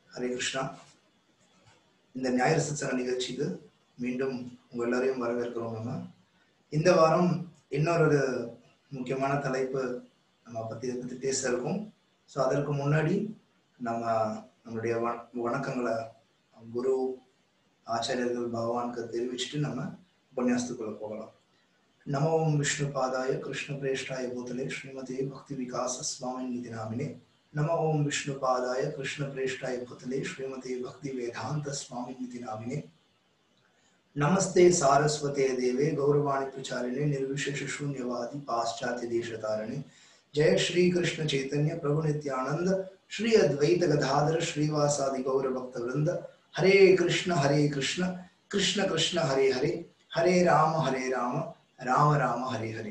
ஹரே கிருஷ்ணா இந்த ஞாயிறு சத்சங்க நிகழ்ச்சிக்கு மீண்டும் உங்க எல்லாரையும் வரவேற்கிறோம் நம்ம இந்த வாரம் இன்னொரு முக்கியமான தலைப்பு நம்ம பத்தி பத்தி பேச இருக்கோம் ஸோ அதற்கு முன்னாடி நம்ம நம்மளுடைய வண- வணக்கங்களை குரு ஆச்சாரியர்கள் பகவானுக்கு தெரிவிச்சுட்டு நம்ம உபன்யாசத்துக்குள்ள போகலாம் நமோ விஷ்ணு பாதாய கிருஷ்ண பிரேஷ்டாய பூதலே ஸ்ரீமதே பக்தி விகாச சுவாமி நிதி நாமினே नमो ओम विष्णुपादाय कृष्ण प्रेष्ठाय पुतले श्रीमते भक्ति वेदांत स्वामी निधि नामिने नमस्ते सारस्वते देवे गौरवाणी प्रचारिणे निर्विशेष शून्यवादी पाश्चात्य देश तारिणे जय श्री कृष्ण चैतन्य प्रभु नित्यानंद श्री अद्वैत गदाधर श्रीवासादि गौर भक्त वृंद हरे कृष्ण हरे कृष्ण कृष्ण कृष्ण हरे हरे हरे राम हरे राम राम राम हरे हरे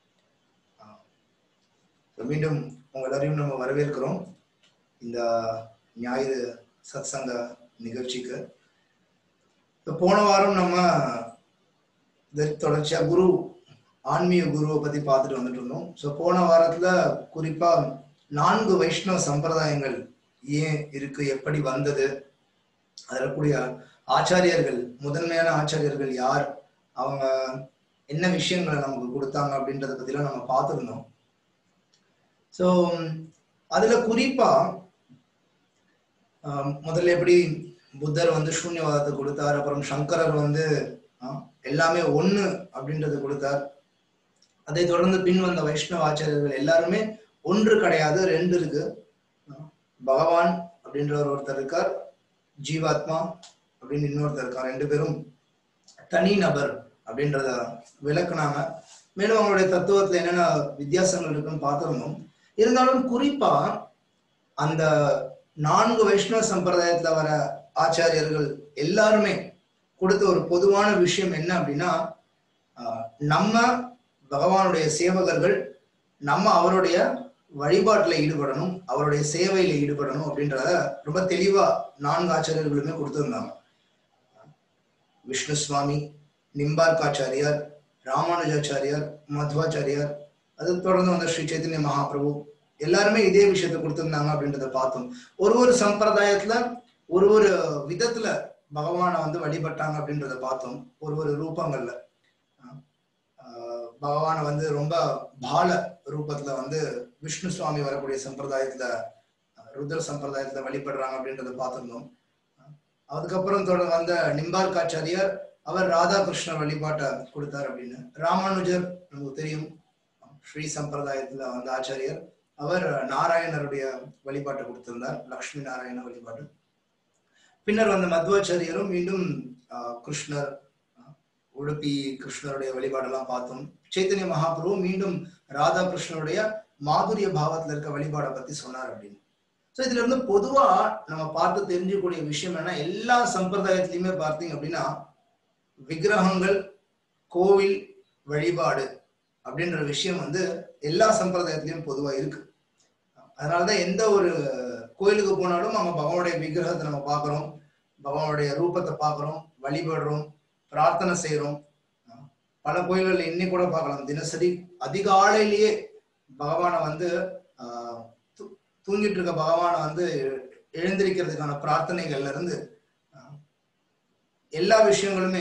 மீண்டும் உங்க எல்லாரையும் நம்ம வரவேற்கிறோம் இந்த ஞாயிறு சத்சங்க நிகழ்ச்சிக்கு இப்ப போன வாரம் நம்ம இதற்கு தொடர்ச்சியா குரு ஆன்மீக குருவை பத்தி பார்த்துட்டு வந்துட்டு இருந்தோம் ஸோ போன வாரத்துல குறிப்பா நான்கு வைஷ்ணவ சம்பிரதாயங்கள் ஏன் இருக்கு எப்படி வந்தது அதில் இருக்கக்கூடிய ஆச்சாரியர்கள் முதன்மையான ஆச்சாரியர்கள் யார் அவங்க என்ன விஷயங்களை நமக்கு கொடுத்தாங்க அப்படின்றத பத்திலாம் நம்ம பார்த்துருந்தோம் ஸோ அதுல குறிப்பா ஆம், முதல்ல எப்படி புத்தர் வந்து சூன்யவாதத்தை கொடுத்தார் அப்புறம் சங்கரர் வந்து ஆ, எல்லாமே ஒண்ணு அப்படின்றத கொடுத்தார் அதை தொடர்ந்து பின் வந்த வைஷ்ணவ ஆச்சாரியர்கள் எல்லாருமே ஒன்று கிடையாது ரெண்டு இருக்கு ஆ, பகவான் அப்படின்றவர் ஒருத்தர் இருக்கார் ஜீவாத்மா அப்படின்னு இன்னொருத்தர் இருக்கார் ரெண்டு பேரும் தனி நபர் அப்படின்றத விளக்குனாங்க மேலும் அவங்களுடைய தத்துவத்துல என்னென்ன வித்தியாசங்கள் இருக்குன்னு பார்த்திருந்தோம் இருந்தாலும் குறிப்பா அந்த நான்கு வைஷ்ணவ சம்பிரதாயத்துல வர ஆச்சாரியர்கள் எல்லாருமே கொடுத்த ஒரு பொதுவான விஷயம் என்ன அப்படின்னா ஆஹ், நம்ம பகவானுடைய சேவகர்கள் நம்ம அவருடைய வழிபாட்டுல ஈடுபடணும் அவருடைய சேவையில ஈடுபடணும் அப்படின்றத ரொம்ப தெளிவா நான்கு ஆச்சாரியர்களுமே கொடுத்திருந்தாங்க விஷ்ணு சுவாமி நிம்பார்க்காச்சாரியார் ராமானுஜாச்சாரியார் மத்வாச்சாரியார் அது தொடர்ந்து வந்த ஸ்ரீ சைத்தன்ய மகாபிரபு எல்லாருமே இதே விஷயத்தை கொடுத்திருந்தாங்க அப்படின்றத பார்த்தோம் ஒரு ஒரு சம்பிரதாயத்துல ஒரு ஒரு விதத்துல பகவானை வந்து வழிபட்டாங்க அப்படின்றத பார்த்தோம் ஒரு ஒரு ரூபங்கள்ல ஆஹ் பகவானை வந்து ரொம்ப பால ரூபத்துல வந்து விஷ்ணு சுவாமி வரக்கூடிய சம்பிரதாயத்துல அஹ் ருத்ர சம்பிரதாயத்துல வழிபடுறாங்க அப்படின்றத பார்த்திருந்தோம் அதுக்கப்புறம் தொடர் வந்த நிம்பார்க்காச்சாரியார் அவர் ராதாகிருஷ்ணர் வழிபாட்டை கொடுத்தார் அப்படின்னு ராமானுஜர் நமக்கு தெரியும் ஸ்ரீ சம்பிரதாயத்துல வந்த ஆச்சாரியர் அவர் நாராயணருடைய வழிபாட்டை கொடுத்திருந்தார் லக்ஷ்மி நாராயண வழிபாடு பின்னர் வந்த மத்வாச்சாரியரும் மீண்டும் ஆஹ், கிருஷ்ணர் ஆஹ், உடுப்பி கிருஷ்ணருடைய வழிபாடெல்லாம் பார்த்தோம் சைத்தன்ய மகாபிரபு மீண்டும் ராதா கிருஷ்ணருடைய மாதுரிய பாவத்துல இருக்க வழிபாடை பத்தி சொன்னார் அப்படின்னு ஸோ இதுல இருந்து பொதுவா நம்ம பார்த்து தெரிஞ்சுக்கூடிய விஷயம் என்னன்னா எல்லா சம்பிரதாயத்திலையுமே பார்த்தீங்க அப்படின்னா விக்கிரகங்கள் கோவில் வழிபாடு அப்படின்ற விஷயம் வந்து எல்லா சம்பிரதாயத்திலையும் பொதுவா இருக்கு அதனாலதான் எந்த ஒரு கோயிலுக்கு போனாலும் நம்ம பகவானுடைய விக்கிரகத்தை நம்ம பார்க்கிறோம் பகவானுடைய ரூபத்தை பார்க்கிறோம் வழிபடுறோம் பிரார்த்தனை செய்றோம் பல கோயில்கள்ல இன்னி கூட பார்க்கலாம் தினசரி அதிகாலையிலேயே பகவானை வந்து ஆஹ், தூ- தூங்கிட்டு இருக்க பகவானை வந்து எழுந்திருக்கிறதுக்கான பிரார்த்தனைகள்ல இருந்து ஆஹ், எல்லா விஷயங்களுமே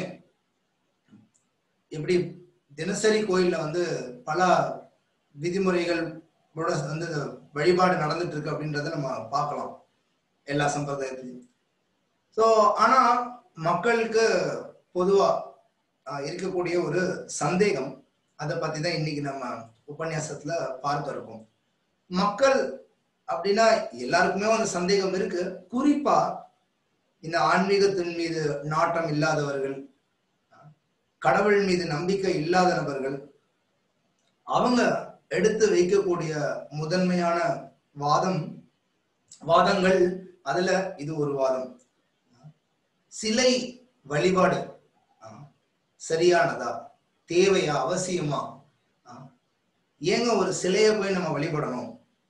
எப்படி தினசரி கோயில்ல வந்து பல விதிமுறைகள் வந்து வழிபாடு நடந்துட்டு இருக்கு அப்படின்றத நம்ம பார்க்கலாம் எல்லா சம்பிரதாயத்திலையும் ஸோ ஆனா மக்களுக்கு பொதுவா ஆஹ், இருக்கக்கூடிய ஒரு சந்தேகம் அதை பத்தி தான் இன்னைக்கு நம்ம உபன்யாசத்துல பார்க்க இருக்கோம் மக்கள் அப்படின்னா எல்லாருக்குமே அந்த சந்தேகம் இருக்கு குறிப்பா இந்த ஆன்மீகத்தின் மீது நாட்டம் இல்லாதவர்கள் கடவுள் மீது நம்பிக்கை இல்லாத நபர்கள் அவங்க எடுத்து வைக்கக்கூடிய முதன்மையான வாதம் வாதங்கள் அதுல இது ஒரு வாதம் சிலை வழிபாடு ஆ, சரியானதா தேவையா அவசியமா ஆ, ஏங்க ஒரு சிலையை போய் நம்ம வழிபடணும்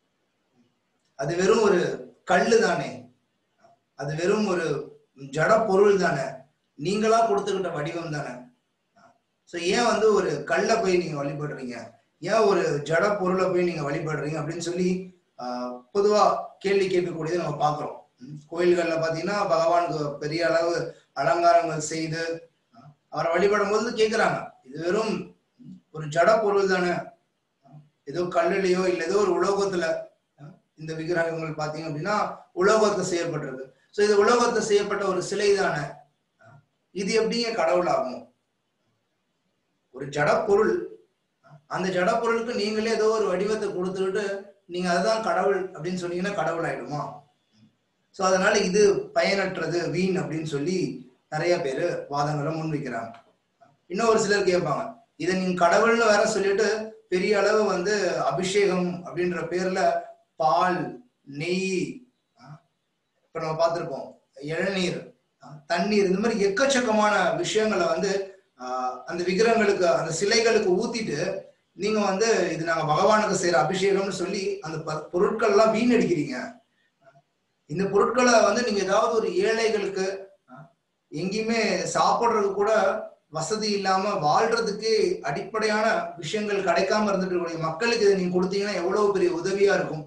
அது வெறும் ஒரு கல்லு தானே அது வெறும் ஒரு ஜட பொருள் தானே நீங்களா கொடுத்துக்கிட்ட வடிவம் தானே ஸோ ஏன் வந்து ஒரு கல்லை போய் நீங்க வழிபடுறீங்க ஏன் ஒரு ஜட பொருளை போய் நீங்க வழிபடுறீங்க அப்படின்னு சொல்லி ஆஹ், பொதுவா கேள்வி கேட்கக்கூடியதை நம்ம பார்க்கிறோம் ம், கோயில்கள்ல பாத்தீங்கன்னா பகவானுக்கு பெரிய அளவு அலங்காரங்கள் செய்து அஹ், அவரை வழிபடும் போது கேக்குறாங்க இது வெறும் ஒரு ஜட பொருள் தானே ஏதோ கல்லுலயோ இல்ல ஏதோ ஒரு உலோகத்துல அஹ், இந்த விக்கிரகங்கள் பாத்தீங்க அப்படின்னா உலோகத்தை செய்யப்பட்டிருக்கு சோ இது உலோகத்தை செய்யப்பட்ட ஒரு சிலை தானே அஹ், இது எப்படிங்க கடவுள் ஆகும் ஒரு ஜட பொருள் அந்த ஜட பொருளுக்கு நீங்களே ஏதோ ஒரு வடிவத்தை கொடுத்துக்கிட்டு நீங்க அதுதான் கடவுள் அப்படின்னு சொன்னீங்கன்னா கடவுள் ஆயிடுமா சோ அதனால இது பயனற்றது வீண் அப்படின்னு சொல்லி நிறைய பேர் வாதங்களை முன்வைக்கிறாங்க இன்னும் ஒரு சிலர் கேட்பாங்க இதை நீங்க கடவுள்னு வேற சொல்லிட்டு பெரிய அளவு வந்து அபிஷேகம் அப்படின்ற பேர்ல பால் நெய் ஆஹ், இப்ப நம்ம பார்த்திருப்போம் இளநீர் ஆஹ், தண்ணீர் இந்த மாதிரி எக்கச்சக்கமான விஷயங்களை வந்து ஆஹ், அந்த விக்கிரகங்களுக்கு அந்த சிலைகளுக்கு ஊத்திட்டு நீங்க வந்து இது நாங்க பகவானுக்கு செய்யற அபிஷேகம்னு சொல்லி அந்த ப- பொருட்கள் எல்லாம் வீணடிக்கிறீங்க இந்த பொருட்களை வந்து நீங்க ஏதாவது ஒரு ஏழைகளுக்கு அஹ், எங்கேயுமே சாப்பிடுறதுக்கு கூட வசதி இல்லாம வாழ்றதுக்கு அடிப்படையான விஷயங்கள் கிடைக்காம இருந்துட்டு இருக்கக்கூடிய மக்களுக்கு இதை நீங்க கொடுத்தீங்கன்னா எவ்வளவு பெரிய உதவியா இருக்கும்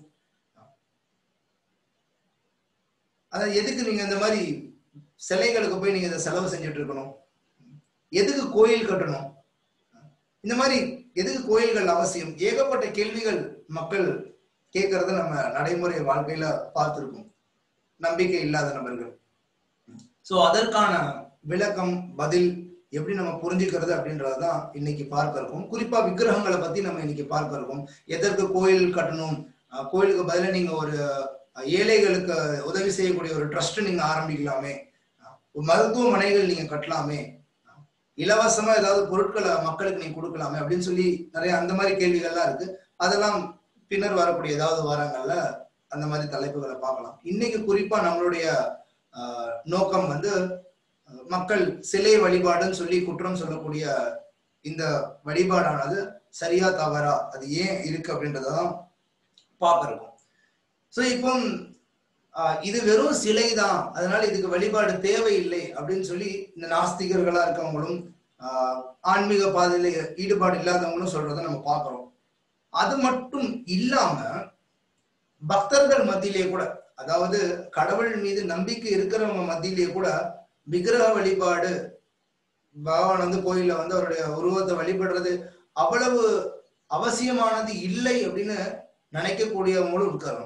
அதான் எதுக்கு நீங்க இந்த மாதிரி சிலைகளுக்கு போய் நீங்க இதை செலவு செஞ்சுட்டு இருக்கணும் எதுக்கு கோயில் கட்டணும் இந்த மாதிரி எதுக்கு கோயில்கள் அவசியம் ஏகப்பட்ட கேள்விகள் மக்கள் கேட்கறத நம்ம நடைமுறை வாழ்க்கையில பார்த்திருக்கோம் நம்பிக்கை இல்லாத நபர்கள் சோ அதற்கான விளக்கம் பதில் எப்படி நம்ம புரிஞ்சுக்கிறது அப்படின்றதுதான் இன்னைக்கு பார்க்க இருக்கோம் குறிப்பா விக்கிரகங்களை பத்தி நம்ம இன்னைக்கு பார்க்க இருக்கோம் எதற்கு கோயில் கட்டணும் அஹ் கோயிலுக்கு பதிலா நீங்க ஒரு அஹ், ஏழைகளுக்கு உதவி செய்யக்கூடிய ஒரு ட்ரஸ்ட் நீங்க ஆரம்பிக்கலாமே அஹ், ஒரு மருத்துவமனைகள் நீங்க கட்டலாமே அஹ், இலவசமா ஏதாவது பொருட்களை மக்களுக்கு நீங்க கொடுக்கலாமே அப்படின்னு சொல்லி நிறைய அந்த மாதிரி கேள்விகள்லாம் இருக்கு அதெல்லாம் பின்னர் வரக்கூடிய ஏதாவது வாரங்கள்ல அந்த மாதிரி தலைப்புகளை பார்க்கலாம் இன்னைக்கு குறிப்பா நம்மளுடைய ஆஹ், நோக்கம் வந்து அஹ், மக்கள் சிலை வழிபாடுன்னு சொல்லி குற்றம் சொல்லக்கூடிய இந்த வழிபாடானது சரியா தவறா அது ஏன் இருக்கு அப்படின்றதான் பார்க்கறோம் ஸோ இப்போ ஆஹ், இது வெறும் சிலை தான் அதனால இதுக்கு வழிபாடு தேவையில்லை அப்படின்னு சொல்லி இந்த நாஸ்திகர்களா இருக்கவங்களும் ஆஹ், ஆன்மீக பாதையில ஈடுபாடு இல்லாதவங்களும் சொல்றதை நம்ம பார்க்கிறோம் அது மட்டும் இல்லாம பக்தர்கள் மத்தியிலே கூட அதாவது கடவுள் மீது நம்பிக்கை இருக்கிறவங்க மத்தியிலே கூட விக்கிரக வழிபாடு பகவான் வந்து கோயில்ல வந்து அவருடைய உருவத்தை வழிபடுறது அவ்வளவு அவசியமானது இல்லை அப்படின்னு நினைக்கக்கூடியவங்களும் இருக்காங்க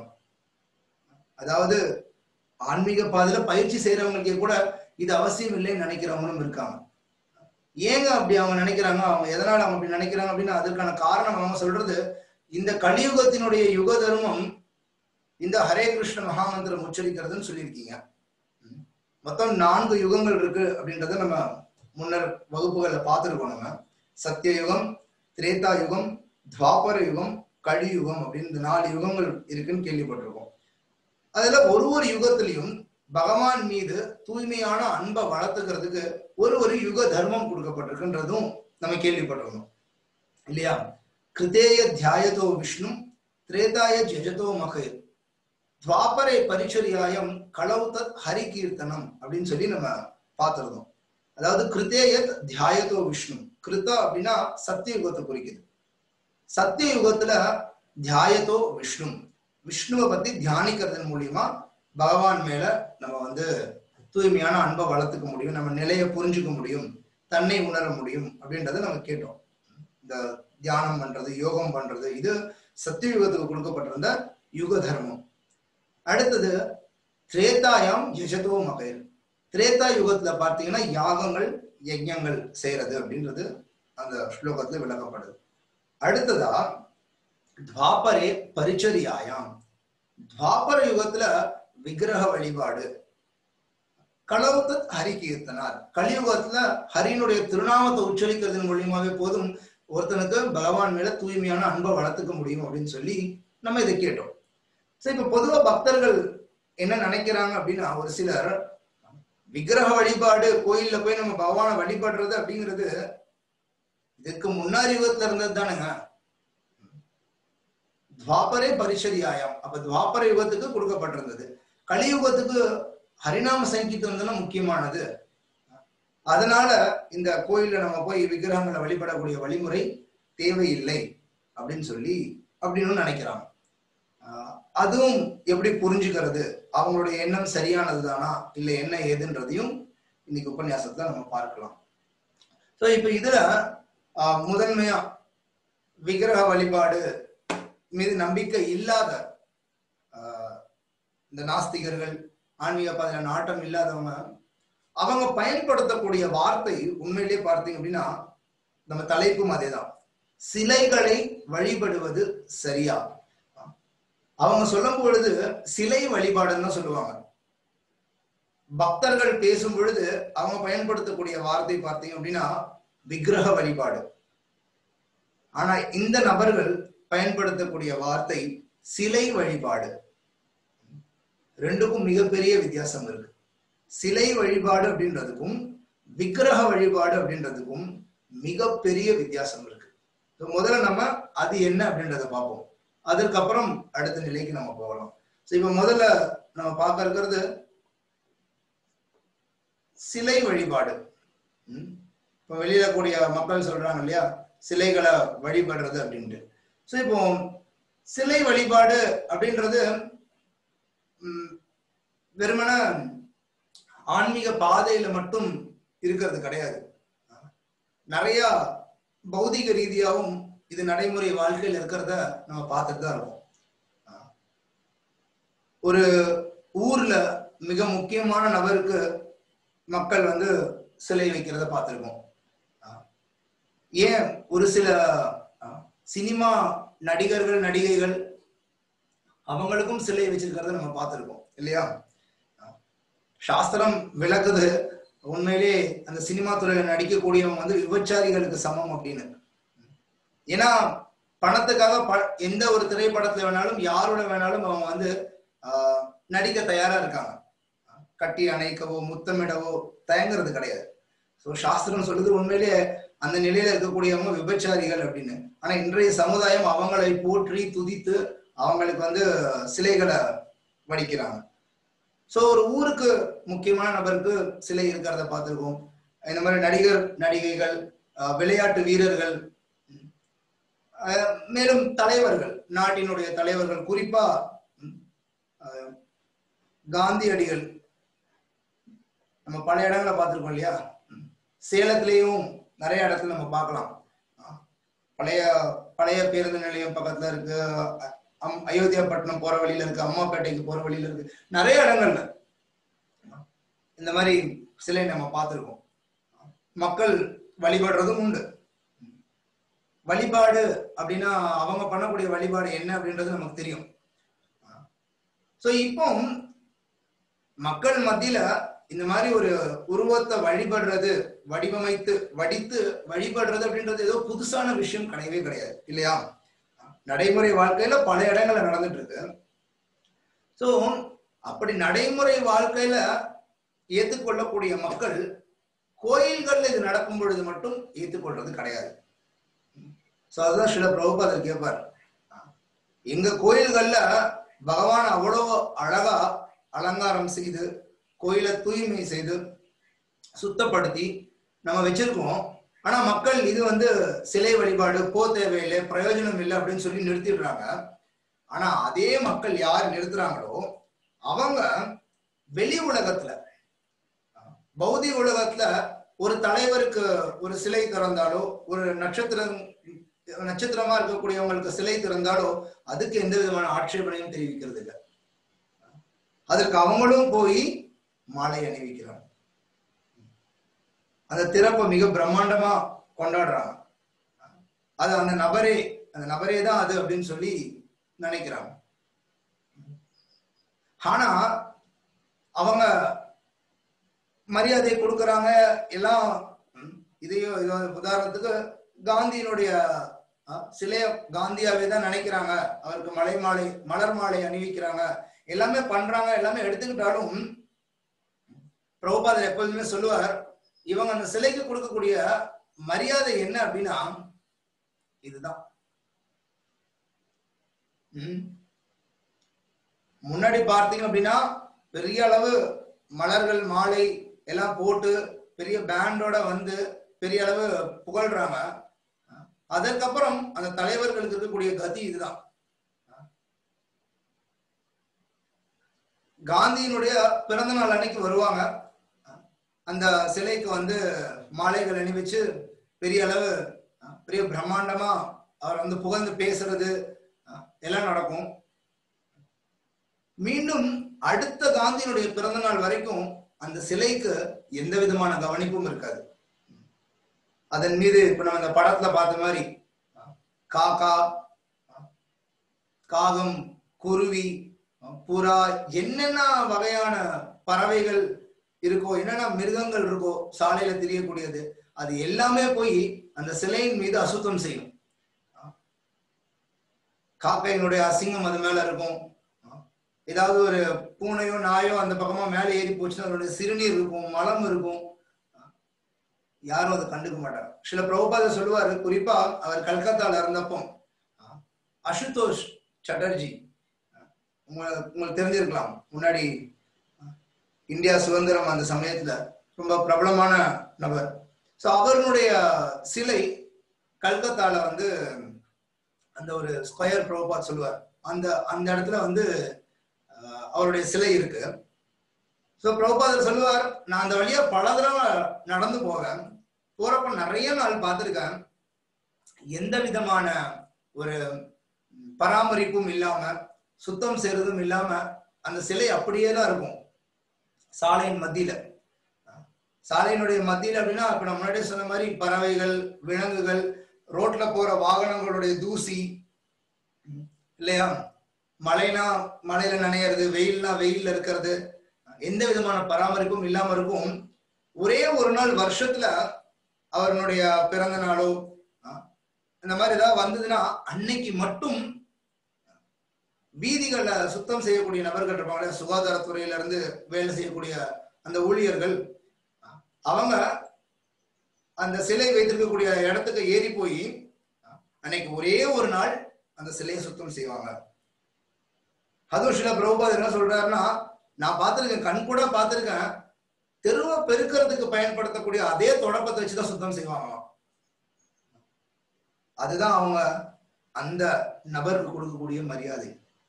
அதாவது ஆன்மீக பாதையில பயிற்சி செய்யறவங்களுக்கே கூட இது அவசியம் இல்லைன்னு நினைக்கிறவங்களும் இருக்காங்க ஏங்க அப்படி அவங்க நினைக்கிறாங்க அவங்க எதனால அவங்க அப்படி நினைக்கிறாங்க அப்படின்னு அதற்கான காரணம் அவங்க சொல்றது இந்த கலியுகத்தினுடைய யுக தர்மம் இந்த ஹரே கிருஷ்ண மகாமந்திரம் உச்சரிக்கிறதுன்னு சொல்லியிருக்கீங்க ம். மொத்தம் நான்கு யுகங்கள் இருக்கு அப்படின்றத நம்ம முன்னர் வகுப்புகள்ல பார்த்துருக்கோம் நம்ம சத்திய யுகம் திரேதா யுகம் துவாபர யுகம் கலியுகம் அப்படின்னு இந்த நாலு யுகங்கள் இருக்குன்னு கேள்விப்பட்டிருக்கோம் அதுல ஒரு ஒரு யுகத்திலையும் பகவான் மீது தூய்மையான அன்பை வளர்த்துக்கிறதுக்கு ஒரு ஒரு யுக தர்மம் கொடுக்கப்பட்டிருக்குன்றதும் நம்ம கேள்விப்பட்டிருந்தோம் இல்லையா கிருதேய தியாயதோ விஷ்ணு திரேதாய ஜெஜதோ மகேர் துவாபரை பரிச்சரியாயம் களவுதத் ஹரி கீர்த்தனம் அப்படின்னு சொல்லி நம்ம பார்த்திருந்தோம் அதாவது கிருதேயத் தியாயதோ விஷ்ணு கிருத அப்படின்னா சத்தியுகத்தை குறிக்குது சத்திய யுகத்துல தியாயதோ விஷ்ணு விஷ்ணுவை பத்தி தியானிக்கிறதன் மூலியமா பகவான் மேல நம்ம வந்து தூய்மையான அன்பை வளர்த்துக்க முடியும் நம்ம நிலையை புரிஞ்சுக்க முடியும் தன்னை உணர முடியும் அப்படின்றத நம்ம கேட்டோம் இந்த தியானம் பண்றது யோகம் பண்றது இது சத்திய யுகத்துக்கு கொடுக்கப்பட்டிருந்த யுக தர்மம் அடுத்தது திரேதாயாம் யஜதோ மகர் திரேதா யுகத்துல பார்த்தீங்கன்னா யாகங்கள் யஜ்ஞங்கள் செய்யறது அப்படின்றது அந்த ஸ்லோகத்துல விளக்கப்படுது அடுத்ததா துவாபரே பரிச்சரியாயாம் துவாபர யுகத்துல விக்கிரக வழிபாடு களவுத்த ஹரி கீர்த்தனார் கலியுகத்துல ஹரியினுடைய திருநாமத்தை உச்சரிக்கிறதன் மூலியமாவே போதும் ஒருத்தனுக்கு பகவான் மேல தூய்மையான அன்பை வளர்த்துக்க முடியும் அப்படின்னு சொல்லி நம்ம இதை கேட்டோம் சரி இப்ப பொதுவா பக்தர்கள் என்ன நினைக்கிறாங்க அப்படின்னா ஒரு சிலர் விக்கிரக வழிபாடு கோயில்ல போய் நம்ம பகவானை வழிபடுறது அப்படிங்கிறது இதுக்கு முன்னாடி யுகத்துல இருந்தது தானுங்க துவாபரே பரிசரியாயம் அப்ப துவாபர யுகத்துக்கு கொடுக்கப்பட்டிருந்தது கலியுகத்துக்கு ஹரிநாம சங்கீதம் தானே முக்கியமானது அதனால இந்த கோயில்ல நம்ம போய் விக்கிரகங்களை வழிபடக்கூடிய வழிமுறை தேவையில்லை அப்படின்னு சொல்லி அப்படின்னு நினைக்கிறாங்க ஆஹ் அதுவும் எப்படி புரிஞ்சுக்கிறது அவங்களுடைய எண்ணம் சரியானது தானா இல்லை என்ன ஏதுன்றதையும் இன்னைக்கு உபன்யாசத்தை நம்ம பார்க்கலாம் ஸோ இப்போ இதுல ஆஹ், முதன்மையா விக்கிரக வழிபாடு மீது நம்பிக்கை இல்லாத ஆஹ், இந்த நாஸ்திகர்கள் ஆன்மீக பாதையில நாட்டம் இல்லாதவங்க அவங்க பயன்படுத்தக்கூடிய வார்த்தை உண்மையிலேயே பார்த்தீங்க அப்படின்னா நம்ம தலைப்பும் அதேதான் சிலைகளை வழிபடுவது சரியா அவங்க சொல்லும் பொழுது சிலை வழிபாடுன்னு தான் சொல்லுவாங்க பக்தர்கள் பேசும் பொழுது அவங்க பயன்படுத்தக்கூடிய வார்த்தை பார்த்தீங்க அப்படின்னா விக்கிரக வழிபாடு ஆனா இந்த நபர்கள் பயன்படுத்தக்கூடிய வார்த்தை சிலை வழிபாடு ரெண்டுக்கும் மிகப்பெரிய வித்தியாசம் இருக்கு சிலை வழிபாடு அப்படின்றதுக்கும் விக்கிரக வழிபாடு அப்படின்றதுக்கும் மிகப்பெரிய வித்தியாசம் இருக்கு So, முதல்ல நம்ம அது என்ன அப்படின்றத பார்ப்போம் அதற்கப்புறம் அடுத்த நிலைக்கு நம்ம போகலாம் ஸோ இப்போ முதல்ல நம்ம பார்க்க இருக்கிறது சிலை வழிபாடு ம்? இப்போ வெளியில கூடிய மக்கள் சொல்றாங்க இல்லையா சிலைகளை வழிபடுறது அப்படின்ட்டு ஸோ இப்போ சிலை வழிபாடு அப்படின்றது ம், வெறுமன ஆன்மீக பாதையில மட்டும் இருக்கிறது கிடையாது நிறைய பௌதிக ரீதியாகவும் இது நடைமுறை வாழ்க்கையில் இருக்கிறத நம்ம பார்த்துட்டு தான் இருக்கோம் ஒரு ஊர்ல மிக முக்கியமான நபருக்கு மக்கள் வந்து சிலை வைக்கிறத பார்த்துருக்கோம் ஏன் ஒரு சில அஹ், சினிமா நடிகர்கள் நடிகைகள் அவங்களுக்கும் சிலை வச்சிருக்கிறத நம்ம பார்த்துருக்கோம் இல்லையா அஹ், சாஸ்திரம் விளக்குது உண்மையிலே அந்த சினிமா துறையில நடிக்கக்கூடியவங்க வந்து விபச்சாரிகளுக்கு சமம் அப்படின்னு ஏன்னா பணத்துக்காக ப எந்த ஒரு திரைப்படத்துல வேணாலும் யாரோட வேணாலும் அவங்க வந்து ஆஹ், நடிக்க தயாரா இருக்காங்க கட்டி அணைக்கவோ முத்தமிடவோ தயங்குறது கிடையாது ஸோ சாஸ்திரம் சொல்லுது உண்மையிலேயே அந்த நிலையில இருக்கக்கூடியவங்க விபச்சாரிகள் அப்படின்னு ஆனா இன்றைய சமுதாயம் அவங்களை போற்றி துதித்து அவங்களுக்கு வந்து சிலைகளை வடிக்கிறாங்க ஸோ ஒரு ஊருக்கு முக்கியமான நபருக்கு சிலை இருக்கிறத பார்த்துருக்கோம் இந்த மாதிரி நடிகர் நடிகைகள் ஆஹ், விளையாட்டு வீரர்கள் ஆஹ், மேலும் தலைவர்கள் நாட்டினுடைய தலைவர்கள் குறிப்பா ம், ஆஹ், காந்தியடிகள் நம்ம பல இடங்களை பார்த்துருக்கோம் இல்லையா ம், சேலத்திலேயும் நிறைய இடத்துல நம்ம பார்க்கலாம் ஆஹ், பழைய பழைய பேருந்து நிலையம் பக்கத்துல இருக்கு அ- அம்- அயோத்தியாப்பட்டினம் போற வழியில இருக்கு அம்மாப்பேட்டைக்கு போற வழியில இருக்கு நிறைய இடங்கள்ல இந்த மாதிரி சிலை நம்ம பார்த்துருக்கோம் மக்கள் வழிபடுறதும் உண்டு வழிபாடு அப்படின்னா அவங்க பண்ணக்கூடிய வழிபாடு என்ன அப்படின்றது நமக்கு தெரியும் ஸோ இப்போ மக்கள் மத்தியில இந்த மாதிரி ஒரு உருவத்தை வழிபடுறது வடிவமைத்து வடித்து வழிபடுறது அப்படின்றது ஏதோ புதுசான விஷயம் கிடையவே கிடையாது இல்லையா நடைமுறை வாழ்க்கையில பல இடங்கள்ல நடந்துட்டு இருக்கு ஸோ அப்படி நடைமுறை வாழ்க்கையில ஏற்றுக்கொள்ளக்கூடிய மக்கள் கோயில்கள்ல இது நடக்கும் பொழுது மட்டும் ஏற்றுக்கொள்றது கிடையாது ஸோ அதுதான் சில பிரபுபாதர் கேட்பார் எங்க கோயில்கள்ல பகவான் அவ்வளோ அழகா அலங்காரம் செய்து கோயிலை தூய்மை செய்து சுத்தப்படுத்தி நம்ம வச்சிருக்கோம் ஆனா மக்கள் இது வந்து சிலை வழிபாடு போ தேவையில்லை பிரயோஜனம் இல்லை அப்படின்னு சொல்லி நிறுத்திடுறாங்க ஆனா அதே மக்கள் யார் நிறுத்துறாங்களோ அவங்க வெளி உலகத்துல பௌதிக உலகத்துல ஒரு தலைவருக்கு ஒரு சிலை திறந்தாலோ ஒரு நட்சத்திரம் நட்சத்திரமா இருக்கக்கூடியவங்களுக்கு சிலை திறந்தாலோ அதுக்கு எந்த விதமான ஆட்சேபனையும் தெரிவிக்கிறது இல்லை அதற்கு அவங்களும் போய் மாலை அணிவிக்கிறாங்க அந்த திறப்பை மிக பிரம்மாண்டமா கொண்டாடுறாங்க அது அந்த நபரே அந்த நபரே தான் அது அப்படின்னு சொல்லி நினைக்கிறாங்க ஆனா அவங்க மரியாதை கொடுக்கறாங்க எல்லாம் ம், இதையோ இதோ உதாரணத்துக்கு காந்தியினுடைய அஹ், சிலைய காந்தியாவே தான் நினைக்கிறாங்க அவருக்கு மலை மாலை மலர் மாலை அணிவிக்கிறாங்க எல்லாமே பண்றாங்க எல்லாமே எடுத்துக்கிட்டாலும் பிரபுபாதர் எப்போதுமே சொல்லுவார் இவங்க அந்த சிலைக்கு கொடுக்கக்கூடிய மரியாதை என்ன அப்படின்னா இதுதான் ம். முன்னாடி பார்த்தீங்க அப்படின்னா பெரிய அளவு மலர்கள் மாலை எல்லாம் போட்டு பெரிய பேண்டோட வந்து பெரிய அளவு புகழ்றாங்க அதற்கப்புறம் அந்த தலைவர்களுக்கு இருக்கக்கூடிய கதி இதுதான் காந்தியினுடைய பிறந்த நாள் அன்னைக்கு வருவாங்க அந்த சிலைக்கு வந்து மாலைகள் அணிவிச்சு பெரிய அளவு அஹ், பெரிய பிரம்மாண்டமா அவர் வந்து புகழ்ந்து பேசுறது அஹ், எல்லாம் நடக்கும் மீண்டும் அடுத்த காந்தியினுடைய பிறந்த நாள் வரைக்கும் அந்த சிலைக்கு எந்த விதமான கவனிப்பும் இருக்காது அதன் மீது இப்ப நம்ம இந்த படத்துல பார்த்த மாதிரி அஹ், காக்கா அஹ், காகம் குருவி அஹ், புறா என்னென்ன வகையான பறவைகள் இருக்கோ என்னென்ன மிருகங்கள் இருக்கோ சாலையில தெரியக்கூடியது அது எல்லாமே போய் அந்த சிலையின் மீது அசுத்தம் செய்யும் அஹ், காக்கையினுடைய அசிங்கம் அது மேல இருக்கும் அஹ், ஏதாவது ஒரு பூனையோ நாயோ அந்த பக்கமா மேலே ஏறி போச்சுன்னா அதனுடைய சிறுநீர் இருக்கும் மலம் இருக்கும் யாரும் அதை கண்டுக்க மாட்டாங்க சில பிரபுபாத சொல்லுவாரு குறிப்பா அவர் கல்கத்தால இருந்தப்போ அஹ், அசுதோஷ் சட்டர்ஜி அஹ், உங்க- உங்களுக்கு தெரிஞ்சிருக்கலாம் முன்னாடி அஹ், இந்தியா சுதந்திரம் அந்த சமயத்துல ரொம்ப பிரபலமான நபர் ஸோ அவருடைய சிலை கல்கத்தால வந்து அந்த ஒரு ஸ்கொயர் பிரபுபாத் சொல்லுவார் அந்த அந்த இடத்துல வந்து அஹ், அவருடைய சிலை இருக்கு ஸோ பிரபுபாதர் சொல்லுவார் நான் அந்த வழியா பல தடவை நடந்து போவேன் போறப்ப நிறைய நாள் பார்த்துருக்கேன் எந்த விதமான ஒரு பராமரிப்பும் இல்லாம சுத்தம் செய்யறதும் இல்லாம அந்த சிலை அப்படியே தான் இருக்கும் சாலையின் மத்தியில சாலையினுடைய மத்தியில அப்படின்னா இப்ப நான் முன்னாடியே சொன்ன மாதிரி பறவைகள் விலங்குகள் ரோட்ல போற வாகனங்களுடைய தூசி ம், இல்லையா மழைனா மழையில நனையிறது வெயில்னா வெயில்ல இருக்கிறது எந்த விதமான பராமரிப்பும் இல்லாம இருக்கும் ஒரே ஒரு நாள் வருஷத்துல அவருடைய பிறந்த நாளோ அஹ், இந்த மாதிரி ஏதாவது வந்ததுன்னா அன்னைக்கு மட்டும் வீதிகளை சுத்தம் செய்யக்கூடிய நபர்கள் இருப்பாங்க சுகாதாரத்துறையில இருந்து வேலை செய்யக்கூடிய அந்த ஊழியர்கள் அஹ், அவங்க அந்த சிலை வைத்திருக்கக்கூடிய இடத்துக்கு ஏறி போய் அஹ், அன்னைக்கு ஒரே ஒரு நாள் அந்த சிலையை சுத்தம் செய்வாங்க அதுவும் சில பிரபுபாத் என்ன சொல்றாருன்னா நான் பார்த்திருக்கேன் கண் கூட பார்த்திருக்கேன் தெருவை பெருக்கிறதுக்கு பயன்படுத்தக்கூடிய அதே தொடப்பத்தை வச்சுதான் சுத்தம் செய்வாங்களாம் அதுதான் அவங்க அந்த நபருக்கு கொடுக்கக்கூடிய மரியாதை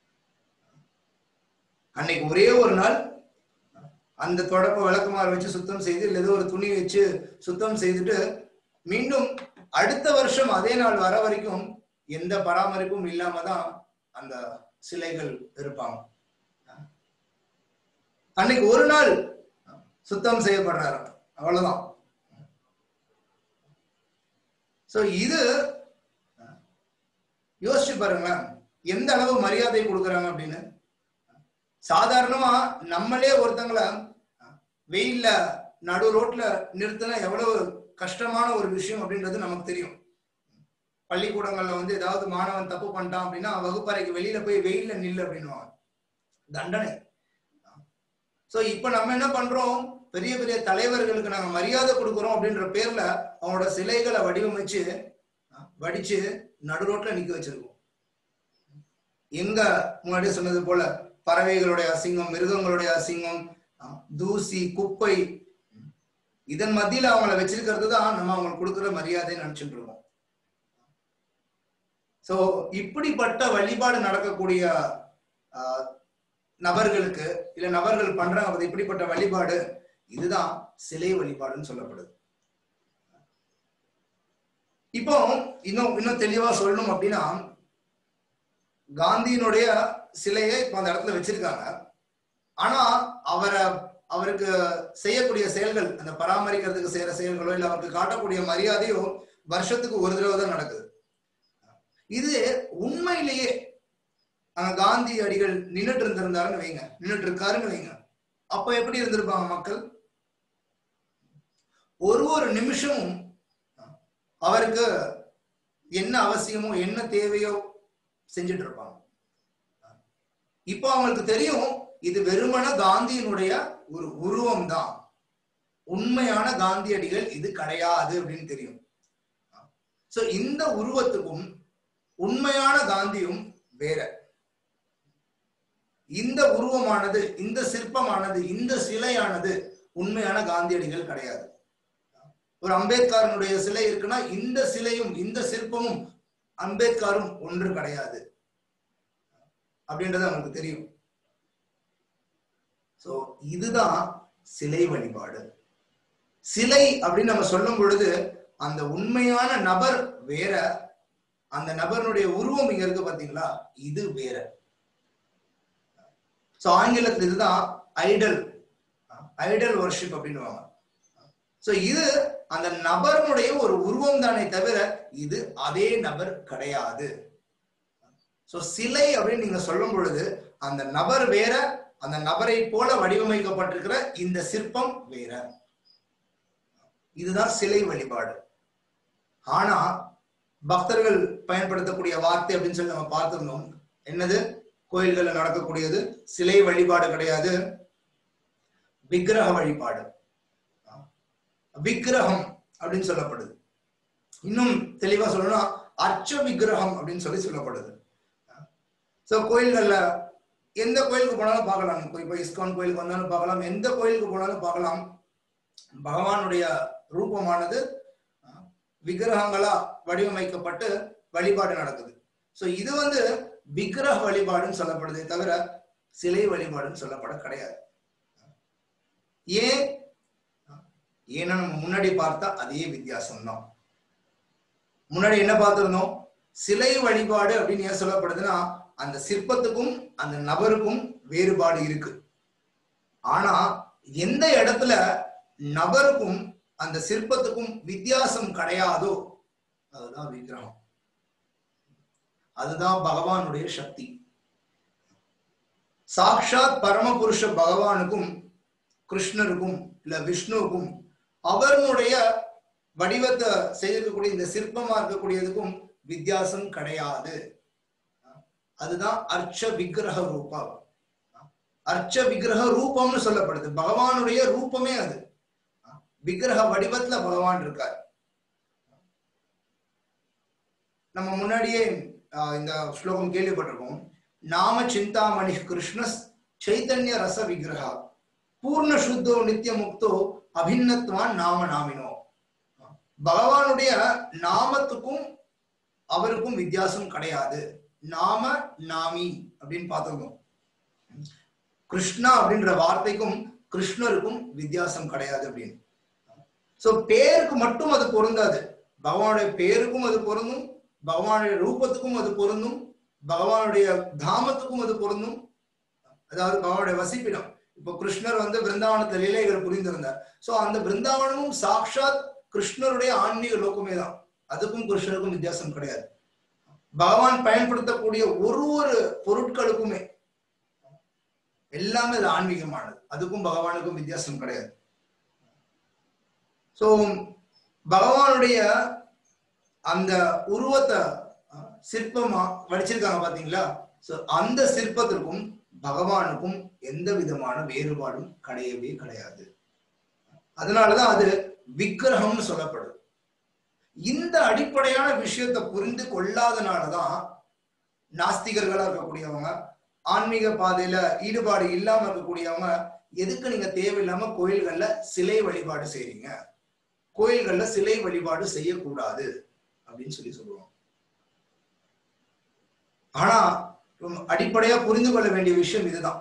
அன்னைக்கு ஒரே ஒரு நாள் அந்த தொடப்ப விளக்குமாறு வச்சு சுத்தம் செய்து இல்லை ஏதோ ஒரு துணி வச்சு சுத்தம் செய்துட்டு மீண்டும் அடுத்த வருஷம் அதே நாள் வர வரைக்கும் எந்த பராமரிப்பும் இல்லாம தான் அந்த சிலைகள் இருப்பாங்க அன்னைக்கு ஒரு நாள் சுத்தம் செய்யப்படுறாரு அவ்வளவுதான் சோ இது யோசிச்சு பாருங்களேன் எந்த அளவு மரியாதை கொடுக்குறாங்க அப்படின்னு சாதாரணமா நம்மளே ஒருத்தங்களை வெயில்ல நடு ரோட்ல நிறுத்தினா எவ்வளவு கஷ்டமான ஒரு விஷயம் அப்படின்றது நமக்கு தெரியும் பள்ளிக்கூடங்கள்ல வந்து ஏதாவது மாணவன் தப்பு பண்ணிட்டான் அப்படின்னா வகுப்பறைக்கு வெளியில போய் வெயில்ல நில்லு அப்படின்னுவாங்க தண்டனை சோ இப்ப நம்ம என்ன பண்றோம் பெரிய பெரிய தலைவர்களுக்கு நாங்க மரியாதை கொடுக்குறோம் அப்படின்ற பேர்ல அவங்களோட சிலைகளை வடிவமைச்சு அஹ், வடிச்சு நடு ரோட்ல நிக்க வச்சிருக்கோம் எங்க முன்னாடியே சொன்னது போல பறவைகளுடைய அசிங்கம் மிருகங்களுடைய அசிங்கம் அஹ், தூசி குப்பை இதன் மத்தியில அவங்கள வச்சிருக்கிறது தான் நம்ம அவங்களுக்கு கொடுக்குற மரியாதை நினைச்சிட்டு இருக்கோம் சோ இப்படிப்பட்ட வழிபாடு நடக்கக்கூடிய ஆஹ், நபர்களுக்கு இல்ல நபர்கள் பண்றாங்க பாரு, இப்படிப்பட்ட வழிபாடு இதுதான் சிலை வழிபாடுன்னு சொல்லப்படுது இப்போ இன்னும் இன்னும் தெளிவா சொல்லணும் அப்படின்னா காந்தியினுடைய சிலையை இப்ப அந்த இடத்துல வச்சிருக்காங்க ஆனா அவரை அவருக்கு செய்யக்கூடிய செயல்கள் அந்த பராமரிக்கிறதுக்கு செய்யற செயல்களோ இல்ல அவருக்கு காட்டக்கூடிய மரியாதையோ வருஷத்துக்கு ஒரு தடவை தான் நடக்குது இது உண்மையிலேயே அங்க காந்தி அடிகள் நின்னுட்டு இருந்திருந்தாருன்னு வைங்க நின்னுட்டு இருக்காருன்னு வைங்க அப்ப எப்படி இருந்திருப்பாங்க மக்கள் ஒரு ஒரு நிமிஷமும் அவருக்கு என்ன அவசியமோ என்ன தேவையோ செஞ்சுட்டு இருப்பாங்க இப்போ அவங்களுக்கு தெரியும் இது வெறுமன காந்தியினுடைய ஒரு உருவம் தான் உண்மையான காந்தியடிகள் இது கிடையாது அப்படின்னு தெரியும் சோ இந்த உருவத்துக்கும் உண்மையான காந்தியும் வேற இந்த உருவமானது இந்த சிற்பமானது இந்த சிலையானது உண்மையான காந்தியடிகள் கிடையாது ஒரு அம்பேத்கரனுடைய சிலை இருக்குன்னா இந்த சிலையும் இந்த சிற்பமும் அம்பேத்கரும் ஒன்று கிடையாது அப்படின்றது அவங்களுக்கு தெரியும் சோ இதுதான் சிலை வழிபாடு சிலை அப்படின்னு நம்ம சொல்லும் பொழுது அந்த உண்மையான நபர் வேற அந்த நபருடைய உருவம் இங்க இருக்கு பாத்தீங்களா இது வேற சோ ஆங்கிலத்துல இதுதான் ஐடல் ஐடல் வர்ஷிப் அப்படின்னுவாங்க சோ இது அந்த நபருடைய ஒரு உருவம் தானே தவிர இது அதே நபர் கிடையாது சோ சிலை அப்படின்னு நீங்க சொல்லும் பொழுது அந்த நபர் வேற அந்த நபரை போல வடிவமைக்கப்பட்டிருக்கிற இந்த சிற்பம் வேற இதுதான் சிலை வழிபாடு ஆனா பக்தர்கள் பயன்படுத்தக்கூடிய வார்த்தை அப்படின்னு சொல்லி நம்ம பார்த்திருந்தோம் என்னது கோயில்கள்ல நடக்கக்கூடியது சிலை வழிபாடு கிடையாது விக்கிரக வழிபாடு விக்கிரகம் அப்படின்னு சொல்லப்படுது இன்னும் தெளிவா சொல்லணும்னா அர்ச்ச விக்கிரகம் அப்படின்னு சொல்லி சொல்லப்படுது சோ கோயில்கள்ல எந்த கோயிலுக்கு போனாலும் பார்க்கலாம் இப்போ இஸ்கான் கோயிலுக்கு வந்தாலும் பார்க்கலாம் எந்த கோயிலுக்கு போனாலும் பார்க்கலாம் பகவானுடைய ரூபமானது விக்கிரகங்களா வடிவமைக்கப்பட்டு வழிபாடு நடக்குது சோ இது வந்து விக்கிரக வழிபாடுன்னு சொல்லப்படுதே தவிர சிலை வழிபாடுன்னு சொல்லப்பட கிடையாது ஏன் ஏன்னா நம்ம முன்னாடி பார்த்தா அதே வித்தியாசம் தான் முன்னாடி என்ன பார்த்திருந்தோம் சிலை வழிபாடு அப்படின்னு ஏன் சொல்லப்படுதுன்னா அந்த சிற்பத்துக்கும் அந்த நபருக்கும் வேறுபாடு இருக்கு ஆனா எந்த இடத்துல நபருக்கும் அந்த சிற்பத்துக்கும் வித்தியாசம் கிடையாதோ அதுதான் விக்கிரகம் அதுதான் பகவானுடைய சக்தி சாக்ஷாத் பரமபுருஷ பகவானுக்கும் கிருஷ்ணருக்கும் இல்ல விஷ்ணுவுக்கும் அவர்களுடைய வடிவத்தை செய்திருக்கக்கூடிய இந்த சிற்பமா இருக்கக்கூடியதுக்கும் வித்தியாசம் கிடையாது அதுதான் அர்ச்ச விக்கிரக ரூபம் அர்ச்ச விக்கிரக ரூபம்னு சொல்லப்படுது பகவானுடைய ரூபமே அது விக்கிரக வடிவத்துல பகவான் இருக்கார் நம்ம முன்னாடியே இந்த ஸ்லோகம் கேள்விப்பட்டிருக்கோம் நாம சிந்தாமணி கிருஷ்ண சைத்தன்ய ரச விக்கிரகா பூர்ண சுத்தோ நித்திய முக்தோ அபிநத்வான் நாம நாமினோ பகவானுடைய நாமத்துக்கும் அவருக்கும் வித்தியாசம் கிடையாது நாம நாமி அப்படின்னு பார்த்துருக்கோம் கிருஷ்ணா அப்படின்ற வார்த்தைக்கும் கிருஷ்ணருக்கும் வித்தியாசம் கிடையாது அப்படின்னு சோ பேருக்கு மட்டும் அது பொருந்தாது பகவானுடைய பேருக்கும் அது பொருந்தும் பகவானுடைய ரூபத்துக்கும் அது பொருந்தும் பகவானுடைய தாமத்துக்கும் அது பொருந்தும் அதாவது பகவானுடைய வசிப்பிடம் இப்போ கிருஷ்ணர் வந்து பிருந்தாவனத்துல லீலைகள் புரிந்திருந்தார் சோ அந்த பிருந்தாவனமும் சாக்ஷாத் கிருஷ்ணருடைய ஆன்மீக லோகமே தான் அதுக்கும் கிருஷ்ணருக்கும் வித்தியாசம் கிடையாது பகவான் பயன்படுத்தக்கூடிய ஒரு ஒரு பொருட்களுக்குமே எல்லாமே அது ஆன்மீகமானது அதுக்கும் பகவானுக்கும் வித்தியாசம் கிடையாது சோ பகவானுடைய அந்த உருவத்தை சிற்பமா வடிச்சிருக்காங்க பாத்தீங்களா சோ அந்த சிற்பத்திற்கும் பகவானுக்கும் எந்த விதமான வேறுபாடும் கிடையவே கிடையாது அதனாலதான் அது விக்கிரகம்னு சொல்லப்படுது இந்த அடிப்படையான விஷயத்தை புரிந்து கொள்ளாதனாலதான் நாஸ்திகர்களா இருக்கக்கூடியவங்க ஆன்மீக பாதையில ஈடுபாடு இல்லாம இருக்கக்கூடியவங்க எதுக்கு நீங்க தேவையில்லாம கோயில்கள்ல சிலை வழிபாடு செய்றீங்க கோயில்கள்ல சிலை வழிபாடு செய்யக்கூடாது அப்படின்னு சொல்லி சொல்லுவாங்க ஆனா அடிப்படையா புரிந்து கொள்ள வேண்டிய விஷயம் இதுதான்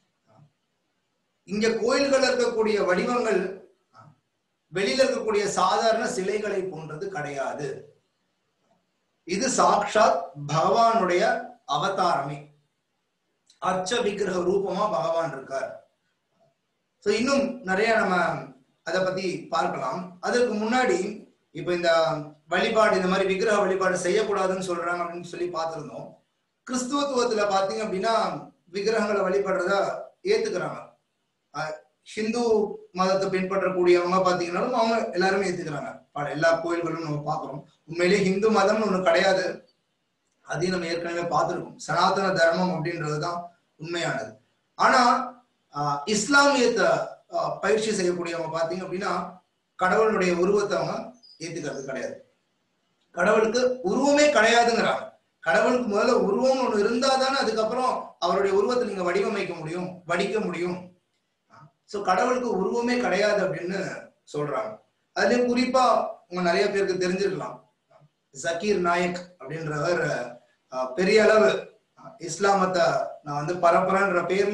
இங்க கோயில்கள் இருக்கக்கூடிய வடிவங்கள் வெளியில இருக்கக்கூடிய சாதாரண சிலைகளை போன்றது கிடையாது இது சாக்ஷாத் பகவானுடைய அவதாரமே அச்ச விக்கிரக ரூபமா பகவான் இருக்கார் சோ இன்னும் நிறைய நம்ம அதை பத்தி பார்க்கலாம் அதற்கு முன்னாடி இப்ப இந்த வழிபாடு இந்த மாதிரி விக்கிரக வழிபாடு செய்யக்கூடாதுன்னு சொல்றாங்க அப்படின்னு சொல்லி பார்த்திருந்தோம் கிறிஸ்துவத்துவத்துல பாத்தீங்க அப்படின்னா விக்கிரகங்களை வழிபடுறத ஏத்துக்கிறாங்க ஹிந்து மதத்தை பின்பற்றக்கூடியவங்க பாத்தீங்கன்னாலும் அவங்க எல்லாருமே ஏத்துக்கிறாங்க எல்லா கோயில்களும் நம்ம பாக்குறோம் உண்மையிலேயே ஹிந்து மதம்னு ஒண்ணு கிடையாது அதையும் நம்ம ஏற்கனவே பார்த்திருக்கோம் சனாதன தர்மம் அப்படின்றதுதான் உண்மையானது ஆனா இஸ்லாமியத்தை பயிற்சி செய்யக்கூடியவங்க பாத்தீங்க அப்படின்னா கடவுளுடைய உருவத்தை அவங்க ஏத்துக்கிறது கிடையாது கடவுளுக்கு உருவமே கிடையாதுங்கிறாங்க கடவுளுக்கு முதல்ல உருவம் ஒண்ணு இருந்தா தானே அதுக்கப்புறம் அவருடைய உருவத்தை நீங்க வடிவமைக்க முடியும் வடிக்க முடியும் சோ கடவுளுக்கு உருவமே கிடையாது அப்படின்னு சொல்றாங்க அதுலயும் குறிப்பா உங்க நிறைய பேருக்கு தெரிஞ்சிருக்கலாம் ஜக்கீர் நாயக் அப்படின்றவர் பெரிய அளவு இஸ்லாமத்தை நான் வந்து பரப்புறேன்ற பேர்ல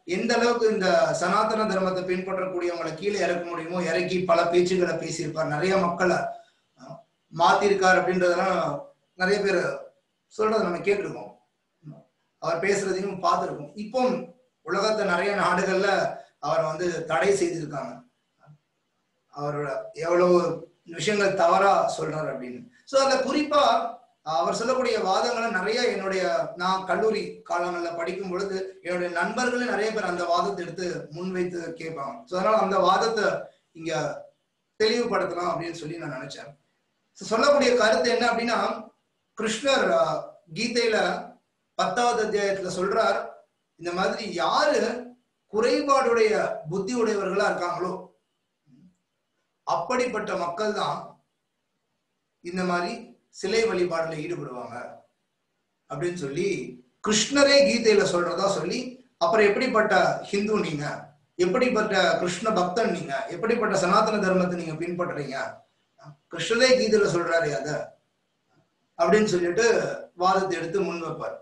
எந்த அளவுக்கு இந்த சனாதன தர்மத்தை பின்பற்றக்கூடியவங்களை கீழே இறக்க முடியுமோ இறக்கி பல பேச்சுகளை பேசியிருப்பார் நிறைய மக்களை அஹ், மாத்திருக்கார் அப்படின்றதெல்லாம் நிறைய பேர் சொல்றதை நம்ம கேட்டிருக்கோம் அவர் பேசுறதையும் பார்த்திருக்கோம் இப்போ உலகத்தை நிறைய நாடுகள்ல அவர் வந்து தடை செய்திருக்காங்க அவரோட எவ்வளவு விஷயங்கள் தவறா சொல்றாரு அப்படின்னு சோ அதுல குறிப்பா அவர் சொல்லக்கூடிய வாதங்களை நிறைய என்னுடைய நான் கல்லூரி காலங்கள்ல படிக்கும் பொழுது என்னுடைய நண்பர்களே நிறைய பேர் அந்த வாதத்தை எடுத்து முன்வைத்து கேட்பாங்க சோ அதனால அந்த வாதத்தை இங்க தெளிவுபடுத்தலாம் அப்படின்னு சொல்லி நான் நினைச்சேன் So சொல்லக்கூடிய கருத்து என்ன அப்படின்னா கிருஷ்ணர் அஹ், கீதையில பத்தாவது அத்தியாயத்துல சொல்றார் இந்த மாதிரி யாரு குறைபாடுடைய புத்தி உடையவர்களா இருக்காங்களோ அப்படிப்பட்ட மக்கள் தான் இந்த மாதிரி சிலை வழிபாடுல ஈடுபடுவாங்க அப்படின்னு சொல்லி கிருஷ்ணரே கீதையில சொல்றதா சொல்லி அப்புறம் எப்படிப்பட்ட ஹிந்து நீங்க எப்படிப்பட்ட கிருஷ்ண பக்தன் நீங்க எப்படிப்பட்ட சனாதன தர்மத்தை நீங்க பின்பற்றுறீங்க கிருஷ்ணரே கீதையில சொல்றாரு அத அப்படின்னு சொல்லிட்டு வாதத்தை எடுத்து முன் வைப்பார்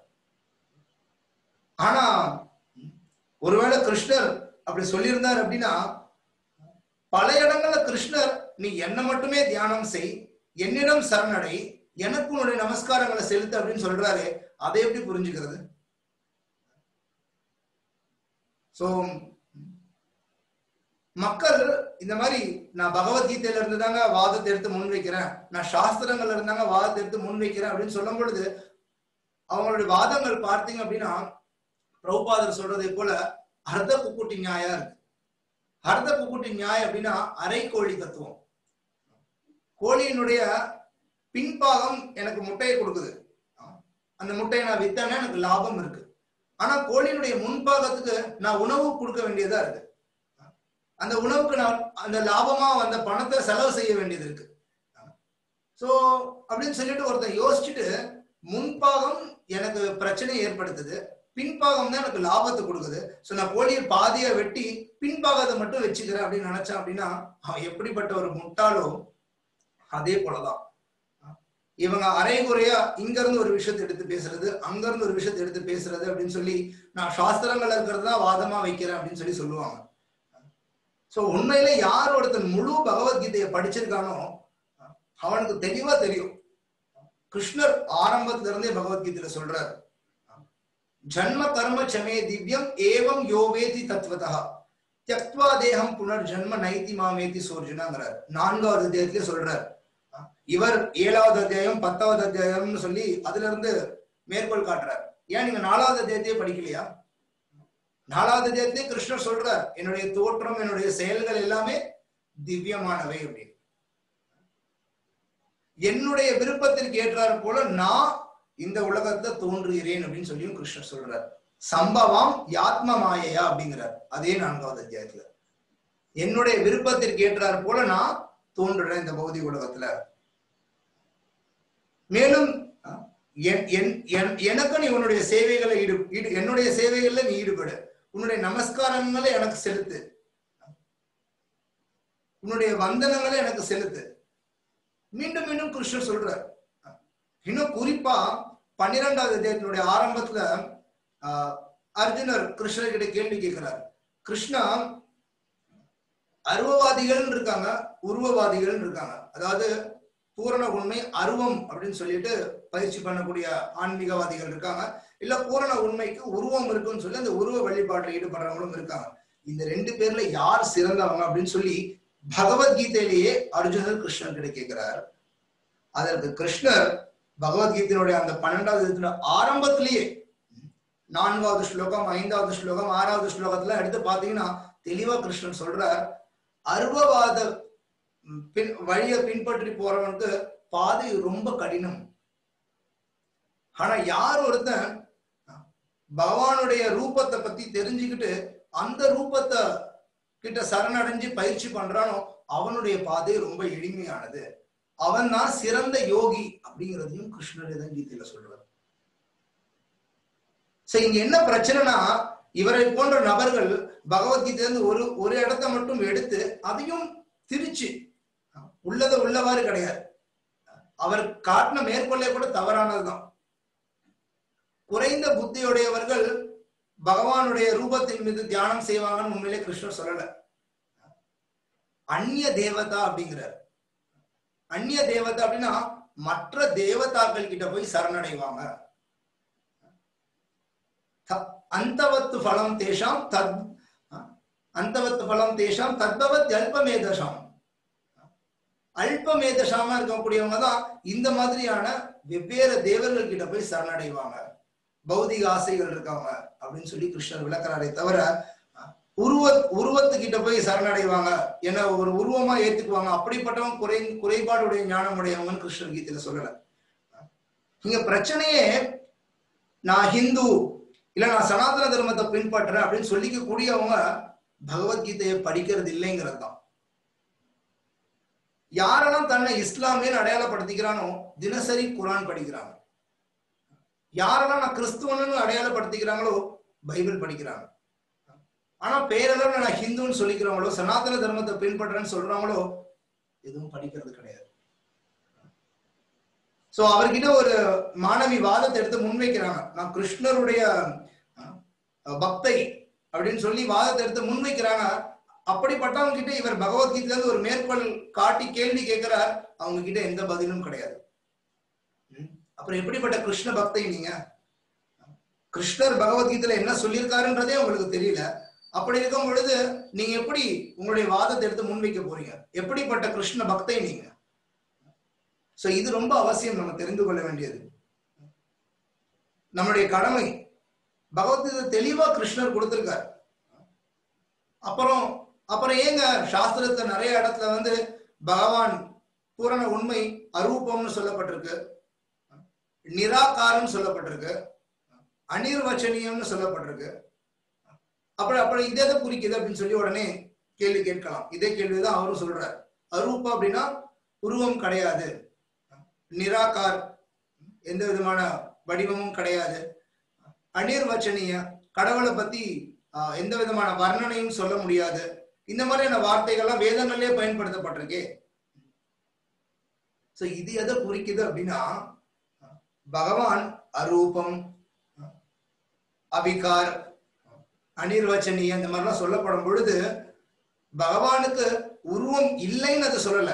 ஆனா ஒருவேளை கிருஷ்ணர் அப்படி சொல்லியிருந்தார் அப்படின்னா பல இடங்கள்ல கிருஷ்ணர் நீ என்ன மட்டுமே தியானம் செய் என்னிடம் சரணடை எனக்கு உன்னுடைய நமஸ்காரங்களை செலுத்து அப்படின்னு சொல்றாரு அதை எப்படி புரிஞ்சுக்கிறது சோ மக்கள் இந்த மாதிரி நான் பகவத்கீதையில இருந்து தாங்க வாதத்தை எடுத்து முன் வைக்கிறேன் நான் சாஸ்திரங்கள்ல இருந்தாங்க வாதத்தை எடுத்து முன் வைக்கிறேன் அப்படின்னு சொல்லும் பொழுது அவங்களுடைய வாதங்கள் பார்த்தீங்க அப்படின்னா பிரபுபாதர் சொல்றதை போல அர்த்த குக்குட்டி நியாயா இருக்கு அர்த்த குக்குட்டி நியாயம் அப்படின்னா அரைக்கோழி தத்துவம் கோழியினுடைய பின்பாகம் எனக்கு முட்டையை கொடுக்குது அந்த முட்டையை நான் வித்தேன்னா எனக்கு லாபம் இருக்கு ஆனா கோழியினுடைய முன்பாகத்துக்கு நான் உணவு கொடுக்க வேண்டியதா இருக்கு அந்த உணவுக்கு நான் அந்த லாபமா வந்த பணத்தை செலவு செய்ய வேண்டியது இருக்கு சோ அப்படின்னு சொல்லிட்டு ஒருத்தன் யோசிச்சுட்டு முன்பாகம் எனக்கு பிரச்சனை ஏற்படுத்துது பின்பாகம் தான் எனக்கு லாபத்தை கொடுக்குது சோ நான் கோழியை பாதியா வெட்டி பின்பாகத்தை மட்டும் வச்சுக்கிறேன் அப்படின்னு நினைச்சான் அப்படின்னா அவன் எப்படிப்பட்ட ஒரு முட்டாளோ அதே போலதான் இவங்க அரைகுறையா இங்க இருந்து ஒரு விஷயத்தை எடுத்து பேசுறது அங்க இருந்து ஒரு விஷயத்தை எடுத்து பேசுறது அப்படின்னு சொல்லி நான் சாஸ்திரங்கள் இருக்கிறது தான் வாதமா வைக்கிறேன் அப்படின்னு சொல்லி சொல்லுவாங்க சோ உண்மையில யார் ஒருத்தன் முழு பகவத்கீதையை படிச்சிருக்கானோ அவனுக்கு தெளிவா தெரியும் கிருஷ்ணர் ஆரம்பத்துல இருந்தே பகவத்கீதையில சொல்றாரு ஜன்ம கர்ம சமே திவ்யம் ஏவம் யோவேதி தத்துவதா தியக்வா தேகம் புனர் ஜன்ம நைத்தி மாமேதி சோர்ஜுனாங்கிறார் நான்காவது அத்தியாயத்திலே சொல்றார் இவர் ஏழாவது அத்தியாயம் பத்தாவது அத்தியாயம்னு சொல்லி அதுல இருந்து மேற்கோள் காட்டுறார் ஏன் நீங்க நாலாவது அத்தியாயத்தையே படிக்கலையா நாலாவது அத்தியாயத்திலே கிருஷ்ணர் சொல்றார் என்னுடைய தோற்றம் என்னுடைய செயல்கள் எல்லாமே திவ்யமானவை அப்படின்னு என்னுடைய விருப்பத்திற்கு ஏற்றாறு போல நான் இந்த உலகத்தை தோன்றுகிறேன் அப்படின்னு சொல்லியும் கிருஷ்ணர் சொல்றார் சம்பவம் யாத்ம மாயையா அப்படிங்கிறார் அதே நான்காவது அத்தியாயத்துல என்னுடைய விருப்பத்திற்கு ஏற்றாறு போல நான் தோன்றுறேன் இந்த பௌதிக உலகத்துல மேலும் எனக்கு நீ உன்னுடைய சேவைகளை ஈடு ஈடு என்னுடைய சேவைகள்ல நீ ஈடுபடு உன்னுடைய நமஸ்காரங்களை எனக்கு செலுத்து உன்னுடைய வந்தனங்களை எனக்கு செலுத்து மீண்டும் மீண்டும் கிருஷ்ணர் சொல்றார் இன்னும் குறிப்பா பன்னிரெண்டாவது அத்தியாயத்தினுடைய ஆரம்பத்துல அர்ஜுனர் கிருஷ்ணர் கிட்ட கேள்வி கேட்கிறார் கிருஷ்ணா அருவவாதிகள் இருக்காங்க உருவவாதிகள் இருக்காங்க அதாவது பூரண உண்மை அருவம் அப்படின்னு சொல்லிட்டு பயிற்சி பண்ணக்கூடிய ஆன்மீகவாதிகள் இருக்காங்க இல்ல பூரண உண்மைக்கு உருவம் இருக்குன்னு சொல்லி அந்த உருவ வழிபாட்டில் ஈடுபடுறவங்களும் இருக்காங்க இந்த ரெண்டு பேர்ல யார் சிறந்தவங்க அப்படின்னு சொல்லி பகவத்கீதையிலேயே அர்ஜுனர் கிருஷ்ணன் கிட்ட கேட்கிறார் அதற்கு கிருஷ்ணர் பகவத்கீதையினுடைய அந்த பன்னெண்டாவது ஆரம்பத்திலேயே நான்காவது ஸ்லோகம் ஐந்தாவது ஸ்லோகம் ஆறாவது ஸ்லோகத்துல எடுத்து பாத்தீங்கன்னா தெளிவா கிருஷ்ணன் சொல்றார் அருவவாத பின் வழிய பின்பற்றி போறவனுக்கு பாதை ரொம்ப கடினம் ஆனா யார் ஒருத்தன் பகவானுடைய ரூபத்தை பத்தி தெரிஞ்சுக்கிட்டு அந்த ரூபத்தை கிட்ட சரணடைஞ்சு பயிற்சி பண்றானோ அவனுடைய பாதை ரொம்ப எளிமையானது அவன் தான் சிறந்த யோகி அப்படிங்கிறதையும் கிருஷ்ணரே தான் கீதையில சொல்றார் சரி இங்க என்ன பிரச்சனைனா இவரை போன்ற நபர்கள் பகவத்கீதையிலிருந்து ஒரு ஒரு இடத்த மட்டும் எடுத்து அதையும் திரிச்சு உள்ளத உள்ளவாறு கிடையாது அவர் காட்டின மேற்கொள்ளே கூட தவறானதுதான் குறைந்த புத்தியுடையவர்கள் பகவானுடைய ரூபத்தின் மீது தியானம் செய்வாங்கன்னு உண்மையிலே கிருஷ்ணர் சொல்லல அந்நிய தேவதா அப்படிங்கிறார் அந்நிய தேவதா அப்படின்னா மற்ற தேவதாக்கள் கிட்ட போய் சரணடைவாங்க த- அந்தவத்து பலம் தேஷாம் தத் அந்தவத்து பலம் தேஷாம் தத்பவத் அல்பமேதசாம் அல்பமேதசாமா இருக்கக்கூடியவங்க தான் இந்த மாதிரியான வெவ்வேறு தேவர்கள் கிட்ட போய் சரணடைவாங்க பௌதிக ஆசைகள் இருக்காங்க அப்படின்னு சொல்லி கிருஷ்ணர் விளக்குறாரே தவிர உருவ உருவத்துக்கிட்ட போய் சரணடைவாங்க என்ன ஒரு உருவமா ஏத்துக்குவாங்க அப்படிப்பட்டவங்க குறை குறைபாடுடைய ஞானமுடையவங்கன்னு கிருஷ்ணர் கீதையில சொல்லல இங்க பிரச்சனையே நான் ஹிந்து இல்ல நான் சனாதன தர்மத்தை பின்பற்றுறேன் அப்படின்னு சொல்லிக்க கூடியவங்க பகவத்கீதையை படிக்கிறது இல்லைங்கிறது தான் யாரெல்லாம் தன்னை இஸ்லாமியன்னு அடையாளப்படுத்திக்கிறானோ தினசரி குரான் படிக்கிறாங்க யாரெல்லாம் நான் கிறிஸ்துவன்னு அடையாளப்படுத்திக்கிறாங்களோ பைபிள் படிக்கிறாங்க ஆனா பேரெல்லாம் நான் ஹிந்துன்னு சொல்லிக்கிறவங்களோ சனாதன தர்மத்தை பின்பற்றேன்னு சொல்றாங்களோ எதுவும் படிக்கிறது கிடையாது சோ அவர்கிட்ட ஒரு மாணவி வாதத்தை எடுத்து முன்வைக்கிறாங்க நான் கிருஷ்ணருடைய அஹ், பக்தை அப்படின்னு சொல்லி வாதத்தை எடுத்து முன்வைக்கிறாங்க அப்படிப்பட்டவங்க கிட்ட இவர் பகவத்கீதையில இருந்து ஒரு மேற்கோள் காட்டி கேள்வி கேட்கிறார் அவங்க கிட்ட எந்த பதிலும் கிடையாது ம். அப்புறம் எப்படிப்பட்ட கிருஷ்ண பக்தை நீங்க கிருஷ்ணர் பகவத்கீதையில என்ன சொல்லியிருக்காருன்றதே உங்களுக்கு தெரியல அப்படி இருக்கும் பொழுது நீங்க எப்படி உங்களுடைய வாதத்தை எடுத்து முன்வைக்க போறீங்க எப்படிப்பட்ட கிருஷ்ண பக்தை நீங்க சோ இது ரொம்ப அவசியம் நம்ம தெரிந்து கொள்ள வேண்டியது நம்முடைய கடமை பகவத்கீதை தெளிவா கிருஷ்ணர் கொடுத்திருக்கார் அப்புறம் அப்புறம் ஏங்க சாஸ்திரத்துல நிறைய இடத்துல வந்து பகவான் பூரண உண்மை அரூபம்னு சொல்லப்பட்டிருக்கு நிராகாரம் சொல்லப்பட்டிருக்கு அனிர்வச்சனியம்னு சொல்லப்பட்டிருக்கு அப்புறம் அப்புறம் இதை எதை குறிக்குது அப்படின்னு சொல்லி உடனே கேள்வி கேட்கலாம் இதே கேள்விதான் அவரும் சொல்றார் அரூபம் அப்படின்னா உருவம் கிடையாது நிராகார் எந்த விதமான வடிவமும் கிடையாது அனிர்வச்சனிய கடவுளை பத்தி ஆஹ், எந்த விதமான வர்ணனையும் சொல்ல முடியாது இந்த மாதிரியான வார்த்தைகள்லாம் வேதங்கள்லயே பயன்படுத்தப்பட்டிருக்கே சோ இது எதை குறிக்குது அப்படின்னா பகவான் அரூபம் அபிகார் அனிர்வச்சனிய இந்த மாதிரிலாம் சொல்லப்படும் பொழுது பகவானுக்கு உருவம் இல்லைன்னு அது சொல்லல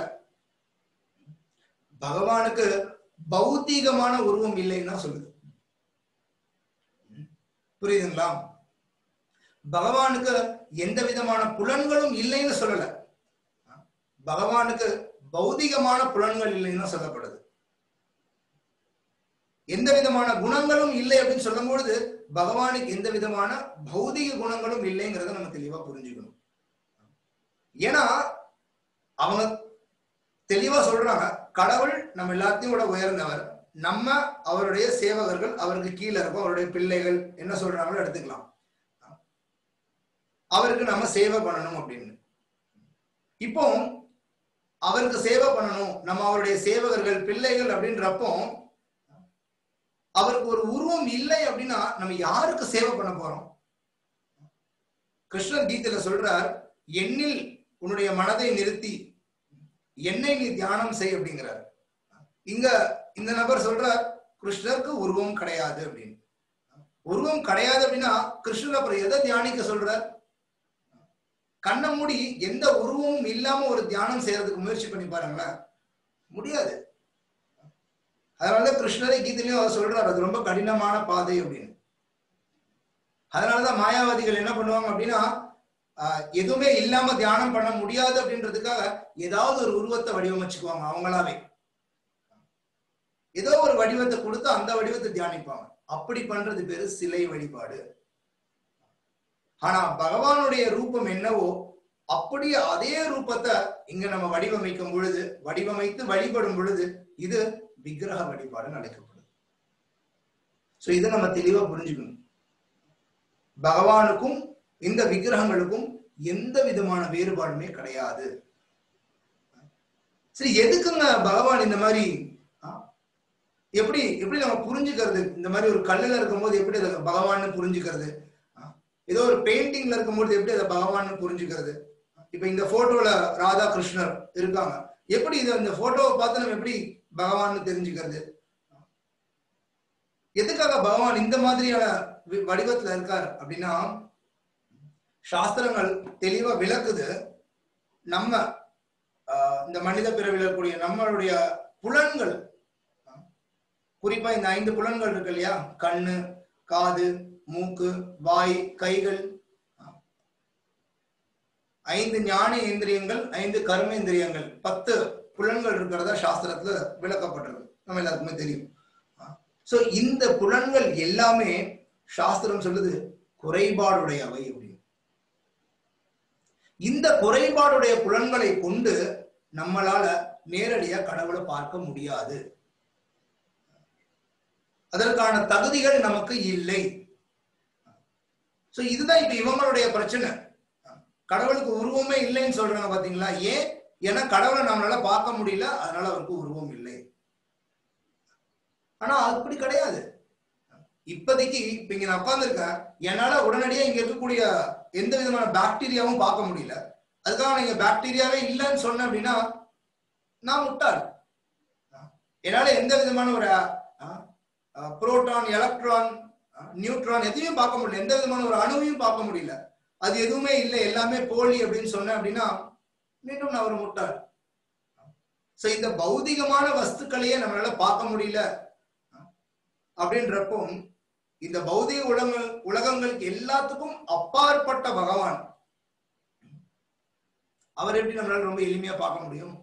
பகவானுக்கு பௌத்தீகமான உருவம் இல்லைன்னு தான் சொல்லுது புரியுதுங்களா பகவானுக்கு எந்த விதமான புலன்களும் இல்லைன்னு சொல்லல பகவானுக்கு பௌதிகமான புலன்கள் இல்லைன்னு தான் சொல்லப்படுது எந்த விதமான குணங்களும் இல்லை அப்படின்னு சொல்லும் பொழுது பகவானுக்கு எந்த விதமான பௌதிக குணங்களும் இல்லைங்கிறத நம்ம தெளிவா புரிஞ்சுக்கணும் ஏன்னா அவங்க தெளிவா சொல்றாங்க கடவுள் நம்ம எல்லாத்தையும் விட உயர்ந்தவர் நம்ம அவருடைய சேவகர்கள் அவருக்கு கீழே இருக்கும் அவருடைய பிள்ளைகள் என்ன சொல்றாங்களோ எடுத்துக்கலாம் அவருக்கு நம்ம சேவை பண்ணணும் அப்படின்னு இப்போ அவருக்கு சேவை பண்ணணும் நம்ம அவருடைய சேவகர்கள் பிள்ளைகள் அப்படின்றப்போ அவருக்கு ஒரு உருவம் இல்லை அப்படின்னா நம்ம யாருக்கு சேவை பண்ண போறோம் கிருஷ்ணர் கீதையில சொல்றார் எண்ணில் உன்னுடைய மனதை நிறுத்தி என்னை நீ தியானம் செய் அப்படிங்கிறார் இங்க இந்த நபர் சொல்றார் கிருஷ்ணருக்கு உருவம் கிடையாது அப்படின்னு உருவம் கிடையாது அப்படின்னா கிருஷ்ணர் அப்புறம் எதை தியானிக்க சொல்றார் கண்ணை மூடி எந்த உருவமும் இல்லாம ஒரு தியானம் செய்யறதுக்கு முயற்சி பண்ணி பாருங்களேன் முடியாது அதனால கிருஷ்ணரை கீதையிலையும் அவர் சொல்றாரு அது ரொம்ப கடினமான பாதை அப்படின்னு அதனாலதான் மாயாவாதிகள் என்ன பண்ணுவாங்க அப்படின்னா ஆஹ், எதுவுமே இல்லாம தியானம் பண்ண முடியாது அப்படின்றதுக்காக ஏதாவது ஒரு உருவத்தை வடிவமைச்சுக்குவாங்க அவங்களாவே ஏதோ ஒரு வடிவத்தை கொடுத்து அந்த வடிவத்தை தியானிப்பாங்க அப்படி பண்றது பேரு சிலை வழிபாடு ஆனா பகவானுடைய ரூபம் என்னவோ அப்படியே அதே ரூபத்தை இங்க நம்ம வடிவமைக்கும் பொழுது வடிவமைத்து வழிபடும் பொழுது இது விக்கிரக வழிபாடுன்னு அழைக்கப்படுது சோ இதை நம்ம தெளிவா புரிஞ்சுக்கணும் பகவானுக்கும் இந்த விக்கிரகங்களுக்கும் எந்த விதமான வேறுபாடுமே கிடையாது சரி எதுக்குங்க பகவான் இந்த மாதிரி ஆ, எப்படி எப்படி நம்ம புரிஞ்சுக்கிறது இந்த மாதிரி ஒரு கல்லுல இருக்கும்போது எப்படி அதை பகவான்னு புரிஞ்சுக்கிறது ஆ, ஏதோ ஒரு பெயிண்டிங்ல இருக்கும்போது எப்படி அதை பகவான்னு புரிஞ்சுக்கிறது இப்ப இந்த போட்டோல ராதா கிருஷ்ணர் இருக்காங்க எப்படி இதை இந்த போட்டோவை பார்த்து நம்ம எப்படி பகவான்னு தெரிஞ்சுக்கிறது எதுக்காக பகவான் இந்த மாதிரியான வி- வடிவத்துல இருக்கார் அப்படின்னா சாஸ்திரங்கள் தெளிவா விளக்குது நம்ம ஆஹ், இந்த மனித பிறவில இருக்கக்கூடிய நம்மளுடைய புலன்கள் குறிப்பா இந்த ஐந்து புலன்கள் இருக்கு இல்லையா கண்ணு காது மூக்கு வாய் கைகள் ஐந்து ஞான இந்திரியங்கள் ஐந்து கர்ம இந்திரியங்கள் பத்து புலன்கள் இருக்கிறதா சாஸ்திரத்துல விளக்கப்பட்டிருக்கு நம்ம எல்லாருக்குமே தெரியும் சோ இந்த புலன்கள் எல்லாமே சாஸ்திரம் சொல்லுது குறைபாடுடையவை அப்படின்னு இந்த குறைபாடுடைய புலன்களை கொண்டு நம்மளால நேரடியா கடவுளை பார்க்க முடியாது அதற்கான தகுதிகள் நமக்கு இல்லை சோ இதுதான் இப்ப இவங்களுடைய பிரச்சனை கடவுளுக்கு உருவமே இல்லைன்னு சொல்றாங்க பாத்தீங்களா ஏன் ஏன்னா கடவுளை நம்மளால பார்க்க முடியல அதனால அவருக்கு உருவம் இல்லை ஆனா அப்படி கிடையாது இப்போதைக்கு இப்ப இங்க நான் உட்கார்ந்துருக்கேன் என்னால உடனடியா இங்க இருக்கக்கூடிய எந்த விதமான பாக்டீரியாவும் பார்க்க முடியல அதுக்காக நீங்க பாக்டீரியாவே இல்லைன்னு சொன்ன அப்படின்னா நான் முட்டாள் என்னால எந்த விதமான ஒரு புரோட்டான் எலக்ட்ரான் நியூட்ரான் எதையும் பார்க்க முடியல எந்த விதமான ஒரு அணுவையும் பார்க்க முடியல அது எதுவுமே இல்லை எல்லாமே போலி அப்படின்னு சொன்னேன் அப்படின்னா மீண்டும் நான் ஒரு முட்டாள் சோ இந்த பௌதிகமான வஸ்துக்களையே நம்மளால பார்க்க முடியல அப்படின்றப்போ இந்த பௌதிக உலகங்கள் உலகங்களுக்கு எல்லாத்துக்கும் அப்பாற்பட்ட பகவான் அவர் எப்படி நம்மளால ரொம்ப எளிமையா பார்க்க முடியும்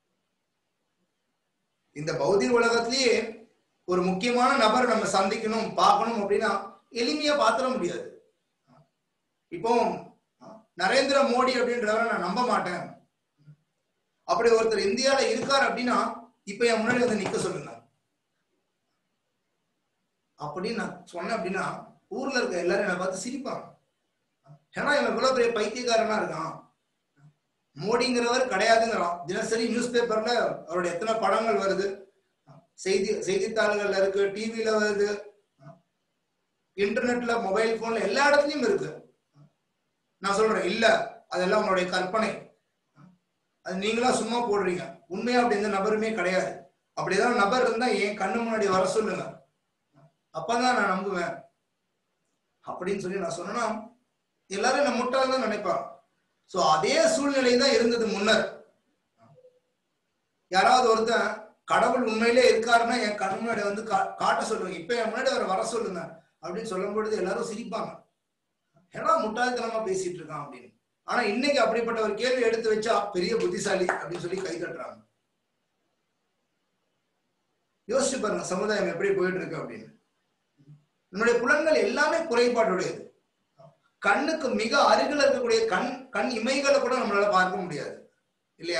இந்த பௌதிக உலகத்திலேயே ஒரு முக்கியமான நபர் நம்ம சந்திக்கணும் பார்க்கணும் அப்படின்னா எளிமையா பாத்திர முடியாது இப்போ நரேந்திர மோடி அப்படின்றவரை நான் நம்ப மாட்டேன் அப்படி ஒருத்தர் இந்தியால இருக்கார் அப்படின்னா இப்ப என் முன்னாடி வந்து நிக்க சொல்லுங்க அப்படின்னு நான் சொன்னேன் அப்படின்னா ஊர்ல இருக்க எல்லாரும் என்னை பார்த்து சிரிப்பாங்க ஏன்னா இவன் இவ்வளவு பெரிய பைத்தியக்காரனா இருக்கான் மோடிங்கிறவர் கிடையாதுங்கிறான் தினசரி நியூஸ் பேப்பர்ல அவருடைய எத்தனை படங்கள் வருது செய்தி செய்தித்தாள்கள்ல இருக்கு டிவில வருது இன்டர்நெட்ல மொபைல் போன்ல எல்லா இடத்துலயும் இருக்கு நான் சொல்றேன் இல்ல அதெல்லாம் உங்களுடைய கற்பனை அது நீங்களா சும்மா போடுறீங்க உண்மையா அப்படி எந்த நபருமே கிடையாது அப்படி ஏதாவது நபர் இருந்தா என் கண்ணு முன்னாடி வர சொல்லுங்க அப்பதான் நான் நம்புவேன் அப்படின்னு சொல்லி நான் சொன்னா எல்லாரும் என்ன முட்டாள் தான் நினைப்பாங்க சோ அதே சூழ்நிலை தான் இருந்தது முன்னர் யாராவது ஒருத்தன் கடவுள் உண்மையிலே இருக்காருன்னா என் கண் முன்னாடி வந்து கா- காட்ட சொல்லுவாங்க இப்ப என் முன்னாடி அவர் வர சொல்லுங்க அப்படின்னு சொல்லும் பொழுது எல்லாரும் சிரிப்பாங்க ஏன்னா முட்டாள்தனமா பேசிட்டு இருக்கான் அப்படின்னு ஆனா இன்னைக்கு அப்படிப்பட்ட ஒரு கேள்வி எடுத்து வச்சா பெரிய புத்திசாலி அப்படின்னு சொல்லி கை தட்டுறாங்க யோசிச்சு பாருங்க சமுதாயம் எப்படி போயிட்டு இருக்கு அப்படின்னு நம்முடைய புலன்கள் எல்லாமே குறைபாடுடையது கண்ணுக்கு மிக அருகில் இருக்கக்கூடிய கண் கண் இமைகளை கூட நம்மளால பார்க்க முடியாது இல்லையா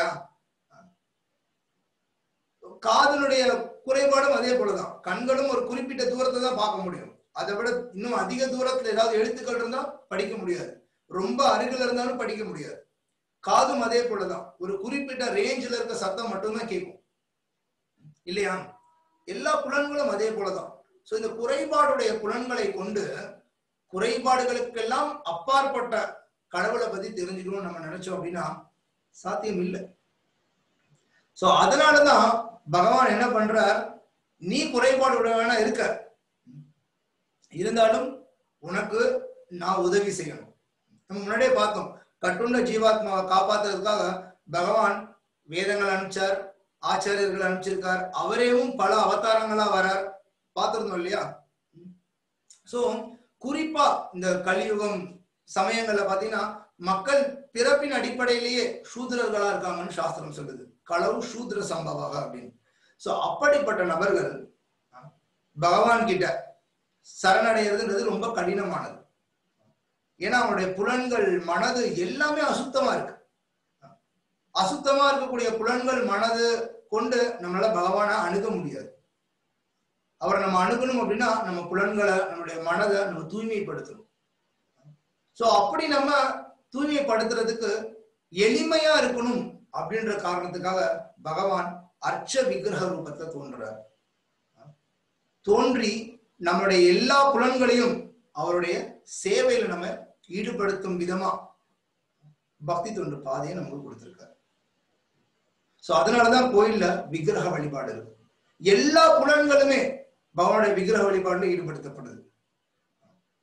காதலுடைய குறைபாடும் அதே போலதான் கண்களும் ஒரு குறிப்பிட்ட தூரத்தை தான் பார்க்க முடியும் அதை விட இன்னும் அதிக தூரத்துல ஏதாவது எழுத்துக்கள் இருந்தா படிக்க முடியாது ரொம்ப அருகில் இருந்தாலும் படிக்க முடியாது காதும் அதே போலதான் ஒரு குறிப்பிட்ட ரேஞ்சில் இருக்க சத்தம் மட்டும்தான் கேட்கும் இல்லையா எல்லா புலன்களும் அதே போலதான் சோ இந்த குறைபாடுடைய புலன்களை கொண்டு குறைபாடுகளுக்கெல்லாம் அப்பாற்பட்ட கடவுளை பத்தி தெரிஞ்சுக்கணும்னு நம்ம நினைச்சோம் அப்படின்னா சாத்தியம் இல்லை சோ அதனாலதான் பகவான் என்ன பண்றார் நீ குறைபாடு உடையவனா இருக்க இருந்தாலும் உனக்கு நான் உதவி செய்யணும் நம்ம முன்னாடியே பார்த்தோம் கட்டுண்ட ஜீவாத்மாவை காப்பாத்துறதுக்காக பகவான் வேதங்கள் அனுப்பிச்சார் ஆச்சாரியர்கள் அனுப்பிச்சிருக்கார் அவரேவும் பல அவதாரங்களா வரார் பார்த்திருந்தோம் இல்லையா சோ குறிப்பா இந்த கலியுகம் சமயங்கள்ல பாத்தீங்கன்னா மக்கள் பிறப்பின் அடிப்படையிலேயே சூத்திரர்களா இருக்காங்கன்னு சாஸ்திரம் சொல்லுது களவு சூத்திர சம்பவாக அப்படின்னு சோ அப்படிப்பட்ட நபர்கள் பகவான் கிட்ட சரணடைகிறதுன்றது ரொம்ப கடினமானது ஏன்னா அவனுடைய புலன்கள் மனது எல்லாமே அசுத்தமா இருக்கு அசுத்தமா இருக்கக்கூடிய புலன்கள் மனது கொண்டு நம்மளால பகவானை அணுக முடியாது அவரை நம்ம அணுகணும் அப்படின்னா நம்ம புலன்களை நம்மளுடைய மனதை நம்ம தூய்மைப்படுத்தணும் சோ அப்படி நம்ம தூய்மைப்படுத்துறதுக்கு எளிமையா இருக்கணும் அப்படின்ற காரணத்துக்காக பகவான் அர்ச்ச விக்கிரக ரூபத்துல தோன்றார் தோன்றி நம்மளுடைய எல்லா புலன்களையும் அவருடைய சேவையில நம்ம ஈடுபடுத்தும் விதமா பக்தி தொண்டு பாதையை நமக்கு கொடுத்திருக்காரு சோ அதனாலதான் கோயில்ல விக்கிரக வழிபாடு இருக்கு எல்லா புலன்களுமே பகவானுடைய விக்கிரக வழிபாடுல ஈடுபடுத்தப்படுது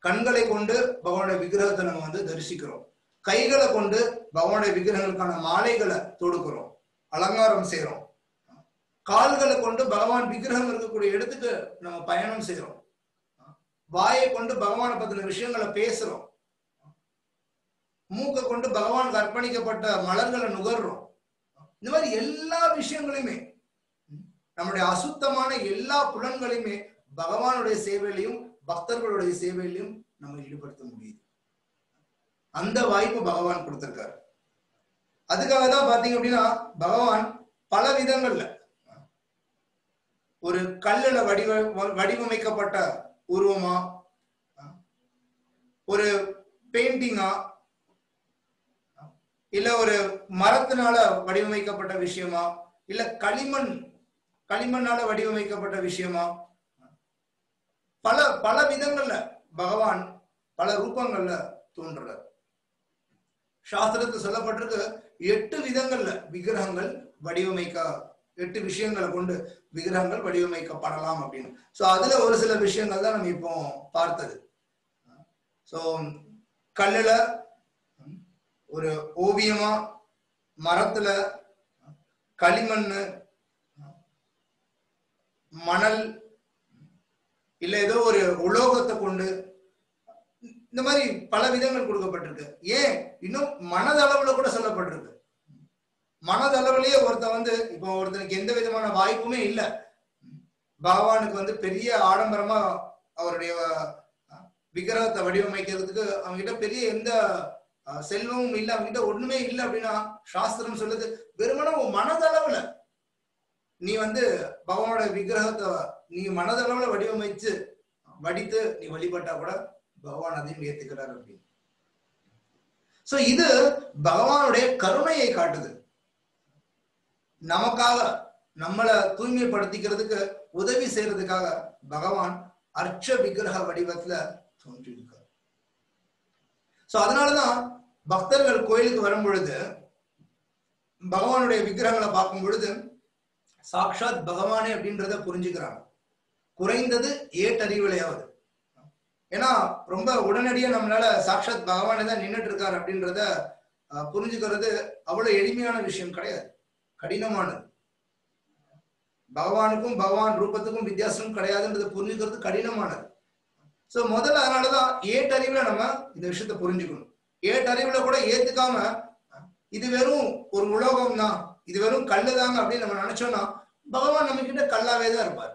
கண்களை கொண்டு பகவானுடைய விக்கிரகத்தை நம்ம வந்து தரிசிக்கிறோம் கைகளை கொண்டு பகவானுடைய விக்கிரகங்களுக்கான மாலைகளை தொடுக்கிறோம் அலங்காரம் செய்யறோம் கால்களை கொண்டு பகவான் விக்கிரகம் இருக்கக்கூடிய இடத்துக்கு நம்ம பயணம் செய்யறோம் வாயை கொண்டு பகவானை பத்தின விஷயங்களை பேசுறோம் மூக்கை கொண்டு பகவானுக்கு அர்ப்பணிக்கப்பட்ட மலர்களை நுகர்றோம் இந்த மாதிரி எல்லா விஷயங்களையுமே நம்முடைய அசுத்தமான எல்லா புலன்களையுமே பகவானுடைய சேவையிலையும் பக்தர்களுடைய சேவையிலையும் நம்ம ஈடுபடுத்த முடியுது அந்த வாய்ப்பு பகவான் கொடுத்திருக்காரு அதுக்காக தான் பாத்தீங்க அப்படின்னா பகவான் பல விதங்கள்ல ஒரு கல்லுல வடிவ வடிவமைக்கப்பட்ட உருவமா ஒரு பெயிண்டிங்கா இல்ல ஒரு மரத்தினால வடிவமைக்கப்பட்ட விஷயமா இல்ல களிமண் களிமண்ணால வடிவமைக்கப்பட்ட விஷயமா பல பல விதங்கள்ல பகவான் பல ரூபங்கள்ல தோன்றுறார் சாஸ்திரத்தில் சொல்லப்பட்டிருக்கு எட்டு விதங்கள்ல விக்கிரகங்கள் வடிவமைக்க எட்டு விஷயங்களை கொண்டு விக்கிரகங்கள் வடிவமைக்கப்படலாம் அப்படின்னு சோ அதுல ஒரு சில விஷயங்கள் தான் நம்ம இப்போ பார்த்தது சோ கல்லுல ஒரு ஓவியமா மரத்துல களிமண்ணு மணல் இல்ல ஏதோ ஒரு உலோகத்தை கொண்டு இந்த மாதிரி பல விதங்கள் கொடுக்கப்பட்டிருக்கு ஏன் இன்னும் மனதளவுல கூட சொல்லப்பட்டிருக்கு மனதளவுலயே ஒருத்தன் வந்து இப்போ ஒருத்தனுக்கு எந்த விதமான வாய்ப்புமே இல்லை பகவானுக்கு வந்து பெரிய ஆடம்பரமா அவருடைய விக்கிரகத்தை வடிவமைக்கிறதுக்கு அவங்ககிட்ட பெரிய எந்த செல்வமும் இல்லை அவங்ககிட்ட ஒண்ணுமே இல்லை அப்படின்னா சாஸ்திரம் சொல்லுது வெறுமன உன் மனதளவுல நீ வந்து பகவானோட விக்கிரகத்தை நீ மனதளவுல வடிவமைச்சு வடித்து நீ வழிபட்டா கூட பகவான் அதையும் ஏத்துக்கிறார் அப்படின்னு சோ இது பகவானுடைய கருணையை காட்டுது நமக்காக நம்மளை தூய்மைப்படுத்திக்கிறதுக்கு உதவி செய்யறதுக்காக பகவான் அர்ச்ச விக்கிரக வடிவத்துல தோன்றியிருக்கார் சோ அதனாலதான் பக்தர்கள் கோயிலுக்கு வரும் பொழுது பகவானுடைய விக்கிரகங்களை பார்க்கும் பொழுது சாக்ஷாத் பகவானே அப்படின்றத புரிஞ்சுக்கிறாங்க குறைந்தது ஏட்டறிவிலையாவது ஏன்னா ரொம்ப உடனடியா நம்மளால சாக்ஷாத் பகவானே தான் நின்றுட்டு இருக்காரு அப்படின்றத புரிஞ்சுக்கிறது அவ்வளவு எளிமையான விஷயம் கிடையாது கடினமானது பகவானுக்கும் பகவான் ரூபத்துக்கும் வித்தியாசம் கிடையாதுன்றது புரிஞ்சுக்கிறது கடினமானது சோ முதல்ல அதனாலதான் ஏட்டறிவுல நம்ம இந்த விஷயத்த புரிஞ்சுக்கணும் ஏட்டறிவுல கூட ஏத்துக்காம இது வெறும் ஒரு உலோகம் தான் இது வெறும் கல்லு தாங்க அப்படின்னு நம்ம நினைச்சோம்னா பகவான் நம்ம கிட்ட கல்லாவே தான் இருப்பார்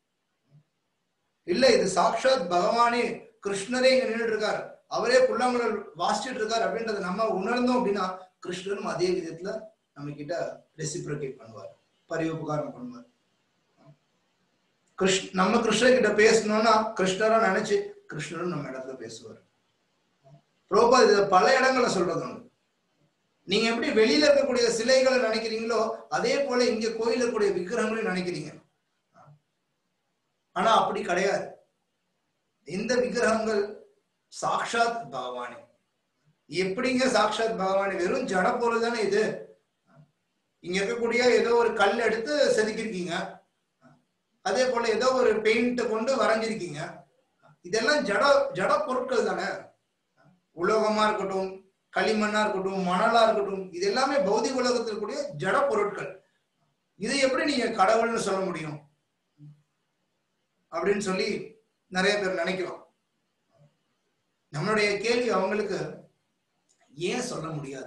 இல்ல இது சாட்சாத் பகவானே கிருஷ்ணரே இங்க நின்றுட்டு இருக்காரு அவரே புல்லாங்குழல் வாசிச்சுட்டு இருக்காரு அப்படின்றத நம்ம உணர்ந்தோம் அப்படின்னா கிருஷ்ணரும் அதே விதத்துல நம்ம கிட்ட ரெசிப்ரேட் பண்ணுவார் பரிவுபகாரம் பண்ணுவார் கிருஷ்ண நம்ம கிருஷ்ணர் கிட்ட பேசணும்னா கிருஷ்ணரா நினைச்சு கிருஷ்ணரும் நம்ம இடத்துல பேசுவார் ப்ரோபா இது பல இடங்கள்ல சொல்றது உண்டு நீங்க எப்படி வெளியில இருக்கக்கூடிய சிலைகளை நினைக்கிறீங்களோ அதே போல இங்க கோயில இருக்கக்கூடிய விக்கிரகங்களையும் நினைக்கிறீங்க ஆனா அப்படி கிடையாது இந்த விக்கிரகங்கள் சாக்ஷாத் பகவானே எப்படிங்க சாக்ஷாத் பகவானே வெறும் ஜட பொருள் தானே இது இங்க இருக்கக்கூடிய ஏதோ ஒரு கல் எடுத்து செதுக்கிருக்கீங்க அதே போல ஏதோ ஒரு பெயிண்ட் கொண்டு வரைஞ்சிருக்கீங்க இதெல்லாம் ஜட ஜட பொருட்கள் தானே உலோகமா இருக்கட்டும் களிமண்ணா இருக்கட்டும் மணலா இருக்கட்டும் இது எல்லாமே பௌதிக உலகத்தில் இருக்கக்கூடிய ஜட பொருட்கள் இதை எப்படி நீங்க கடவுள்னு சொல்ல முடியும் அப்படின்னு சொல்லி நிறைய பேர் நினைக்கலாம் நம்மளுடைய கேள்வி அவங்களுக்கு ஏன் சொல்ல முடியாது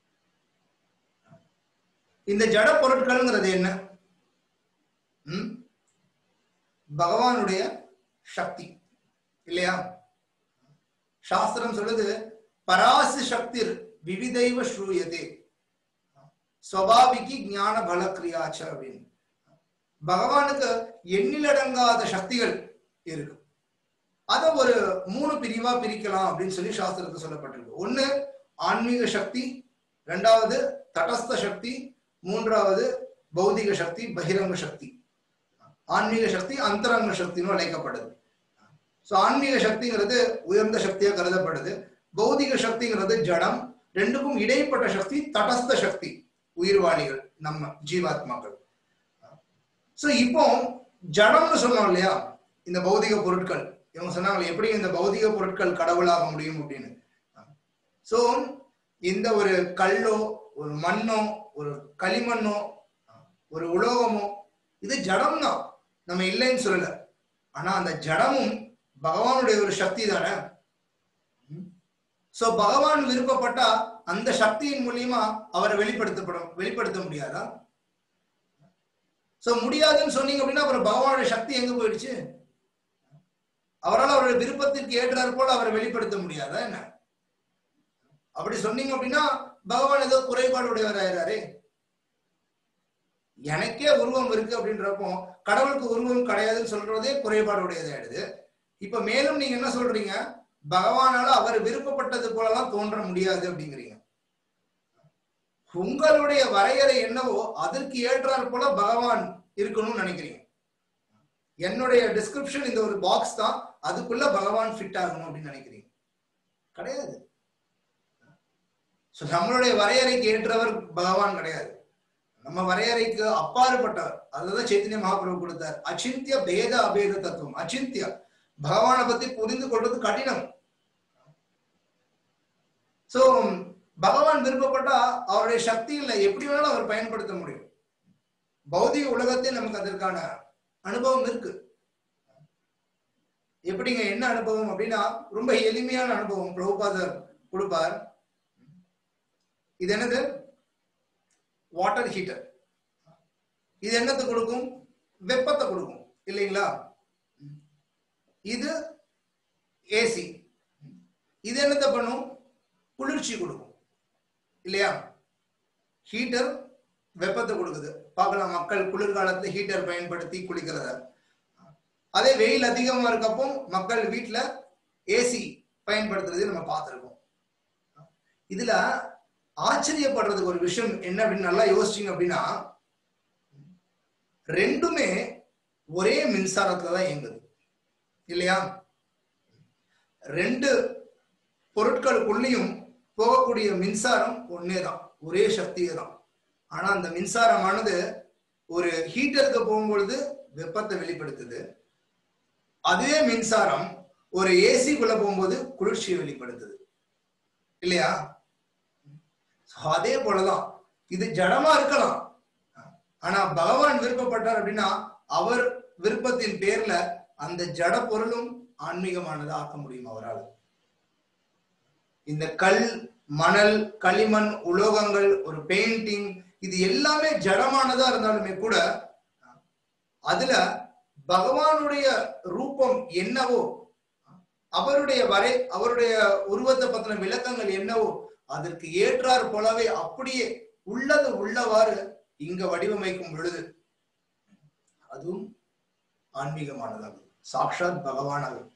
இந்த ஜட பொருட்கள்ங்கிறது என்ன ம் பகவானுடைய சக்தி இல்லையா சாஸ்திரம் சொல்லுது பராசி சக்தி விவிதைவ ஸ்ரூயதே ஸ்வபாவிக்கு ஞான பல கிரியாச்ச அப்படின்னு பகவானுக்கு எண்ணிலடங்காத சக்திகள் இருக்கு அத ஒரு மூணு பிரிவா பிரிக்கலாம் அப்படின்னு சொல்லி சாஸ்திரத்தை சொல்லப்பட்டிருக்கு ஒண்ணு ஆன்மீக சக்தி ரெண்டாவது தடஸ்த சக்தி மூன்றாவது பௌதிக சக்தி பகிரங்க சக்தி ஆன்மீக சக்தி அந்தரங்க சக்தின்னு அழைக்கப்படுது ஸோ ஆன்மீக சக்திங்கிறது உயர்ந்த சக்தியா கருதப்படுது பௌதிக சக்திங்கிறது ஜடம் ரெண்டுக்கும் இடைப்பட்ட சக்தி தடஸ்த சக்தி உயிர்வாளிகள் நம்ம ஜீவாத்மாக்கள் ஸோ இப்போ ஜடம்னு சொன்னோம் இல்லையா இந்த பௌதிக பொருட்கள் இவங்க சொன்னாங்க எப்படி இந்த பௌதிக பொருட்கள் கடவுளாக முடியும் அப்படின்னு சோ இந்த ஒரு கல்லோ ஒரு மண்ணோ ஒரு களிமண்ணோ ஒரு உலோகமோ இது ஜடம் தான் நம்ம இல்லைன்னு சொல்லல ஆனா அந்த ஜடமும் பகவானுடைய ஒரு சக்தி தானே சோ பகவான் விருப்பப்பட்டா அந்த சக்தியின் மூலியமா அவரை வெளிப்படுத்தப்படும் வெளிப்படுத்த முடியாதா சோ முடியாதுன்னு சொன்னீங்க அப்படின்னா அப்புறம் பகவானுடைய சக்தி எங்க போயிடுச்சு அவரால் அவருடைய விருப்பத்திற்கு ஏற்றாற் போல அவரை வெளிப்படுத்த முடியாதா என்ன அப்படி சொன்னீங்க அப்படின்னா பகவான் ஏதோ குறைபாடு உடையவராயிராரு எனக்கே உருவம் இருக்கு அப்படின்றப்போ கடவுளுக்கு உருவம் கிடையாதுன்னு சொல்றதே குறைபாடு உடையதாயிடுது இப்ப மேலும் நீங்க என்ன சொல்றீங்க பகவானால அவர் விருப்பப்பட்டது போலலாம் தோன்ற முடியாது அப்படிங்கிறீங்க உங்களுடைய வரையறை என்னவோ அதற்கு ஏற்றாற் போல பகவான் இருக்கணும்னு நினைக்கிறீங்க என்னுடைய டிஸ்கிரிப்ஷன் இந்த ஒரு பாக்ஸ் தான் அதுக்குள்ள பகவான் ஃபிட் ஆகணும் அப்படின்னு நினைக்கிறீங்க கிடையாது நம்மளுடைய வரையறைக்கு ஏற்றவர் பகவான் கிடையாது நம்ம வரையறைக்கு அப்பாறுபட்டவர் அதுதான் சைத்தன்ய மகாபிரபு கொடுத்தார் அச்சிந்திய பேத அபேத தத்துவம் அச்சிந்திய பகவானை பத்தி புரிந்து கொள்றது கடினம் சோ பகவான் விருப்பப்பட்டா அவருடைய சக்தியில எப்படி வேணாலும் அவர் பயன்படுத்த முடியும் பௌதிக உலகத்தில் நமக்கு அதற்கான அனுபவம் இருக்கு எப்படிங்க என்ன அனுபவம் அப்படின்னா ரொம்ப எளிமையான அனுபவம் பிரபுபாதர் கொடுப்பார் இது என்னது வாட்டர் ஹீட்டர் இது என்னத்தை கொடுக்கும் வெப்பத்தை கொடுக்கும் இல்லைங்களா இது ஏசி இது என்னத்தை பண்ணும் குளிர்ச்சி கொடுக்கும் இல்லையா ஹீட்டர் வெப்பத்தை கொடுக்குது பார்க்கலாம் மக்கள் குளிர்காலத்துல ஹீட்டர் பயன்படுத்தி குளிக்கிறத அதே வெயில் அதிகமா இருக்கப்போ மக்கள் வீட்டுல ஏசி பயன்படுத்துறது நம்ம பார்த்துருக்கோம் இதுல ஆச்சரியப்படுறதுக்கு ஒரு விஷயம் என்ன அப்படின்னு நல்லா யோசிச்சிங்க அப்படின்னா ரெண்டுமே ஒரே மின்சாரத்துல தான் இயங்குது இல்லையா ரெண்டு பொருட்களுக்குள்ளேயும் போகக்கூடிய மின்சாரம் ஒன்னே தான் ஒரே சக்தியே தான் ஆனா அந்த மின்சாரமானது ஒரு ஹீட்டருக்கு போகும்பொழுது வெப்பத்தை வெளிப்படுத்துது அதே மின்சாரம் ஒரு ஏசிக்குள்ள போகும்போது குளிர்ச்சியை வெளிப்படுத்துது இல்லையா அதே போலதான் இது ஜடமா இருக்கலாம் ஆனா பகவான் விருப்பப்பட்டார் அப்படின்னா அவர் விருப்பத்தின் பேர்ல அந்த ஜட பொருளும் ஆன்மீகமானதை ஆக்க முடியும் அவரால் இந்த கல் மணல் களிமண் உலோகங்கள் ஒரு பெயிண்டிங் இது எல்லாமே ஜடமானதா இருந்தாலுமே கூட அதுல பகவானுடைய ரூபம் என்னவோ அவருடைய வரை அவருடைய உருவத்தை பத்தின விளக்கங்கள் என்னவோ அதற்கு ஏற்றார் போலவே அப்படியே உள்ளது உள்ளவாறு இங்க வடிவமைக்கும் பொழுது அதுவும் ஆன்மீகமானதாகும் சாக்ஷாத் பகவானாகும்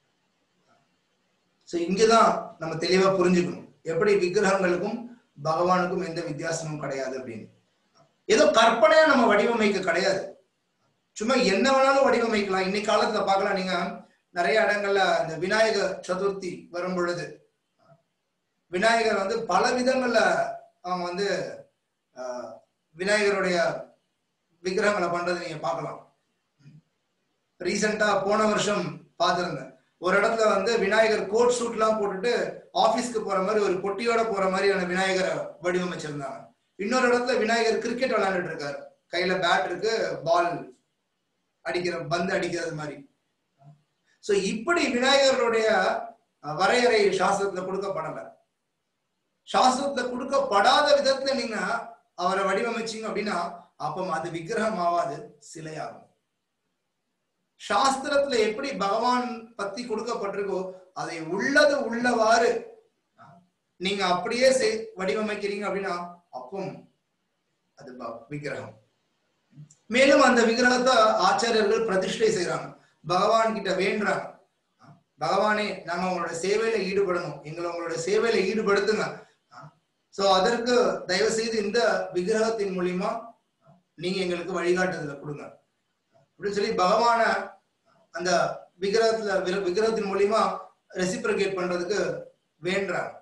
சோ இங்கதான் நம்ம தெளிவா புரிஞ்சுக்கணும் எப்படி விக்கிரகங்களுக்கும் பகவானுக்கும் எந்த வித்தியாசமும் கிடையாது அப்படின்னு ஏதோ கற்பனையா நம்ம வடிவமைக்க கிடையாது சும்மா என்ன வேணாலும் வடிவமைக்கலாம் இன்னைக்கு காலத்துல பார்க்கலாம் நீங்க நிறைய இடங்கள்ல இந்த விநாயகர் சதுர்த்தி வரும் பொழுது விநாயகர் வந்து பல விதங்கள்ல அவங்க வந்து விநாயகருடைய விக்கிரகங்களை பண்றது நீங்க பார்க்கலாம் ரீசெண்டா போன வருஷம் பார்த்திருந்தேன் ஒரு இடத்துல வந்து விநாயகர் கோட் சூட் எல்லாம் போட்டுட்டு ஆபீஸ்க்கு போற மாதிரி ஒரு பொட்டியோட போற மாதிரியான விநாயகரை வடிவமைச்சிருந்தாங்க இன்னொரு இடத்துல விநாயகர் கிரிக்கெட் விளையாண்டுட்டு இருக்காரு கையில பேட் இருக்கு பால் அடிக்கிற பந்து அடிக்கிறது மாதிரி சோ இப்படி விநாயகருடைய வரையறை சாஸ்திரத்துல கொடுக்கப்படல சாஸ்திரத்துல கொடுக்கப்படாத விதத்துல நீங்க அவரை வடிவமைச்சீங்க அப்படின்னா அப்ப அது விக்கிரகம் ஆகாது சிலையாகும் சாஸ்திரத்துல எப்படி பகவான் பத்தி கொடுக்கப்பட்டிருக்கோ அதை உள்ளது உள்ளவாறு நீங்க அப்படியே வடிவமைக்கிறீங்க அப்படின்னா அப்பம் அது விக்கிரகம் மேலும் அந்த விக்கிரகத்தை ஆச்சாரியர்கள் பிரதிஷ்டை செய்யறாங்க பகவான் கிட்ட வேண்டுறாங்க பகவானே நாங்க உங்களோட சேவையில ஈடுபடணும் எங்களை உங்களோட சேவையில ஈடுபடுத்துங்க சோ அதற்கு தயவு செய்து இந்த விக்கிரகத்தின் மூலியமா நீங்க எங்களுக்கு வழிகாட்டுதல கொடுங்க அப்படின்னு சொல்லி பகவான அந்த விக்கிரகத்துல விக்கிரகத்தின் மூலியமா ரெசிப்ரிகேட் பண்றதுக்கு வேண்டுறாங்க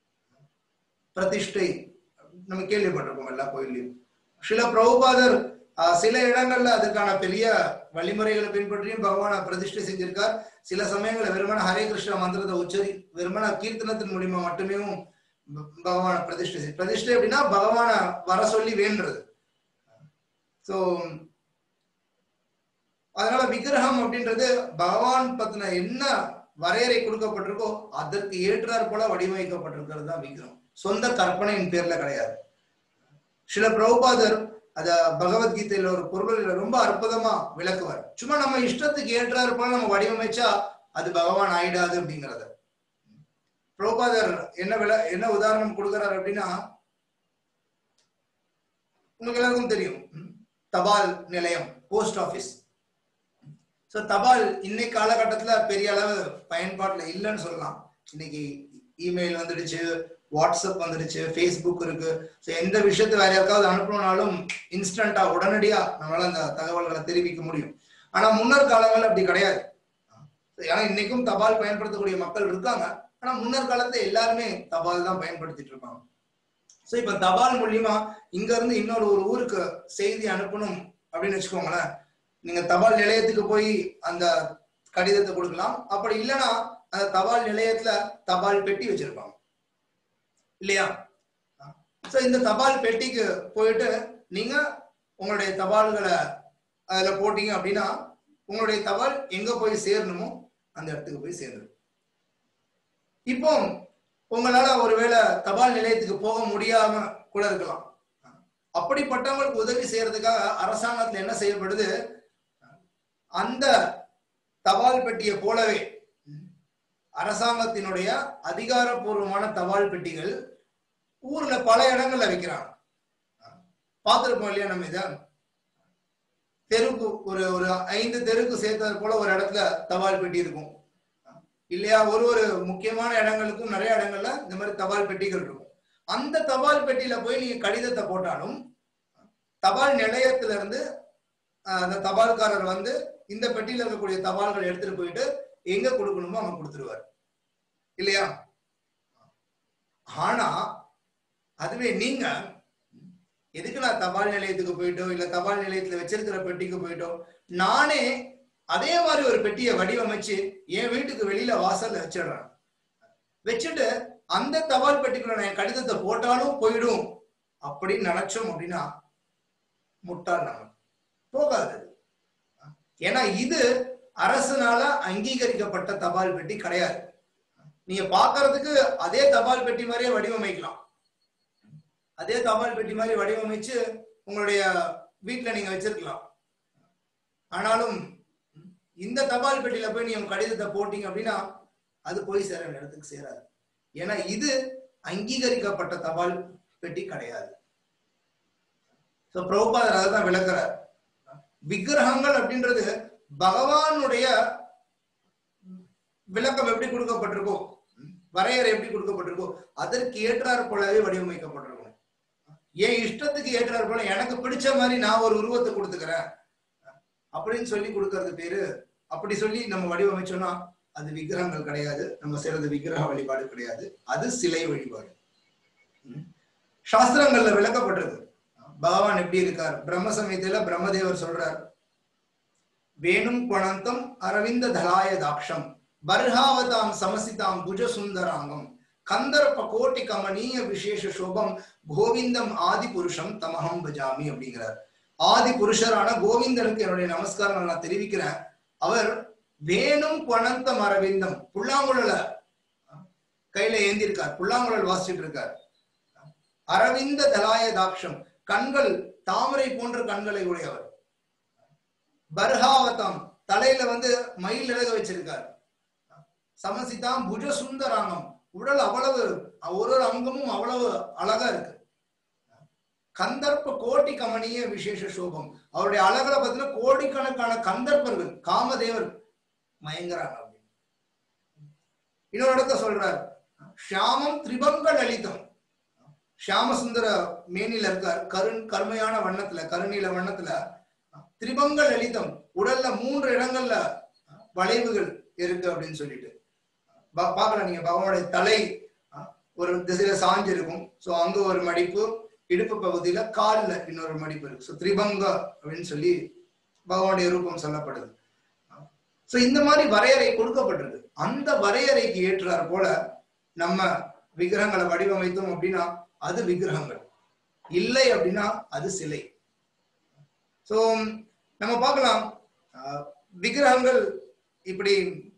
பிரதிஷ்டை நம்ம கேள்விப்பட்டிருக்கோம் எல்லா கோயிலையும் சில பிரபுபாதர் ஆஹ் சில இடங்கள்ல அதுக்கான பெரிய வழிமுறைகளை பின்பற்றியும் பகவானை பிரதிஷ்டை செஞ்சிருக்கார் சில சமயங்கள்ல வெறுமன ஹரே கிருஷ்ண மந்திரத்தை உச்சரி வெறுமன கீர்த்தனத்தின் மூலியமா மட்டுமே ப- பகவானை பிரதிஷ்டை செய் பிரதிஷ்டை அப்படின்னா பகவானை வர சொல்லி வேண்டுறது சோ அதனால விக்கிரகம் அப்படின்றது பகவான் பத்தின என்ன வரையறை கொடுக்கப்பட்டிருக்கோ அதற்கு ஏற்றாற் போல வடிவமைக்கப்பட்டிருக்கிறது தான் விக்கிரகம் சொந்த கற்பனையின் பேர்ல கிடையாது சில பிரபுபாதர் அத பகவத்கீதையில ஒரு பொருளில் ரொம்ப அற்புதமா விளக்குவார் சும்மா நம்ம இஷ்டத்துக்கு ஏற்றாற் போல நம்ம வடிவமைச்சா அது பகவான் ஆயிடாது அப்படிங்கறத பிரபுபாதர் என்ன விள என்ன உதாரணம் கொடுக்கிறார் அப்படின்னா உங்களுக்கு எல்லாருக்கும் தெரியும் ம், தபால் நிலையம் போஸ்ட் ஆபீஸ் சோ தபால் இன்னைக்கு காலகட்டத்துல பெரிய அளவு பயன்பாட்டுல இல்லைன்னு சொல்லலாம் இன்னைக்கு இமெயில் வந்துடுச்சு வாட்ஸ்அப் வந்துடுச்சு ஃபேஸ்புக் இருக்கு ஸோ எந்த விஷயத்தை வேற யாருக்காவது அனுப்பணும்னாலும் இன்ஸ்டன்டா உடனடியா நம்மளால அந்த தகவல்களை தெரிவிக்க முடியும் ஆனா முன்னர் காலங்கள் அப்படி கிடையாது ஏன்னா இன்னைக்கும் தபால் பயன்படுத்தக்கூடிய மக்கள் இருக்காங்க ஆனா முன்னர் காலத்துல எல்லாருமே தபால் தான் பயன்படுத்திட்டு இருப்பாங்க சோ இப்ப தபால் மூலியமா இங்க இருந்து இன்னொரு ஒரு ஊருக்கு செய்தி அனுப்பணும் அப்படின்னு வச்சுக்கோங்களேன் நீங்க தபால் நிலையத்துக்கு போய் அந்த கடிதத்தை கொடுக்கலாம் அப்படி இல்லைன்னா அந்த தபால் நிலையத்துல தபால் பெட்டி வச்சிருப்பாங்க இல்லையா சோ இந்த தபால் பெட்டிக்கு போயிட்டு நீங்க உங்களுடைய தபால்களை அதுல போட்டீங்க அப்படின்னா உங்களுடைய தபால் எங்க போய் சேரணுமோ அந்த இடத்துக்கு போய் சேர்ந்துடும் இப்போ உங்களால ஒருவேளை தபால் நிலையத்துக்கு போக முடியாம கூட இருக்கலாம் அப்படிப்பட்டவங்களுக்கு உதவி செய்யறதுக்காக அரசாங்கத்துல என்ன செய்யப்படுது அந்த தபால் பெட்டியை போலவே அரசாங்கத்தினுடைய அதிகாரப்பூர்வமான தபால் பெட்டிகள் ஊர்ல பல இடங்கள்ல வைக்கிறாங்க பார்த்திருப்போம் இல்லையா நம்ம இத தெருக்கு ஒரு ஒரு ஐந்து தெருக்கு சேர்த்தது போல ஒரு இடத்துல தபால் பெட்டி இருக்கும் இல்லையா ஒரு ஒரு முக்கியமான இடங்களுக்கும் நிறைய இடங்கள்ல இந்த மாதிரி தபால் பெட்டிகள் இருக்கும் அந்த தபால் பெட்டியில போய் நீங்க கடிதத்தை போட்டாலும் தபால் நிலையத்துல இருந்து அஹ், அந்த தபால்காரர் வந்து இந்த பெட்டியில இருக்கக்கூடிய தபால்களை எடுத்துட்டு போயிட்டு எங்க கொடுக்கணுமோ அவங்க கொடுத்துருவார் இல்லையா ஆனா அதுவே நீங்க எதுக்கு நான் தபால் நிலையத்துக்கு போயிட்டோ இல்ல தபால் நிலையத்துல வச்சிருக்கிற பெட்டிக்கு போயிட்டோ நானே அதே மாதிரி ஒரு பெட்டியை வடிவமைச்சு என் வீட்டுக்கு வெளியில வாசல்ல வச்சிடுறேன் வச்சுட்டு அந்த தபால் பெட்டிக்குள்ள நான் என் கடிதத்தை போட்டாலும் போயிடும் அப்படின்னு நினைச்சோம் அப்படின்னா முட்டாள் நம்ம போகாது அது. ஏன்னா இது அரசுனால அங்கீகரிக்கப்பட்ட தபால் பெட்டி கிடையாது நீங்க பாக்குறதுக்கு அதே தபால் பெட்டி மாதிரியே வடிவமைக்கலாம் அதே தபால் பெட்டி மாதிரி வடிவமைச்சு உங்களுடைய வீட்டுல நீங்க வச்சிருக்கலாம் ஆனாலும் இந்த தபால் பெட்டியில போய் நீங்க உங்க கடிதத்தை போட்டீங்க அப்படின்னா அது போய் சேர வேண்டிய இடத்துக்கு சேராது ஏன்னா இது அங்கீகரிக்கப்பட்ட தபால் பெட்டி கிடையாது சோ பிரபுபாதர் அதை தான் விளக்குறார் விக்கிரகங்கள் அப்படின்றது பகவானுடைய விளக்கம் எப்படி கொடுக்கப்பட்டிருக்கோ வரையறை எப்படி கொடுக்கப்பட்டிருக்கோ அதற்கு ஏற்றாற் போலவே வடிவமைக்கப்பட்டிருக்கும் என் இஷ்டத்துக்கு ஏற்றாற் போல எனக்கு பிடிச்ச மாதிரி நான் ஒரு உருவத்தை கொடுத்துக்கிறேன் அப்படின்னு சொல்லி கொடுக்கறது பேரு அப்படி சொல்லி நம்ம வடிவமைச்சோம்னா அது விக்கிரகங்கள் கிடையாது நம்ம செய்யறது விக்கிரக வழிபாடு கிடையாது அது சிலை வழிபாடு ம். சாஸ்திரங்கள்ல விளக்கப்பட்டிருக்கு பகவான் எப்படி இருக்கார் பிரம்ம சமயத்துல பிரம்மதேவர் சொல்றார் வேணும் குணந்தம் அரவிந்த தலாய தாக்ஷம் பர்ஹாவதாம் சமசிதாம் புஜ சுந்தராங்கம் கந்தர்ப்ப கோட்டி கமனீய விசேஷ சோபம் கோவிந்தம் ஆதி புருஷம் தமகம் பஜாமி அப்படிங்கிறார் ஆதி புருஷரான கோவிந்தனுக்கு என்னுடைய நமஸ்காரம் நான் தெரிவிக்கிறேன் அவர் வேணும் குணந்தம் அரவிந்தம் புல்லாங்குழல கையில ஏந்திருக்கார் புல்லாங்குழல் வாசிச்சுட்டு இருக்கார் அரவிந்த தலாய தாக்ஷம் கண்கள் தாமரை போன்ற கண்களை உடையவர் பர்ஹாவதம் தலையில வந்து மயில் இறக வச்சிருக்கார் சமசிதாம் புஜ சுந்தராங்கம் உடல் அவ்வளவு ஒரு ஒரு அங்கமும் அவ்வளவு அழகா இருக்கு கந்தர்ப்ப கோட்டி கமனிய விசேஷ சோபம் அவருடைய அழகுல பார்த்தீங்கன்னா கோடிக்கணக்கான கந்தர்ப்பர்கள் காமதேவர் மயங்குறாங்க அப்படின்னு இன்னொரு இடத்த சொல்றார் ஷியாமம் திரிபங்க லலிதம் ஷியாமசுந்தர மேனில இருக்கார் கருண் கருமையான வண்ணத்துல கருநீல வண்ணத்துல திரிபங்க லலிதம் உடல்ல மூன்று இடங்கள்ல வளைவுகள் இருக்கு அப்படின்னு சொல்லிட்டு பா- பார்க்கலாம் நீங்க பகவானுடைய தலை அஹ், ஒரு திசையில சாஞ்சு இருக்கும் சோ அங்க ஒரு மடிப்பு இடுப்பு பகுதியில கால்ல இன்னொரு மடிப்பு இருக்கு ஸோ திரிபங்க அப்படின்னு சொல்லி பகவானுடைய ரூபம் சொல்லப்படுது ஸோ இந்த மாதிரி வரையறை கொடுக்கப்பட்டிருக்கு அந்த வரையறைக்கு ஏற்றார் போல நம்ம விக்கிரகங்களை வடிவமைத்தோம் அப்படின்னா அது விக்கிரகங்கள் இல்லை அப்படின்னா அது சிலை ஸோ நம்ம பார்க்கலாம் ஆஹ், விக்கிரகங்கள் இப்படி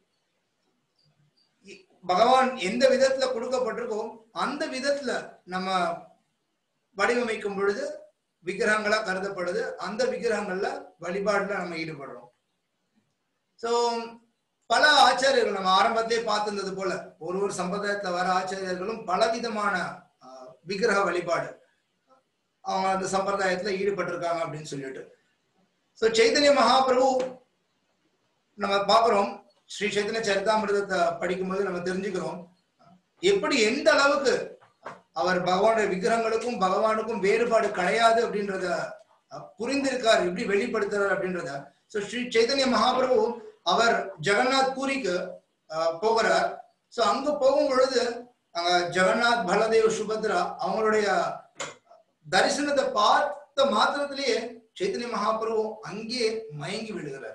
இ- பகவான் எந்த விதத்துல கொடுக்கப்பட்டிருக்கோ அந்த விதத்துல நம்ம வடிவமைக்கும் பொழுது விக்கிரகங்களா கருதப்படுது அந்த விக்கிரகங்கள்ல வழிபாடுல நம்ம ஈடுபடுறோம் சோ பல ஆச்சாரியர்கள் நம்ம ஆரம்பத்திலே பார்த்திருந்தது போல ஒரு ஒரு சம்பிரதாயத்துல வர ஆச்சாரியர்களும் பலவிதமான ஆஹ், விக்கிரக வழிபாடு அவங்க அந்த சம்பிரதாயத்துல ஈடுபட்டிருக்காங்க அப்படின்னு சொல்லிட்டு சோ சைதன்ய மகாபிரபு நம்ம பார்க்கிறோம் ஸ்ரீ சைத்தன்ய சரிதாமிரதத்தை படிக்கும்போது நம்ம தெரிஞ்சுக்கிறோம் எப்படி எந்த அளவுக்கு அவர் பகவானுடைய விக்கிரகங்களுக்கும் பகவானுக்கும் வேறுபாடு கிடையாது அப்படின்றத அஹ், புரிந்திருக்கார் எப்படி வெளிப்படுத்துறார் அப்படின்றத சோ ஸ்ரீ சைதன்ய மகாபிரபு அவர் ஜெகநாத் பூரிக்கு அஹ், போகிறார் சோ அங்க போகும் பொழுது அங்க ஜெகநாத் பலதேவ் சுபத்ரா அவங்களுடைய தரிசனத்தை பார்த்த மாத்திரத்திலேயே சைத்தன்ய மகாபிரபு அங்கேயே மயங்கி விடுகிறார்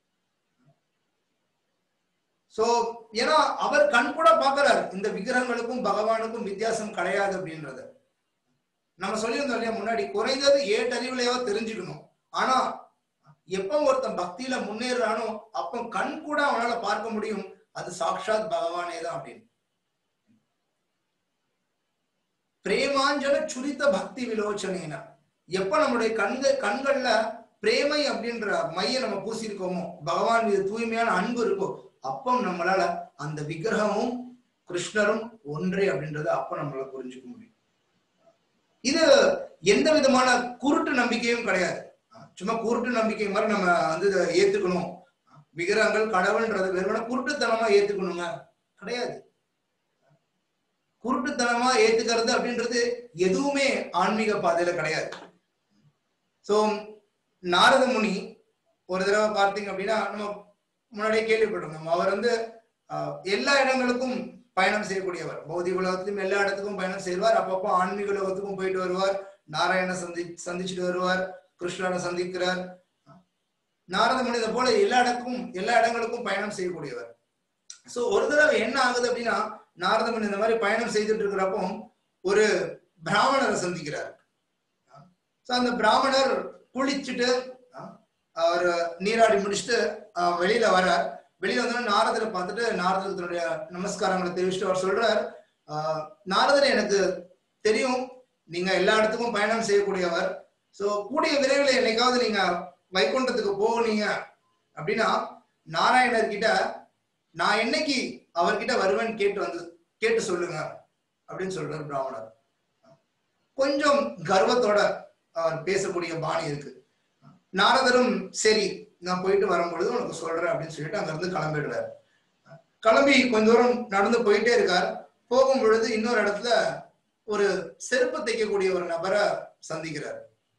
சோ ஏன்னா அவர் கண் கூட பார்க்கிறார் இந்த விக்கிரகங்களுக்கும் பகவானுக்கும் வித்தியாசம் கிடையாது அப்படின்றத நம்ம சொல்லியிருந்தோம் இல்லையா முன்னாடி குறைந்தது ஏட்டறிவுலையாவது தெரிஞ்சுக்கணும் ஆனா எப்ப ஒருத்தன் பக்தியில முன்னேறானோ அப்ப கண் கூட அவனால பார்க்க முடியும் அது சாக்ஷாத் பகவானே தான் அப்படின்னு பிரேமாஞ்சன சுரித்த பக்தி விலோச்சனேன எப்ப நம்முடைய கண்கள் கண்கள்ல பிரேமை அப்படின்ற மைய நம்ம பூசியிருக்கோமோ பகவான் மீது தூய்மையான அன்பு இருக்கோ அப்போ நம்மளால அந்த விக்கிரகமும் கிருஷ்ணரும் ஒன்றே அப்படின்றத அப்ப நம்மளால புரிஞ்சுக்க முடியும் இது எந்த விதமான குருட்டு நம்பிக்கையும் கிடையாது சும்மா குருட்டு நம்பிக்கை மாதிரி நம்ம வந்து இதை ஏத்துக்கணும் விக்கிரகங்கள் கடவுள்ன்றது வெறுமனே குருட்டுத்தனமா ஏத்துக்கணுங்க கிடையாது குருட்டுத்தனமா ஏத்துக்கிறது அப்படின்றது எதுவுமே ஆன்மீக பாதையில கிடையாது சோ நாரத முனி ஒரு தடவை பார்த்தீங்க அப்படின்னா நம்ம முன்னாடியே கேள்விப்பட்டிருந்தோம் அவர் வந்து ஆஹ், எல்லா இடங்களுக்கும் பயணம் செய்யக்கூடியவர் பௌதிக உலகத்திலும் எல்லா இடத்துக்கும் பயணம் செய்வார் அப்பப்போ ஆன்மீக உலகத்துக்கும் போயிட்டு வருவார் நாராயண சந்தி சந்திச்சுட்டு வருவார் கிருஷ்ணரை சந்திக்கிறார் நாரத முனி இதை போல எல்லா இடத்துக்கும் எல்லா இடங்களுக்கும் பயணம் செய்யக்கூடியவர் சோ ஒரு தடவை என்ன ஆகுது அப்படின்னா நாரத முனி இந்த மாதிரி பயணம் செய்துட்டு இருக்கிறப்போ ஒரு பிராமணரை சந்திக்கிறார் சோ அந்த பிராமணர் குளிச்சுட்டு அஹ், அவர் நீராடி முடிச்சுட்டு அஹ், வெளியில வரார் வெளியில வந்தோடனே நாரதரை பார்த்துட்டு நாரதர் தன்னுடைய நமஸ்காரங்களை தெரிவிச்சுட்டு அவர் சொல்றார் ஆஹ், நாரதர் எனக்கு தெரியும் நீங்க எல்லா இடத்துக்கும் பயணம் செய்யக்கூடியவர் சோ கூடிய விரைவில் என்னைக்காவது நீங்க வைகுண்டத்துக்கு போனீங்க அப்படின்னா நாராயணர் கிட்ட நான் என்னைக்கு அவர்கிட்ட வருவேன்னு கேட்டு வந்து கேட்டு சொல்லுங்க அப்படின்னு சொல்றாரு பிராமணர் கொஞ்சம் கர்வத்தோட அவர் பேசக்கூடிய பாணி இருக்கு நாரதரும் சரி நான் போயிட்டு வரும்பொழுது உனக்கு சொல்றேன் அப்படின்னு சொல்லிட்டு அங்க இருந்து கிளம்பிடுறாரு கிளம்பி கொஞ்ச தூரம் நடந்து போயிட்டே இருக்கார் போகும் பொழுது இன்னொரு இடத்துல ஒரு செருப்பு தைக்கக்கூடிய ஒரு நபரை சந்திக்கிறார்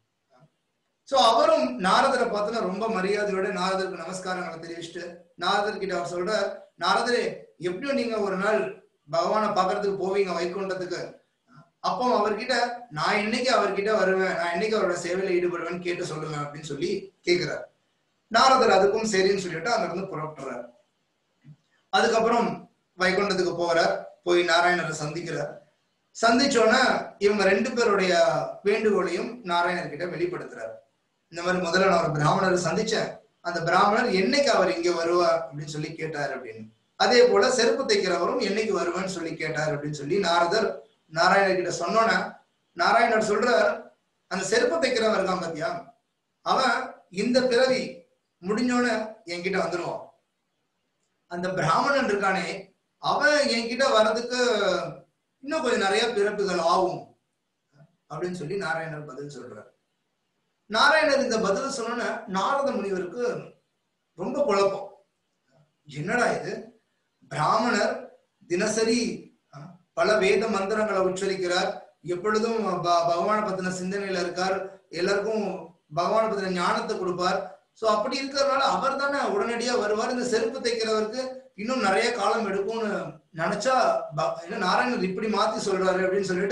சோ அவரும் நாரதரை பார்த்தோன்னா ரொம்ப மரியாதையோட நாரதருக்கு நமஸ்காரங்களை தெரிவிச்சுட்டு நாரதர் கிட்ட அவர் சொல்றார் நாரதரே எப்படியும் நீங்க ஒரு நாள் பகவானை பார்க்கறதுக்கு போவீங்க வைகுண்டத்துக்கு அப்போ அவர்கிட்ட நான் என்னைக்கு அவர்கிட்ட வருவேன் நான் என்னைக்கு அவரோட சேவையில ஈடுபடுவேன்னு கேட்டு சொல்லுங்க அப்படின்னு சொல்லி கேட்கிறார் நாரதர் அதுக்கும் சரின்னு சொல்லிட்டு அங்க இருந்து புறப்படுறார் அதுக்கப்புறம் வைகுண்டத்துக்கு போகிறார் போய் நாராயணரை சந்திக்கிறார் சந்திச்சோன்னே இவங்க ரெண்டு பேருடைய வேண்டுகோளையும் நாராயணர் கிட்ட வெளிப்படுத்துறார் இந்த மாதிரி முதல்ல நான் ஒரு பிராமணரை சந்திச்சேன் அந்த பிராமணர் என்னைக்கு அவர் இங்க வருவார் அப்படின்னு சொல்லி கேட்டார் அப்படின்னு அதே போல செருப்பு தைக்கிறவரும் என்னைக்கு வருவேன்னு சொல்லி கேட்டார் அப்படின்னு சொல்லி நாரதர் நாராயணர் கிட்ட சொன்னோன்னே நாராயணர் சொல்றார் அந்த செருப்பு தைக்கிறவன் இருக்கான் பாத்தியா அவன் இந்த பிறவி முடிஞ்சோன்னு என்கிட்ட வந்துருவான் அந்த பிராமணன் இருக்கானே அவன் என்கிட்ட வர்றதுக்கு இன்னும் கொஞ்சம் நிறைய பிறப்புகள் ஆகும் அப்படின்னு சொல்லி நாராயணர் பதில் சொல்றார் நாராயணர் இந்த பதில் சொன்னோன்னே நாரத முனிவருக்கு ரொம்ப குழப்பம் என்னடா இது பிராமணர் தினசரி அஹ், பல வேத மந்திரங்களை உச்சரிக்கிறார் எப்பொழுதும் ப- பகவானை பத்தின சிந்தனையில இருக்கார் எல்லாருக்கும் பகவானை பத்தின ஞானத்தை கொடுப்பார் சோ அப்படி இருக்கிறதுனால அவர் தானே உடனடியா வருவார் இந்த செருப்பு தைக்கிறவருக்கு இன்னும் நிறைய காலம் எடுக்கும்னு நினைச்சா ப- என்ன நாராயணர் இப்படி மாத்தி சொல்றாரு அப்படின்னு சொல்லிட்டு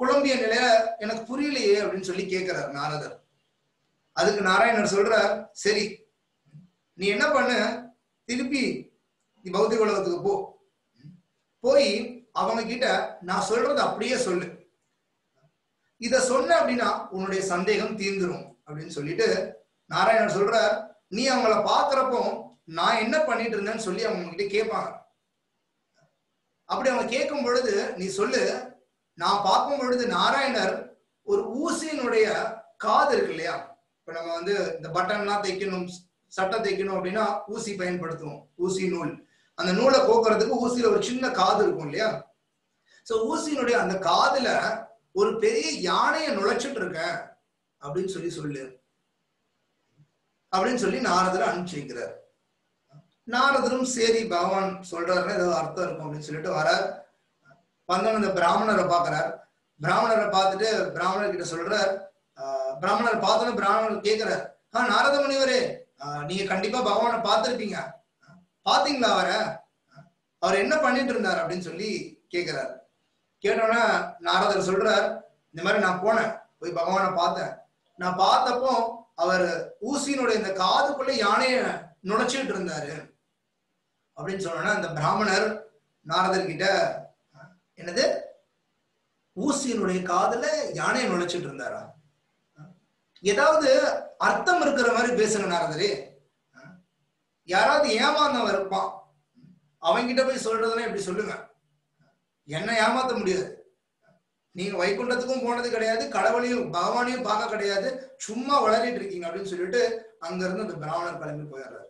குழம்பிய நிலையில எனக்கு புரியலையே அப்படின்னு சொல்லி கேட்கிறார் நாரதர் அதுக்கு நாராயணர் சொல்றார் சரி நீ என்ன பண்ணு திருப்பி நீ பௌத்திக உலகத்துக்கு போ போய் அவங்க கிட்ட நான் சொல்றது அப்படியே சொல்லு இத சொன்ன அப்படின்னா உன்னுடைய சந்தேகம் தீர்ந்துரும் அப்படின்னு சொல்லிட்டு நாராயணர் சொல்றார் நீ அவங்கள பாக்குறப்போ நான் என்ன பண்ணிட்டு இருந்தேன்னு சொல்லி அவங்க கிட்ட கேட்பாங்க அப்படி அவங்க கேட்கும் பொழுது நீ சொல்லு நான் பார்க்கும் பொழுது நாராயணர் ஒரு ஊசியினுடைய காது இருக்கு இல்லையா இப்ப நம்ம வந்து இந்த பட்டன்லாம் தைக்கணும் சட்டை தைக்கணும் அப்படின்னா ஊசி பயன்படுத்துவோம் ஊசி நூல் அந்த நூலை கோக்குறதுக்கு ஊசியில ஒரு சின்ன காது இருக்கும் இல்லையா சோ ஊசியினுடைய அந்த காதுல ஒரு பெரிய யானையை நுழைச்சிட்டு இருக்கேன் அப்படின்னு சொல்லி சொல்லு அப்படின்னு சொல்லி நாரதர் அனுப்பிச்சு வைக்கிறார் நாரதரும் சரி பகவான் சொல்றாருன்னா ஏதோ அர்த்தம் இருக்கும் அப்படின்னு சொல்லிட்டு வரார் வந்தவன் இந்த பிராமணரை பாக்குறார் பிராமணரை பார்த்துட்டு பிராமணர் கிட்ட சொல்றார் ஆஹ் பிராமணர் பார்த்தோன்னு பிராமணர் கேட்கிறார் ஆஹ் நாரத முனிவரே ஆஹ் நீங்க கண்டிப்பா பகவானை பார்த்திருப்பீங்க பாத்தீங்களா அவரை அவர் என்ன பண்ணிட்டு இருந்தார் அப்படின்னு சொல்லி கேட்கிறார் கேட்டோன்னா நாரதர் சொல்றார் இந்த மாதிரி நான் போனேன் போய் பகவானை பார்த்தேன் நான் பார்த்தப்போ அவர் ஊசியினுடைய இந்த காதுக்குள்ள யானைய நுழைச்சிட்டு இருந்தாரு அப்படின்னு சொன்னா அந்த பிராமணர் நாரதர் கிட்ட என்னது ஊசியினுடைய காதுல யானையை நுழைச்சிட்டு இருந்தாரா ஏதாவது அர்த்தம் இருக்கிற மாதிரி பேசுங்க நாரதரே யாராவது ஏமாந்தவன் இருப்பான் அவன்கிட்ட போய் சொல்றதுன்னா எப்படி சொல்லுங்க என்ன ஏமாத்த முடியாது நீங்க வைகுண்டத்துக்கும் போனது கிடையாது கடவுளையும் பகவானையும் பார்க்க கிடையாது சும்மா வளரிட்டு இருக்கீங்க அப்படின்னு சொல்லிட்டு அங்க இருந்து அந்த பிராமணர் கிளம்பி போயிடுறாரு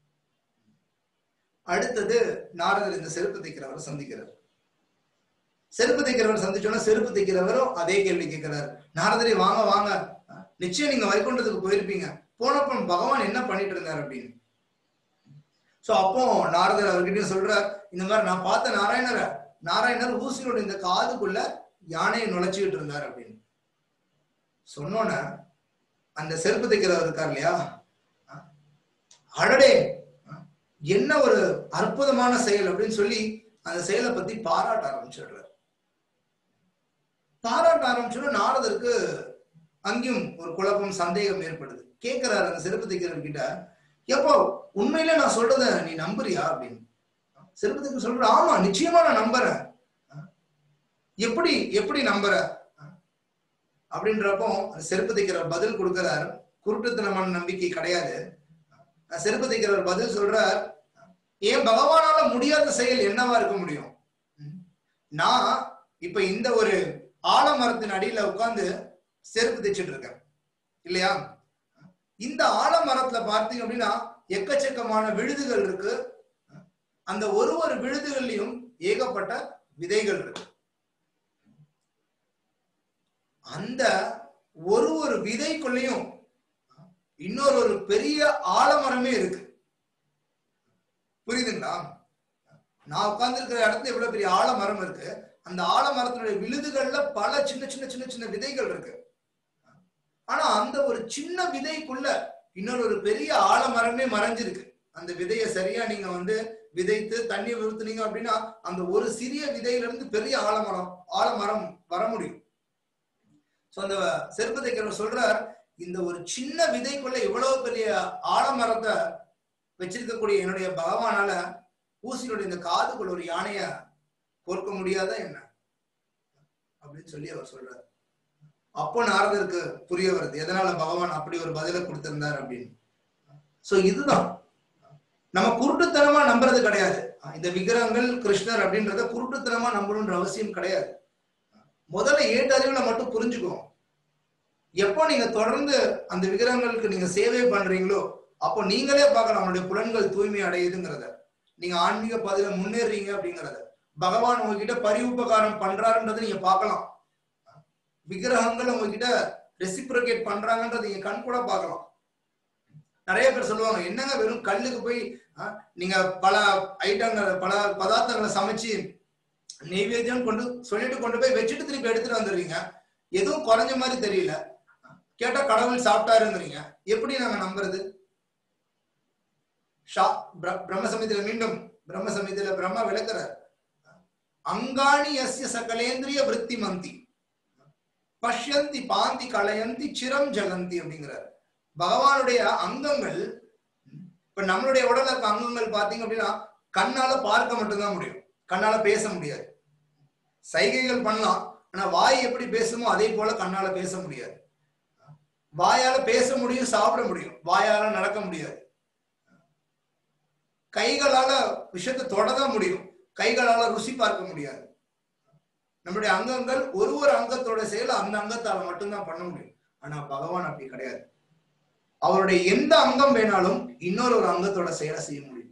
அடுத்தது நாரதர் இந்த செருப்பு தைக்கிறவரை சந்திக்கிறார் செருப்பு தைக்கிறவர் சந்திச்சோன்னா செருப்பு தைக்கிறவரும் அதே கேள்வி கேட்கிறார் நாரதரே வாங்க வாங்க நிச்சயம் நீங்க வைகுண்டத்துக்கு போயிருப்பீங்க போனப்ப பகவான் என்ன பண்ணிட்டு இருந்தார் அப்படின்னு சோ அப்போ நாரதர் அவர்கிட்ட சொல்றார் இந்த மாதிரி நான் பார்த்த நாராயணரை நாராயணர் ஊசியோட இந்த காதுக்குள்ள யானையை நுழைச்சிக்கிட்டு இருந்தார் அப்படின்னு சொன்னோன்ன அந்த செருப்பு தைக்கிறவர் இருக்கார் இல்லையா அடடே என்ன ஒரு அற்புதமான செயல் அப்படின்னு சொல்லி அந்த செயலை பத்தி பாராட்ட ஆரம்பிச்சிடுறார் பாராட்ட ஆரம்பிச்சோன்னா நாரதருக்கு அங்கேயும் ஒரு குழப்பம் சந்தேகம் ஏற்படுது கேட்கிறாரு அந்த செருப்பு தைக்கிறவர்கிட்ட எப்போ உண்மையில நான் சொல்றத நீ நம்புறியா அப்படின்னு செருப்பு தைக்க சொல்ற ஆமா நிச்சயமா நான் நம்புறேன் எப்படி எப்படி நம்புற அப்படின்றப்போ செருப்பு தைக்கிறவர் பதில் கொடுக்கிறார் குருட்டுத்தனமான நம்பிக்கை கிடையாது செருப்பு தைக்கிறவர் பதில் சொல்றார் ஏன் பகவானால முடியாத செயல் என்னவா இருக்க முடியும் நான் இப்ப இந்த ஒரு ஆலமரத்தின் அடியில உட்கார்ந்து செருப்பு தைச்சிட்டு இருக்கேன் இல்லையா இந்த ஆலமரத்துல பார்த்தீங்க அப்படின்னா எக்கச்சக்கமான விழுதுகள் இருக்கு அந்த ஒரு ஒரு விழுதுகள்லயும் ஏகப்பட்ட விதைகள் இருக்கு அந்த ஒரு ஒரு விதைக்குள்ளேயும் இன்னொரு ஒரு பெரிய ஆலமரமே இருக்கு புரியுதுங்களா நான் உட்கார்ந்து இருக்கிற இடத்துல எவ்வளவு பெரிய ஆலமரம் இருக்கு அந்த ஆலமரத்தினுடைய விழுதுகள்ல பல சின்ன சின்ன சின்ன சின்ன விதைகள் இருக்கு ஆனா அந்த ஒரு சின்ன விதைக்குள்ள இன்னொரு ஒரு பெரிய ஆலமரமே மறைஞ்சிருக்கு அந்த விதையை சரியா நீங்க வந்து விதைத்து தண்ணி ஊத்துனீங்க அப்படின்னா அந்த ஒரு சிறிய விதையில இருந்து பெரிய ஆலமரம் ஆலமரம் வர முடியும் சோ அந்த செருப்பு தைக்கிறவர் சொல்றார் இந்த ஒரு சின்ன விதைக்குள்ள இவ்வளவு பெரிய ஆலமரத்தை வச்சிருக்கக்கூடிய என்னுடைய பகவானால ஊசியினுடைய இந்த காதுக்குள்ள ஒரு யானைய பொறுக்க முடியாதா என்ன அப்படின்னு சொல்லி அவர் சொல்றாரு அப்போ நாரதருக்கு புரிய வருது எதனால பகவான் அப்படி ஒரு பதிலை கொடுத்திருந்தார் அப்படின்னு சோ இதுதான் நம்ம குருட்டுத்தனமா நம்புறது கிடையாது இந்த விக்கிரகங்கள் கிருஷ்ணர் அப்படின்றத குருட்டுத்தனமா நம்பணுன்ற அவசியம் கிடையாது முதல்ல ஏட்டு அறிவுல மட்டும் புரிஞ்சுக்குவோம் எப்போ நீங்க தொடர்ந்து அந்த விக்கிரகங்களுக்கு நீங்க சேவை பண்றீங்களோ அப்போ நீங்களே பார்க்கலாம் அவனுடைய புலன்கள் தூய்மை அடையுதுங்கிறத நீங்க ஆன்மீக பாதையில முன்னேறீங்க அப்படிங்கிறத பகவான் உங்ககிட்ட பரிவுபகாரம் பண்றாருன்றதை நீங்க பார்க்கலாம் விக்கிரகங்கள் உங்ககிட்ட ரெசிப்ரோகேட் பண்றாங்கன்றதை நீங்க கண் கூட பார்க்கலாம் நிறைய பேர் சொல்லுவாங்க என்னங்க வெறும் கல்லுக்கு போய் நீங்க பல ஐட்டங்கள் பல பதார்த்தங்களை சமைச்சு நெய்வேத்தியம் கொண்டு சொல்லிட்டு கொண்டு போய் வச்சுட்டு திருப்பி எடுத்துட்டு வந்துடுறீங்க எதுவும் குறைஞ்ச மாதிரி தெரியல கேட்டா கடவுள் சாப்பிட்டாருங்கிறீங்க எப்படி நாங்க நம்புறது பிரம்ம சமயத்துல மீண்டும் பிரம்ம சமயத்துல பிரம்ம விளக்குறார் அங்காணி எஸ்ய சகலேந்திரிய விருத்தி மந்தி பஷ்யந்தி பாந்தி கலையந்தி சிரம் ஜெகந்தி அப்படிங்கிறார் பகவானுடைய அங்கங்கள் இப்ப நம்மளுடைய உடல்ல இருக்க அங்கங்கள் பாத்தீங்க அப்படின்னா கண்ணால பார்க்க மட்டும்தான் முடியும் கண்ணால பேச முடியாது சைகைகள் பண்ணலாம் ஆனா வாய் எப்படி பேசுமோ அதே போல கண்ணால பேச முடியாது வாயால பேச முடியும் சாப்பிட முடியும் வாயால நடக்க முடியாது கைகளால விஷயத்தை தொடதான் முடியும் கைகளால ருசி பார்க்க முடியாது நம்முடைய அங்கங்கள் ஒரு ஒரு அங்கத்தோட செயல் அந்த அங்கத்தால மட்டும்தான் பண்ண முடியும் ஆனா பகவான் அப்படி கிடையாது அவருடைய எந்த அங்கம் வேணாலும் இன்னொரு ஒரு அங்கத்தோட செயலை செய்ய முடியும்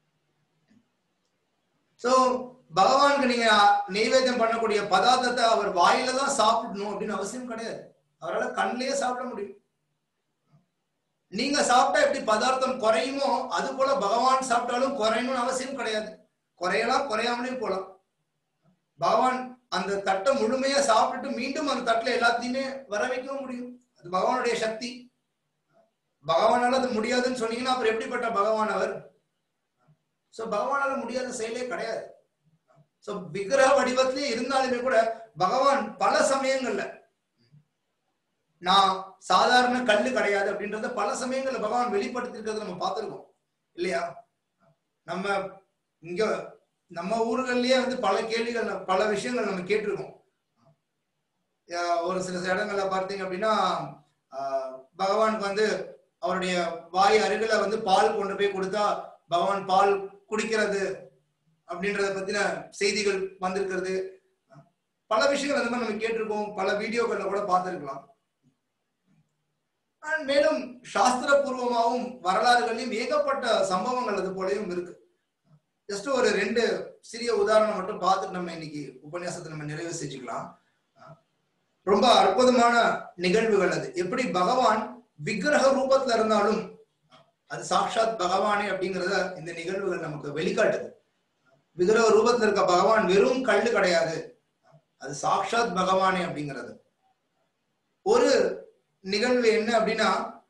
சோ பகவானுக்கு நீங்க நெய்வேத்தியம் பண்ணக்கூடிய பதார்த்தத்தை அவர் வாயில தான் சாப்பிடணும் அப்படின்னு அவசியம் கிடையாது அவரால் கண்ணிலேயே சாப்பிட முடியும் நீங்க சாப்பிட்டா எப்படி பதார்த்தம் குறையுமோ அது போல பகவான் சாப்பிட்டாலும் குறையணும்னு அவசியம் கிடையாது குறையலாம் குறையாமலையும் போலாம் பகவான் அந்த தட்டை முழுமையா சாப்பிட்டுட்டு மீண்டும் அந்த தட்டுல எல்லாத்தையுமே வர வைக்கவும் முடியும் அது பகவானுடைய சக்தி பகவானால அது முடியாதுன்னு சொன்னீங்கன்னா அப்புறம் எப்படிப்பட்ட பகவான் அவர் சோ பகவானால முடியாத செயலே கிடையாது சோ விக்கிரக வடிவத்திலே இருந்தாலுமே கூட பகவான் பல சமயங்கள்ல நான் சாதாரண கல்லு கிடையாது அப்படின்றத பல சமயங்கள்ல பகவான் வெளிப்படுத்தி இருக்கிறத நம்ம பார்த்திருக்கோம் இல்லையா நம்ம இங்க நம்ம ஊர்கள்லயே வந்து பல கேள்விகள் பல விஷயங்கள் நம்ம கேட்டிருக்கோம் அஹ் ஒரு சில இடங்கள்ல பார்த்தீங்க அப்படின்னா ஆஹ் பகவானுக்கு வந்து அவருடைய வாய் அருகில வந்து பால் கொண்டு போய் கொடுத்தா பகவான் பால் குடிக்கிறது அப்படின்றத பத்தின செய்திகள் வந்திருக்கிறது பல விஷயங்கள் அந்த மாதிரி நம்ம கேட்டிருக்கோம் பல வீடியோக்கள்ல கூட பார்த்திருக்கலாம் And மேலும் சாஸ்திரபூர்வமாகவும் வரலாறுகளையும் ஏகப்பட்ட சம்பவங்கள் அது போலயும் இருக்கு ஜஸ்ட் ஒரு ரெண்டு சிறிய உதாரணம் மட்டும் பார்த்துட்டு நம்ம இன்னைக்கு உபன்யாசத்தை நம்ம நிறைவு செஞ்சுக்கலாம் ரொம்ப அற்புதமான நிகழ்வுகள் அது எப்படி பகவான் விக்கிரக ரூபத்துல இருந்தாலும் அது சாட்சாத் பகவானே அப்படிங்கறத இந்த நிகழ்வுகள் நமக்கு வெளிக்காட்டுது விக்கிரக ரூபத்துல இருக்க பகவான் வெறும் கல்லு கிடையாது அது சாட்சாத் பகவானே அப்படிங்கிறது ஒரு நிகழ்வு என்ன அப்படின்னா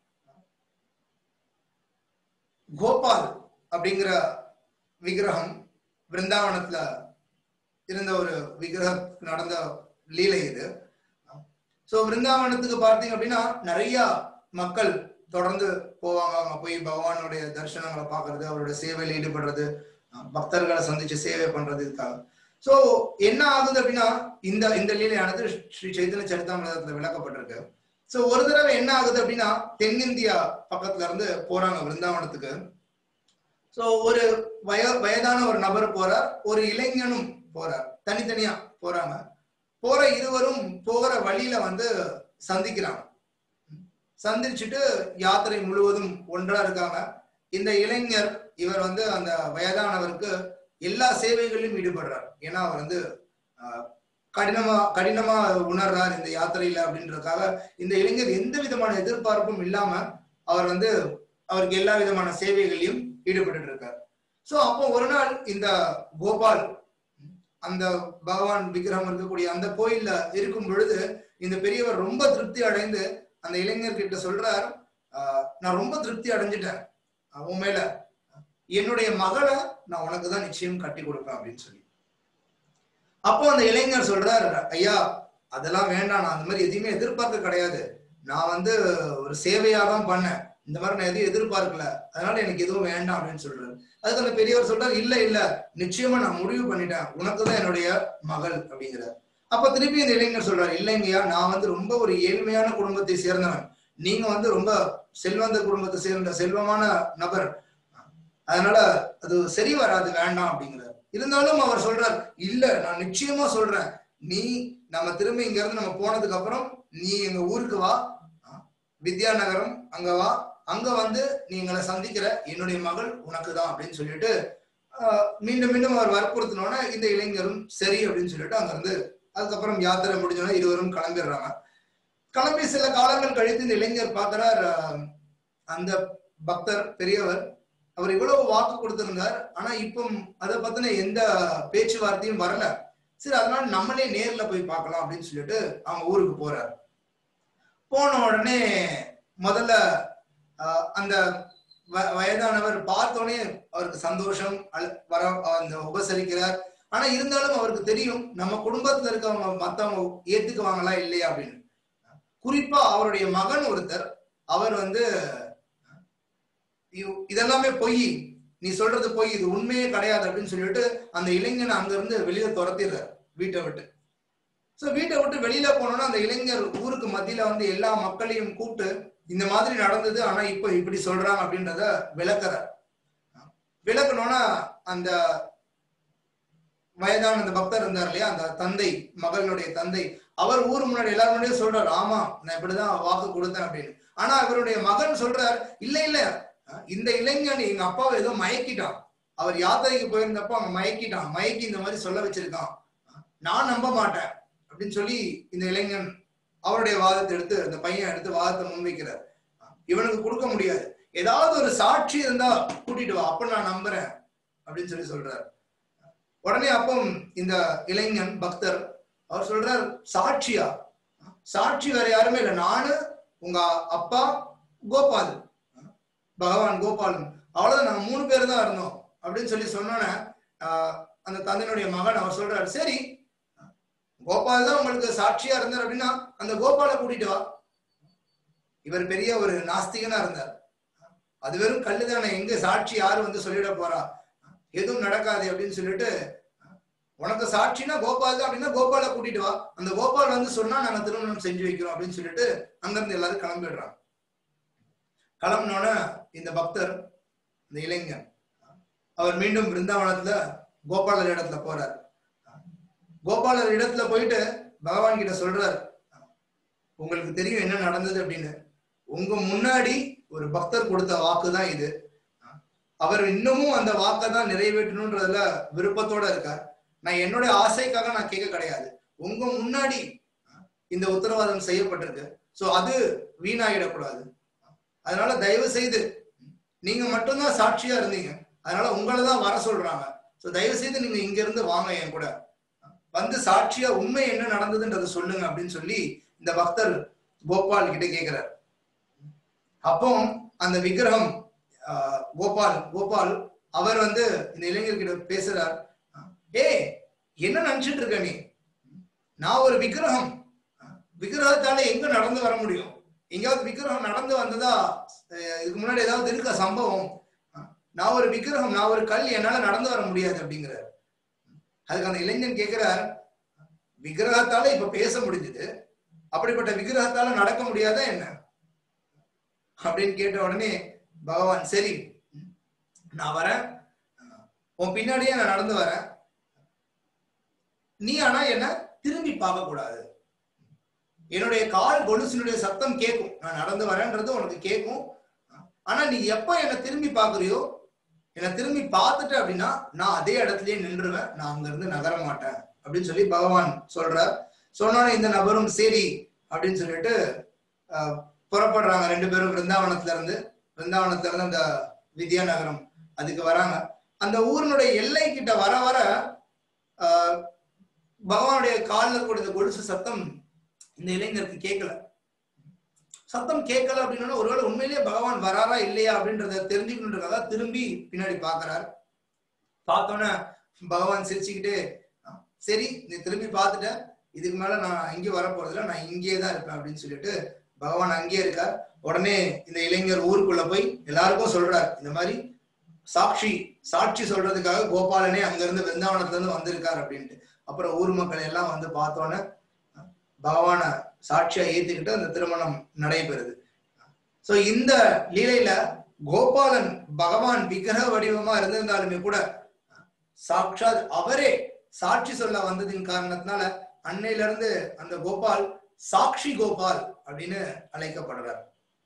கோபால் அப்படிங்கிற விக்கிரகம் பிருந்தாவனத்துல இருந்த ஒரு விக்கிரகம் நடந்த லீலை இது சோ பிருந்தாவனத்துக்கு பார்த்தீங்க அப்படின்னா நிறைய மக்கள் தொடர்ந்து போவாங்க அங்க போய் பகவானுடைய தரிசனங்களை பார்க்கறது அவருடைய சேவையில் ஈடுபடுறது பக்தர்களை சந்திச்சு சேவை பண்றது இதுக்காக சோ என்ன ஆகுது அப்படின்னா இந்த இந்த லீலையானது ஸ்ரீ சைத்தன்ய சரிதாமிரதத்துல விளக்கப்பட்டிருக்கு சோ ஒரு தடவை என்ன ஆகுது அப்படின்னா தென்னிந்தியா பக்கத்துல இருந்து போறாங்க பிருந்தாவனத்துக்கு சோ ஒரு வய வயதான ஒரு நபர் போறார் ஒரு இளைஞனும் போறார் தனித்தனியா போறாங்க போற இருவரும் போகிற வழியில வந்து சந்திக்கிறாங்க சந்திச்சுட்டு யாத்திரை முழுவதும் ஒன்றா இருக்காங்க இந்த இளைஞர் இவர் வந்து அந்த வயதானவருக்கு எல்லா சேவைகளிலும் ஈடுபடுறார் ஏன்னா அவர் வந்து கடினமா கடினமா உணர்றார் இந்த யாத்திரையில அப்படின்றதுக்காக இந்த இளைஞர் எந்த விதமான எதிர்பார்ப்பும் இல்லாம அவர் வந்து அவருக்கு எல்லா விதமான சேவைகளையும் ஈடுபட்டு இருக்கார் சோ அப்போ ஒரு நாள் இந்த கோபால் அந்த பகவான் விக்கிரகம் இருக்கக்கூடிய அந்த கோயில்ல இருக்கும் பொழுது இந்த பெரியவர் ரொம்ப திருப்தி அடைந்து அந்த இளைஞர்கிட்ட சொல்றார் நான் ரொம்ப திருப்தி அடைஞ்சிட்டேன் உன் மேல என்னுடைய மகளை நான் உனக்கு தான் நிச்சயம் கட்டி கொடுப்பேன் அப்படின்னு சொல்லி அப்போ அந்த இளைஞர் சொல்றாரு ஐயா அதெல்லாம் வேண்டாம் நான் அந்த மாதிரி எதையுமே எதிர்பார்க்க கிடையாது நான் வந்து ஒரு சேவையா தான் பண்ணேன் இந்த மாதிரி நான் எதுவும் எதிர்பார்க்கல அதனால எனக்கு எதுவும் வேண்டாம் அப்படின்னு சொல்றாரு அதுக்கு அந்த பெரியவர் சொல்றாரு இல்ல இல்ல நிச்சயமா நான் முடிவு பண்ணிட்டேன் உனக்கு தான் என்னுடைய மகள் அப்படிங்கிறார் அப்ப திருப்பி இந்த இளைஞர் சொல்றாரு இல்லைங்கய்யா நான் வந்து ரொம்ப ஒரு ஏழ்மையான குடும்பத்தை சேர்ந்தவன் நீங்க வந்து ரொம்ப செல்வந்த குடும்பத்தை சேர்ந்த செல்வமான நபர் அதனால அது சரி வராது வேண்டாம் அப்படிங்கிறார் இருந்தாலும் அவர் சொல்றார் இல்ல நான் நிச்சயமா சொல்றேன் நீ நம்ம திரும்ப இங்க இருந்து நம்ம போனதுக்கு அப்புறம் நீ எங்க ஊருக்கு வா வித்யா நகரம் அங்க வா அங்க வந்து நீ எங்களை சந்திக்கிற என்னுடைய மகள் உனக்கு தான் அப்படின்னு சொல்லிட்டு மீண்டும் மீண்டும் அவர் வற்புறுத்தினோட இந்த இளைஞரும் சரி அப்படின்னு சொல்லிட்டு அங்க இருந்து அதுக்கப்புறம் யாத்திரை முடிஞ்சோன்னா இருவரும் கிளம்பிடுறாங்க கிளம்பி சில காலங்கள் கழித்து இந்த இளைஞர் பார்க்கிறார் அந்த பக்தர் பெரியவர் அவர் இவ்வளவு வாக்கு கொடுத்திருந்தார் ஆனா இப்போ அதை பத்தின எந்த பேச்சுவார்த்தையும் வரல சரி அதனால நம்மளே நேர்ல போய் பார்க்கலாம் அப்படின்னு சொல்லிட்டு அவங்க ஊருக்கு போறார் போன உடனே முதல்ல அந்த வயதானவர் பார்த்தோன்னே அவருக்கு சந்தோஷம் வர அந்த உபசரிக்கிறார் ஆனா இருந்தாலும் அவருக்கு தெரியும் நம்ம குடும்பத்துல இருக்கவங்க மத்தவங்க ஏத்துக்குவாங்களா இல்லையா அப்படின்னு குறிப்பா அவருடைய மகன் ஒருத்தர் அவர் வந்து இ- இதெல்லாமே பொய் நீ சொல்றது பொய் இது உண்மையே கிடையாது அப்படின்னு சொல்லிட்டு அந்த இளைஞனை அங்க இருந்து வெளியில துரத்திடுறாரு வீட்டை விட்டு சோ வீட்டை விட்டு வெளியில போனோம்னா அந்த இளைஞர் ஊருக்கு மத்தியில வந்து எல்லா மக்களையும் கூப்பிட்டு இந்த மாதிரி நடந்தது ஆனா இப்ப இப்படி சொல்றாங்க அப்படின்றத விளக்குறார் விளக்கணும்னா அந்த வயதான அந்த பக்தர் இருந்தார் இல்லையா அந்த தந்தை மகளினுடைய தந்தை அவர் ஊர் முன்னாடி எல்லாரும் முன்னாடியே சொல்றாரு ஆமா நான் இப்படிதான் வாக்கு கொடுத்தேன் அப்படின்னு ஆனா அவருடைய மகன் சொல்றார் இல்ல இல்ல இந்த இளைஞன் எங்க அப்பாவை ஏதோ மயக்கிட்டான் அவர் யாத்திரைக்கு போயிருந்தப்போ அவன் மயக்கிட்டான் மயக்கி இந்த மாதிரி சொல்ல வச்சிருக்கான் நான் நம்ப மாட்டேன் அப்படின்னு சொல்லி இந்த இளைஞன் அவருடைய வாதத்தை எடுத்து அந்த பையன் எடுத்து வாதத்தை முன்வைக்கிறார் இவனுக்கு கொடுக்க முடியாது ஏதாவது ஒரு சாட்சி இருந்தா கூட்டிட்டு வா அப்ப நான் நம்புறேன் அப்படின்னு சொல்லி சொல்றாரு உடனே அப்போ இந்த இளைஞன் பக்தர் அவர் சொல்றார் சாட்சியா சாட்சி வேற யாருமே இல்லை நானு உங்க அப்பா கோபால் பகவான் கோபாலன் அவ்வளவுதான் நாங்க மூணு பேர் தான் இருந்தோம் அப்படின்னு சொல்லி சொன்னோன்னே ஆஹ், அந்த தந்தையினுடைய மகன் அவர் சொல்றாரு சரி கோபால் தான் உங்களுக்கு சாட்சியா இருந்தார் அப்படின்னா அந்த கோபாலை கூட்டிட்டு வா இவர் பெரிய ஒரு நாஸ்திகனா இருந்தார் அது வெறும் கல்லுதானே எங்க சாட்சி யாரு வந்து சொல்லிட போறா எதுவும் நடக்காது அப்படின்னு சொல்லிட்டு உனக்கு சாட்சினா கோபால் தான் அப்படின்னா கோபாலை கூட்டிட்டு வா அந்த கோபால் வந்து சொன்னா நாங்க திருமணம் செஞ்சு வைக்கிறோம் அப்படின்னு சொல்லிட்டு அங்கிருந்து எல்லாரும் கிளம்பிடுறாங்க கிளம்பினோட இந்த பக்தர் இந்த இளைஞன் அவர் மீண்டும் பிருந்தாவனத்துல கோபாலர் இடத்துல போறார் கோபாலர் இடத்துல போயிட்டு பகவான் கிட்ட சொல்றார் உங்களுக்கு தெரியும் என்ன நடந்தது அப்படின்னு உங்க முன்னாடி ஒரு பக்தர் கொடுத்த வாக்கு தான் இது அவர் இன்னமும் அந்த வாக்கை தான் நிறைவேற்றணுன்றதுல விருப்பத்தோட இருக்கார் நான் என்னுடைய ஆசைக்காக நான் கேட்க கிடையாது உங்க முன்னாடி இந்த உத்தரவாதம் செய்யப்பட்டிருக்கு சோ அது வீணாயிடக்கூடாது அதனால தயவு செய்து நீங்க மட்டும்தான் சாட்சியா இருந்தீங்க அதனால உங்களை தான் வர சொல்றாங்க சோ தயவு செய்து நீங்க இங்க இருந்து வாங்க என் கூட வந்து சாட்சியா உண்மை என்ன நடந்ததுன்றதை சொல்லுங்க அப்படின்னு சொல்லி இந்த பக்தர் கோபால் கிட்ட கேக்குறார் அப்போ அந்த விக்கிரகம் ஆஹ், கோபால் கோபால் அவர் வந்து இந்த இளைஞர்கிட்ட பேசுறார் ஏய் என்ன நினைச்சிட்டு இருக்க நீ நான் ஒரு விக்கிரகம் விக்கிரகத்தால எங்க நடந்து வர முடியும் எங்கேயாவது விக்கிரகம் நடந்து வந்ததா அஹ், இதுக்கு முன்னாடி ஏதாவது இருக்க சம்பவம் நான் ஒரு விக்கிரகம் நான் ஒரு கல் என்னால நடந்து வர முடியாது அப்படிங்கிறார் அதுக்கு அந்த இளைஞன் கேட்கிறார் விக்கிரகத்தால இப்ப பேச முடிஞ்சது அப்படிப்பட்ட விக்கிரகத்தால நடக்க முடியாதா என்ன அப்படின்னு கேட்ட உடனே பகவான் சரி நான் வரேன் உன் பின்னாடியே நான் நடந்து வரேன் நீ ஆனா என்ன திரும்பி பார்க்க கூடாது என்னுடைய கால் கொலுசினுடைய சத்தம் கேட்கும் நான் நடந்து வரேன்றது உனக்கு கேட்கும் ஆனா நீ எப்ப என்ன திரும்பி பாக்குறியோ என்ன திரும்பி பார்த்துட்ட அப்படின்னா நான் அதே இடத்துலயே நின்றுவேன் நான் அங்க இருந்து நகர மாட்டேன் அப்படின்னு சொல்லி பகவான் சொல்றார் சொன்னோன்னே இந்த நபரும் சரி அப்படின்னு சொல்லிட்டு ஆஹ், புறப்படுறாங்க ரெண்டு பேரும் பிருந்தாவனத்துல இருந்து பிருந்தாவனத்துல இருந்து அந்த வித்யா நகரம் அதுக்கு வராங்க அந்த ஊரினுடைய எல்லை கிட்ட வர வர ஆஹ், பகவானுடைய காலில் கூட இந்த கொலுசு சத்தம் இந்த இளைஞருக்கு கேட்கல சத்தம் கேட்கல அப்படின்னா ஒருவேளை உண்மையிலேயே பகவான் வராரா இல்லையா அப்படின்றத தெரிஞ்சுக்கணுன்றதுக்காக திரும்பி பின்னாடி பாக்குறார் பார்த்தோன்னே பகவான் சிரிச்சுக்கிட்டு "ஆ, சரி நீ திரும்பி பார்த்துட்ட இதுக்கு மேல நான் எங்கேயும் வர போறதில்ல நான் இங்கேயே தான் இருப்பேன் அப்படின்னு சொல்லிட்டு பகவான் அங்கேயே இருக்கார் உடனே இந்த இளைஞர் ஊருக்குள்ள போய் எல்லாருக்கும் சொல்றார் இந்த மாதிரி சாட்சி சாட்சி சொல்றதுக்காக கோபாலனே அங்க இருந்து விருந்தாவனத்துல இருந்து வந்திருக்கார் அப்படின்ட்டு அப்புறம் ஊர் மக்கள் எல்லாம் வந்து பார்த்தோன்னே பகவான சாட்சியா ஏத்துக்கிட்டு அந்த திருமணம் நடைபெறுது சோ இந்த லீலையில கோபாலன் பகவான் விக்கிரக வடிவமா இருந்திருந்தாலுமே கூட சாட்சாத் அவரே சாட்சி சொல்ல வந்ததின் காரணத்தினால அன்னையில இருந்து அந்த கோபால் சாட்சி கோபால் அப்படின்னு அழைக்கப்படுறார்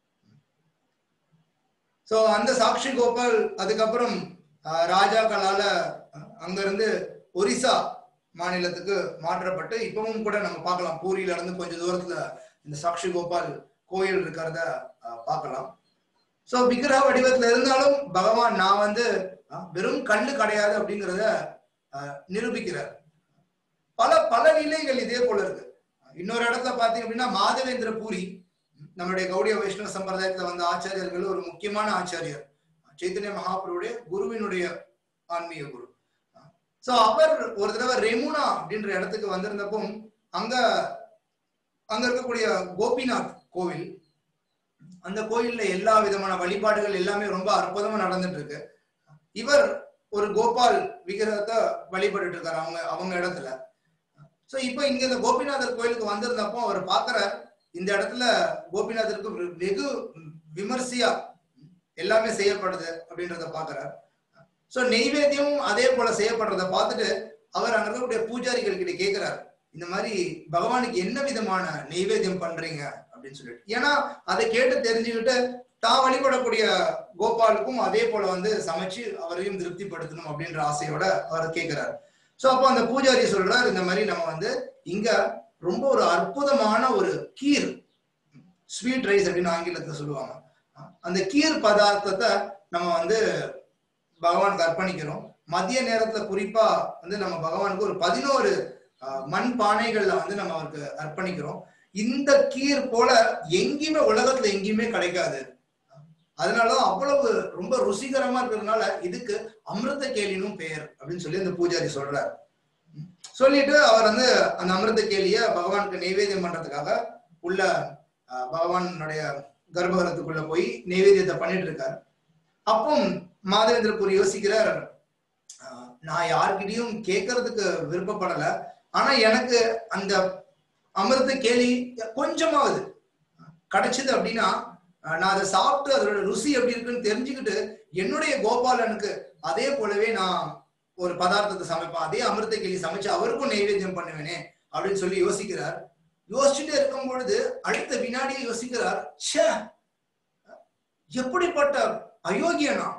சோ அந்த சாட்சி கோபால் அதுக்கப்புறம் ஆஹ், ராஜாக்களால அஹ், அங்கிருந்து ஒரிசா மாநிலத்துக்கு மாற்றப்பட்டு இப்பவும் கூட நம்ம பார்க்கலாம் பூரியில இருந்து கொஞ்சம் தூரத்துல இந்த சாட்சி கோபால் கோயில் இருக்கிறத அஹ், பார்க்கலாம் சோ விக்கிரக வடிவத்துல இருந்தாலும் பகவான் நான் வந்து அஹ், வெறும் கல்லு கிடையாது அப்படிங்கிறத அஹ், நிரூபிக்கிறார் பல பல நிலைகள் இதே போல இருக்கு இன்னொரு இடத்துல பாத்தீங்க அப்படின்னா மாதவேந்திர பூரி நம்மளுடைய கௌடிய வைஷ்ணவ சம்பிரதாயத்துல வந்த ஆச்சாரியர்கள் ஒரு முக்கியமான ஆச்சாரியர் சைத்தன்ய மகாபுருடைய குருவினுடைய ஆன்மீக குரு சோ அவர் ஒரு தடவை ரெமுனா அப்படின்ற இடத்துக்கு வந்திருந்தப்போ அங்க அங்க இருக்கக்கூடிய கோபிநாத் கோவில் அந்த கோயில்ல எல்லா விதமான வழிபாடுகள் எல்லாமே ரொம்ப அற்புதமா நடந்துட்டு இருக்கு இவர் ஒரு கோபால் விக்கிரகத்தை வழிபட்டுட்டு இருக்காரு அவங்க அவங்க இடத்துல சோ இப்போ இங்க இந்த கோபிநாதர் கோயிலுக்கு வந்திருந்தப்போ அவர் பாக்குறார் இந்த இடத்துல கோபிநாதருக்கு வெ- வெகு விமர்சையா எல்லாமே செய்யப்படுது அப்படின்றத பாக்குறார் சோ நெய்வேத்தியம் அதே போல செய்யப்படுறத பார்த்துட்டு அவர் அங்க இருக்கக்கூடிய பூஜாரிகள் கிட்ட கேக்குறாரு இந்த மாதிரி பகவானுக்கு என்ன விதமான நெய்வேத்தியம் பண்றீங்க அப்படின்னு சொல்லிட்டு ஏன்னா அதை கேட்டு தெரிஞ்சுக்கிட்டு தான் வழிபடக்கூடிய கோபாலுக்கும் அதே போல வந்து சமைச்சு அவரையும் திருப்திப்படுத்தணும் அப்படின்ற ஆசையோட அவர் கேட்கிறார் சோ அப்போ அந்த பூஜாரி சொல்றாரு இந்த மாதிரி நம்ம வந்து இங்க ரொம்ப ஒரு அற்புதமான ஒரு கீர் ஸ்வீட் ரைஸ் அப்படின்னு ஆங்கிலத்துல சொல்லுவாங்க அந்த கீர் பதார்த்தத்தை நம்ம வந்து பகவானுக்கு அர்ப்பணிக்கிறோம் மதிய நேரத்துல குறிப்பா வந்து நம்ம பகவானுக்கு ஒரு பதினோரு அஹ், மண் பானைகள்ல வந்து நம்ம அவருக்கு அர்ப்பணிக்கிறோம் இந்த கீர் போல எங்கேயுமே உலகத்துல எங்கேயுமே கிடைக்காது அதனால அவ்வளவு ரொம்ப ருசிகரமா இருக்கிறதுனால இதுக்கு அமிர்த கேலினும் பெயர் அப்படின்னு சொல்லி அந்த பூஜாரி சொல்றார் சொல்லிட்டு அவர் வந்து அந்த அமிர்த கேலிய பகவானுக்கு நைவேத்தியம் பண்றதுக்காக உள்ள அஹ், பகவானுடைய கர்ப்பகிரகத்துக்குள்ள போய் நைவேத்தியத்தை பண்ணிட்டு இருக்கார் அப்போ மாதவேந்திரபுரி யோசிக்கிறார் அஹ், நான் யார்கிட்டயும் கேட்கறதுக்கு விருப்பப்படல ஆனா எனக்கு அந்த அமிர்த கேலி கொஞ்சமாவது கிடைச்சது அப்படின்னா அஹ், நான் அதை சாப்பிட்டு அதோட ருசி எப்படி இருக்குன்னு தெரிஞ்சுக்கிட்டு என்னுடைய கோபாலனுக்கு அதே போலவே நான் ஒரு பதார்த்தத்தை சமைப்பேன் அதே அமிர்த கேலி சமைச்சு அவருக்கும் நைவேத்தியம் பண்ணுவேனே அப்படின்னு சொல்லி யோசிக்கிறார் யோசிச்சுட்டே இருக்கும் பொழுது அடுத்த வினாடியே யோசிக்கிறார் ச்சே எப்படிப்பட்ட அயோக்கியனா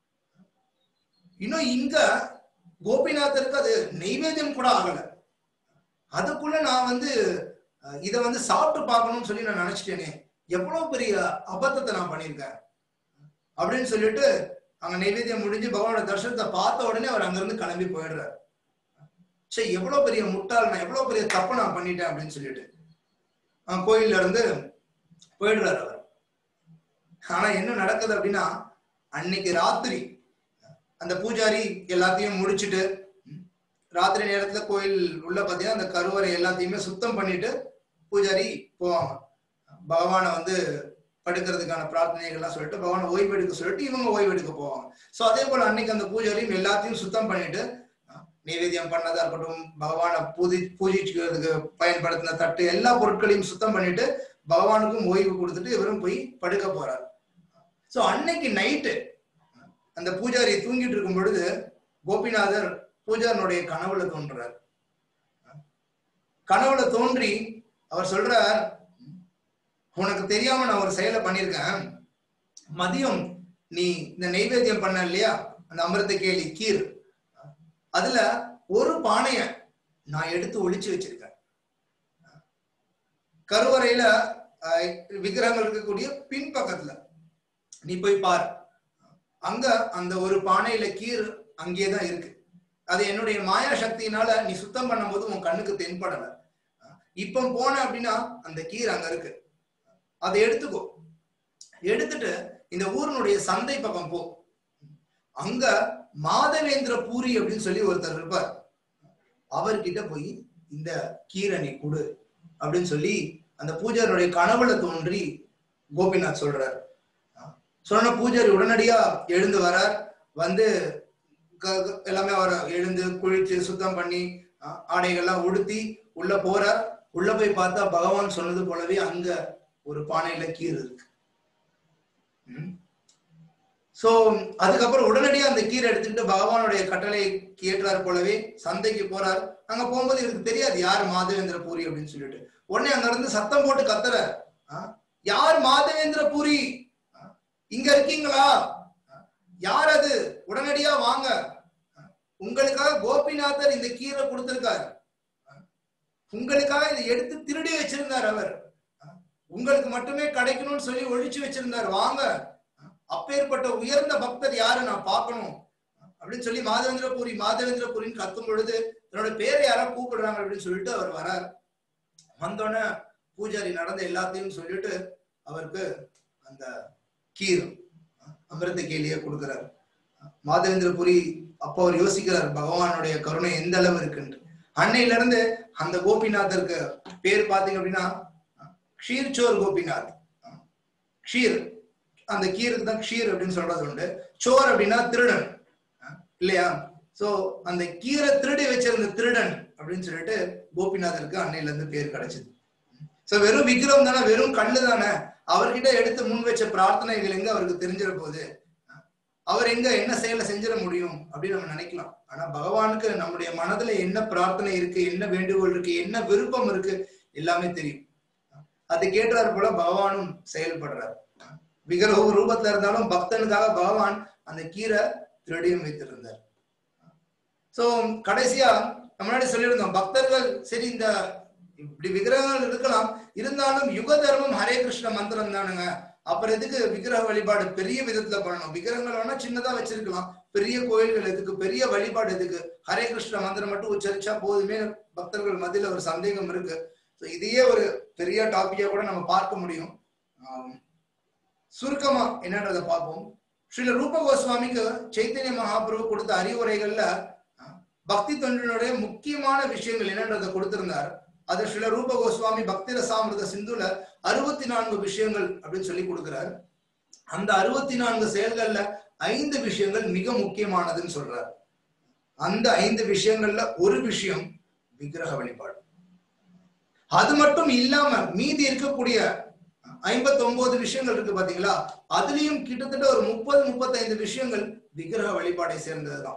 இன்னும் இங்க கோபிநாதருக்கு அது நெய்வேத்தியம் கூட ஆகல அதுக்குள்ள நான் வந்து அஹ், இத வந்து சாப்பிட்டு பார்க்கணும்னு சொல்லி நான் நினைச்சிட்டேனே எவ்வளவு பெரிய அபத்தத்தை நான் பண்ணியிருக்கேன் அப்படின்னு சொல்லிட்டு அங்க நைவேத்தியம் முடிஞ்சு பகவானோட தரிசனத்தை பார்த்த உடனே அவர் அங்கிருந்து கிளம்பி போயிடுறாரு சரி எவ்வளவு பெரிய முட்டாள் நான் எவ்வளவு பெரிய தப்பு நான் பண்ணிட்டேன் அப்படின்னு சொல்லிட்டு அஹ், கோயில்ல இருந்து போயிடுறாரு அவர் ஆனா என்ன நடக்குது அப்படின்னா அன்னைக்கு ராத்திரி அந்த பூஜாரி எல்லாத்தையும் முடிச்சிட்டு ம், ராத்திரி நேரத்துல கோயில் உள்ள பாத்தீங்கன்னா அந்த கருவறை எல்லாத்தையுமே சுத்தம் பண்ணிட்டு பூஜாரி போவாங்க பகவானை வந்து படுக்கிறதுக்கான பிரார்த்தனைகள்லாம் சொல்லிட்டு பகவானை ஓய்வு எடுக்க சொல்லிட்டு இவங்க ஓய்வு எடுக்க போவாங்க சோ அதே போல அன்னைக்கு அந்த பூஜாரியும் எல்லாத்தையும் சுத்தம் பண்ணிட்டு அஹ், நைவேத்தியம் பண்ணதா இருக்கட்டும் பகவானை பூஜி பூஜிக்கிறதுக்கு பயன்படுத்தின தட்டு எல்லா பொருட்களையும் சுத்தம் பண்ணிட்டு பகவானுக்கும் ஓய்வு கொடுத்துட்டு இவரும் போய் படுக்க போறார் சோ அன்னைக்கு நைட்டு அந்த பூஜாரி தூங்கிட்டு இருக்கும் பொழுது கோபிநாதர் பூஜாரனுடைய கனவுல தோன்றார் கனவுல தோன்றி அவர் சொல்றார் உனக்கு தெரியாம நான் ஒரு செயலை பண்ணிருக்கேன் மதியம் நீ இந்த நைவேத்தியம் பண்ண இல்லையா அந்த அமிர்த கேலி கீர் அதுல ஒரு பானைய நான் எடுத்து ஒளிச்சு வச்சிருக்கேன் கருவறையில அஹ், விக்கிரகங்கள் இருக்கக்கூடிய பின்பக்கத்துல நீ போய் பார் அங்க அந்த ஒரு பானையில கீர் அங்கேதான் இருக்கு அது என்னுடைய மாயா சக்தியினால நீ சுத்தம் பண்ணும்போது உன் கண்ணுக்கு தென்படல இப்ப போன அப்படின்னா அந்த கீர் அங்க இருக்கு அதை எடுத்துக்கோ எடுத்துட்டு இந்த ஊரினுடைய சந்தை பக்கம் போ அங்க மாதவேந்திர பூரி அப்படின்னு சொல்லி ஒருத்தர் இருப்பார் அவர்கிட்ட போய் இந்த கீரை நீ கொடு அப்படின்னு சொல்லி அந்த பூஜாரியுடைய கனவுல தோன்றி கோபிநாத் சொல்றார் சொன்ன பூஜாரி உடனடியா எழுந்து வரார் வந்து க- க- எல்லாமே அவர் எழுந்து குளிச்சு சுத்தம் பண்ணி அஹ், ஆடைகள்லாம் உடுத்தி உள்ள போறார் உள்ள போய் பார்த்தா பகவான் சொன்னது போலவே அங்க ஒரு பானையில கீர் இருக்கு சோ அதுக்கப்புறம் உடனடியா அந்த கீரை எடுத்துக்கிட்டு பகவானுடைய கட்டளை ஏற்றார் போலவே சந்தைக்கு போறார் அங்க போகும்போது இவருக்கு தெரியாது யார் மாதவேந்திர பூரி அப்படின்னு சொல்லிட்டு உடனே அங்க இருந்து சத்தம் போட்டு கத்துற யார் மாதவேந்திர பூரி ஆ, இங்க இருக்கீங்களா ஆ, யார் அது உடனடியா வாங்க ஆ, உங்களுக்காக கோபிநாதர் இந்த கீரை கொடுத்திருக்காரு ஆ, உங்களுக்காக இதை எடுத்து திருடி வச்சிருந்தார் அவர் ஆ, உங்களுக்கு மட்டுமே கிடைக்கணும்னு சொல்லி ஒழிச்சு வச்சிருந்தார் வாங்க ஆ, அப்பேற்பட்ட உயர்ந்த பக்தர் யாரு நான் பார்க்கணும் ஆ, அப்படின்னு சொல்லி மாதவேந்திரபுரி மாதவேந்திரபுரின்னு கத்தும் பொழுது தன்னோட பேரை யாரோ கூப்பிடுறாங்க அப்படின்னு சொல்லிட்டு அவர் வரார் வந்தோடனே பூஜாரி நடந்த எல்லாத்தையும் சொல்லிட்டு அவருக்கு அந்த கீர் அமிர்த கேலியை கொடுக்கிறார் மாதவேந்திரபுரி அப்போ அவர் யோசிக்கிறார் பகவானுடைய கருணை எந்த அளவு இருக்குன்ட்டு அன்னையில இருந்து அந்த கோபிநாதருக்கு பேர் பாத்தீங்க அப்படின்னா க்ஷீர் சோர் கோபிநாத் க்ஷீர் அந்த கீருக்கு தான் க்ஷீர் அப்படின்னு சொல்றது உண்டு சோர் அப்படின்னா திருடன் அஹ் இல்லையா சோ அந்த கீரை திருடி வச்சிருந்த திருடன் அப்படின்னு சொல்லிட்டு கோபிநாதருக்கு அன்னையில இருந்து பேர் கிடைச்சது சோ வெறும் விக்ரம் தானே வெறும் கல்லு தானே அவர்கிட்ட எடுத்து முன் வச்ச பிரார்த்தனைகள் எங்க அவருக்கு தெரிஞ்சிட போகுது அவர் எங்க என்ன செயலை செஞ்சிட முடியும் அப்படின்னு நம்ம நினைக்கலாம் ஆனா பகவானுக்கு நம்முடைய மனதுல என்ன பிரார்த்தனை இருக்கு என்ன வேண்டுகோள் இருக்கு என்ன விருப்பம் இருக்கு எல்லாமே தெரியும் அது கேட்டார் போல பகவானும் செயல்படுறார் விக்கிரக ரூபத்துல இருந்தாலும் பக்தனுக்காக பகவான் அந்த கீரை திருடியும் வைத்திருந்தார் சோ கடைசியா நம்ம முன்னாடி சொல்லியிருந்தோம் பக்தர்கள் சரி இந்த இப்படி விக்கிரகங்கள் இருக்கலாம் இருந்தாலும் யுக தர்மம் ஹரே கிருஷ்ண மந்திரம் தானுங்க அப்புறம் எதுக்கு விக்கிரக வழிபாடு பெரிய விதத்துல பண்ணணும் விக்கிரகங்கள் வேணா சின்னதா வச்சிருக்கலாம் பெரிய கோயில்கள் எதுக்கு பெரிய வழிபாடு எதுக்கு ஹரே கிருஷ்ண மந்திரம் மட்டும் உச்சரிச்சா போதுமே பக்தர்கள் மத்தியில ஒரு சந்தேகம் இருக்கு ஸோ இதையே ஒரு பெரிய டாபிக்கா கூட நம்ம பார்க்க முடியும் ஆம், சுருக்கமா என்னன்றதை பார்ப்போம் ஸ்ரீல ரூப கோஸ்வாமிக்கு சைத்தன்ய மகாபிரபு கொடுத்த அறிவுரைகள்ல அஹ், பக்தி தொண்டினுடைய முக்கியமான விஷயங்கள் என்னன்றதை கொடுத்திருந்தார் அது ஸ்ரீல ரூப கோஸ்வாமி பக்தி ரசாமிரத சிந்துல அறுபத்தி நான்கு விஷயங்கள் அப்படின்னு சொல்லி கொடுக்கிறார் அந்த அறுபத்தி நான்கு செயல்கள்ல ஐந்து விஷயங்கள் மிக முக்கியமானதுன்னு சொல்றார் அந்த ஐந்து விஷயங்கள்ல ஒரு விஷயம் விக்கிரக வழிபாடு அது மட்டும் இல்லாம மீதி இருக்கக்கூடிய ஐம்பத்தி ஒன்பது விஷயங்கள் இருக்கு பாத்தீங்களா அதுலயும் கிட்டத்தட்ட ஒரு முப்பது முப்பத்தைந்து விஷயங்கள் விக்கிரக வழிபாடை சேர்ந்ததுதான்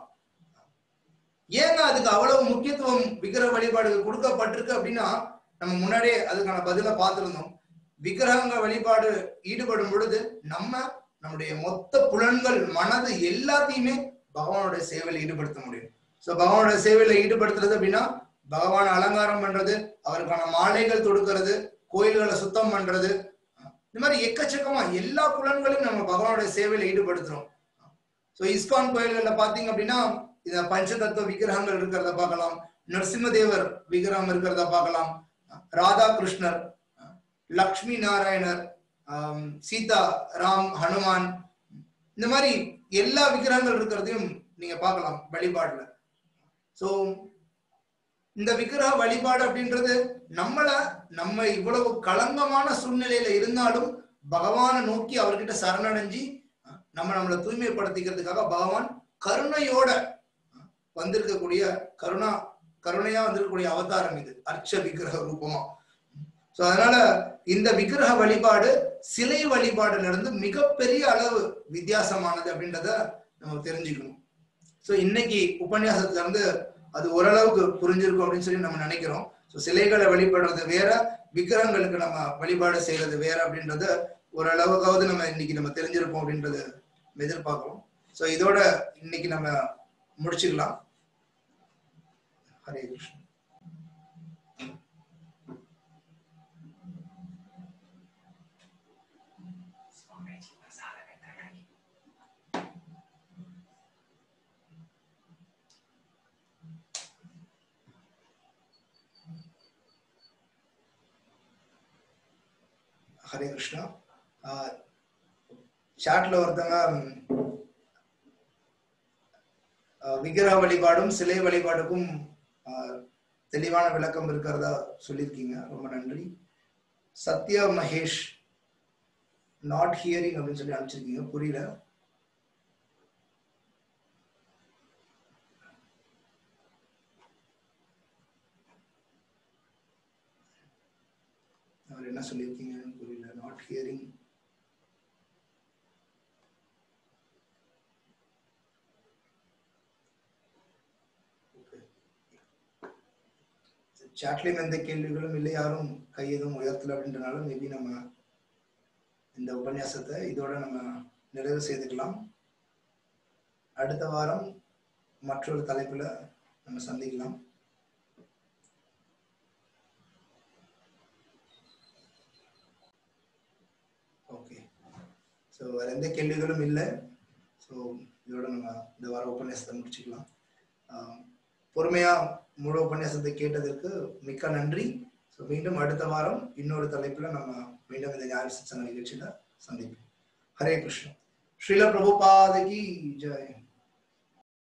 ஏங்க அதுக்கு அவ்வளவு முக்கியத்துவம் விக்கிரக வழிபாடுக்கு கொடுக்கப்பட்டிருக்கு அப்படின்னா நம்ம முன்னாடியே அதுக்கான பதில பார்த்திருந்தோம் விக்கிரகங்க வழிபாடு ஈடுபடும் பொழுது நம்ம நம்முடைய மொத்த புலன்கள் மனது எல்லாத்தையுமே பகவானுடைய சேவையில ஈடுபடுத்த முடியும் சோ பகவானுடைய சேவையில ஈடுபடுத்துறது அப்படின்னா பகவான் அலங்காரம் பண்றது அவருக்கான மாலைகள் தொடுக்கிறது கோயில்களை சுத்தம் பண்றது இந்த மாதிரி எக்கச்சக்கமா எல்லா புலன்களையும் நம்ம பகவானுடைய சேவையில ஈடுபடுத்துறோம் சோ இஸ்கான் கோயில்கள்ல பாத்தீங்க அப்படின்னா இந்த பஞ்சதத்துவ விக்கிரகங்கள் இருக்கிறத பார்க்கலாம் நரசிம்மதேவர் விக்கிரகம் இருக்கிறத பார்க்கலாம் ராதா கிருஷ்ணர் லக்ஷ்மி நாராயணர் ஆம், சீதா ராம் ஹனுமான் இந்த மாதிரி எல்லா விக்கிரகங்கள் இருக்கிறதையும் நீங்க பார்க்கலாம் வழிபாடுல சோ இந்த விக்கிரக வழிபாடு அப்படின்றது நம்மள நம்ம இவ்வளவு களங்கமான சூழ்நிலையில இருந்தாலும் பகவானை நோக்கி அவர்கிட்ட சரணடைஞ்சு அஹ், நம்ம நம்மளை தூய்மைப்படுத்திக்கிறதுக்காக பகவான் கருணையோட அஹ், வந்திருக்கக்கூடிய கருணா கருணையா வந்திருக்கக்கூடிய அவதாரம் இது அர்ச்ச விக்கிரக ரூபமா சோ அதனால இந்த விக்கிரக வழிபாடு சிலை வழிபாடுல இருந்து மிகப்பெரிய அளவு வித்தியாசமானது அப்படின்றத நம்ம தெரிஞ்சுக்கணும் சோ இன்னைக்கு உபன்யாசத்துல இருந்து அது ஓரளவுக்கு புரிஞ்சிருக்கும் அப்படின்னு சொல்லி நம்ம நினைக்கிறோம் ஸோ சிலைகளை வழிபடுறது வேற விக்கிரகங்களுக்கு நம்ம வழிபாடு செய்யறது வேற அப்படின்றத ஓரளவுக்காவது நம்ம இன்னைக்கு நம்ம தெரிஞ்சிருப்போம் அப்படின்றத நம்ம எதிர்பார்க்கிறோம் ஸோ இதோட இன்னைக்கு நம்ம முடிச்சுக்கலாம் ஹரே கிருஷ்ணா ஹரே கிருஷ்ணா சாட்ல ஒருத்தவங்க ம், ஆஹ், விக்கிரக வழிபாடும் சிலை வழிபாடுக்கும் ஆஹ், தெளிவான விளக்கம் இருக்கிறதா சொல்லியிருக்கீங்க ரொம்ப நன்றி சத்யா மகேஷ் நாட் ஹியரிங் அப்படின்னு சொல்லி அனுப்பிச்சிருக்கீங்க புரியல அவர் என்ன சொல்லியிருக்கீங்கன்னு புரியல நாட் ஹியரிங் சாட்லையும் எந்த கேள்விகளும் இல்லை யாரும் கை எதுவும் உயர்த்தல அப்படின்றனால மேபி நம்ம இந்த உபன்யாசத்தை இதோட நம்ம நிறைவு செய்துக்கலாம் அடுத்த வாரம் மற்றொரு தலைப்புல நம்ம சந்திக்கலாம் ஓகே ஸோ வேற எந்த கேள்விகளும் இல்லை ஸோ இதோட நம்ம இந்த வார உபன்யாசத்தை முடிச்சுக்கலாம் ஆஹ் பொறுமையா முழு உபன்யாசத்தை கேட்டதற்கு மிக்க நன்றி ஸோ மீண்டும் அடுத்த வாரம் இன்னொரு தலைப்புல நம்ம மீண்டும் இந்த ஞான சத்சங்க நிகழ்ச்சியில சந்திப்போம் ஹரே கிருஷ்ணா ஸ்ரீல பிரபுபாதகி ஜெய்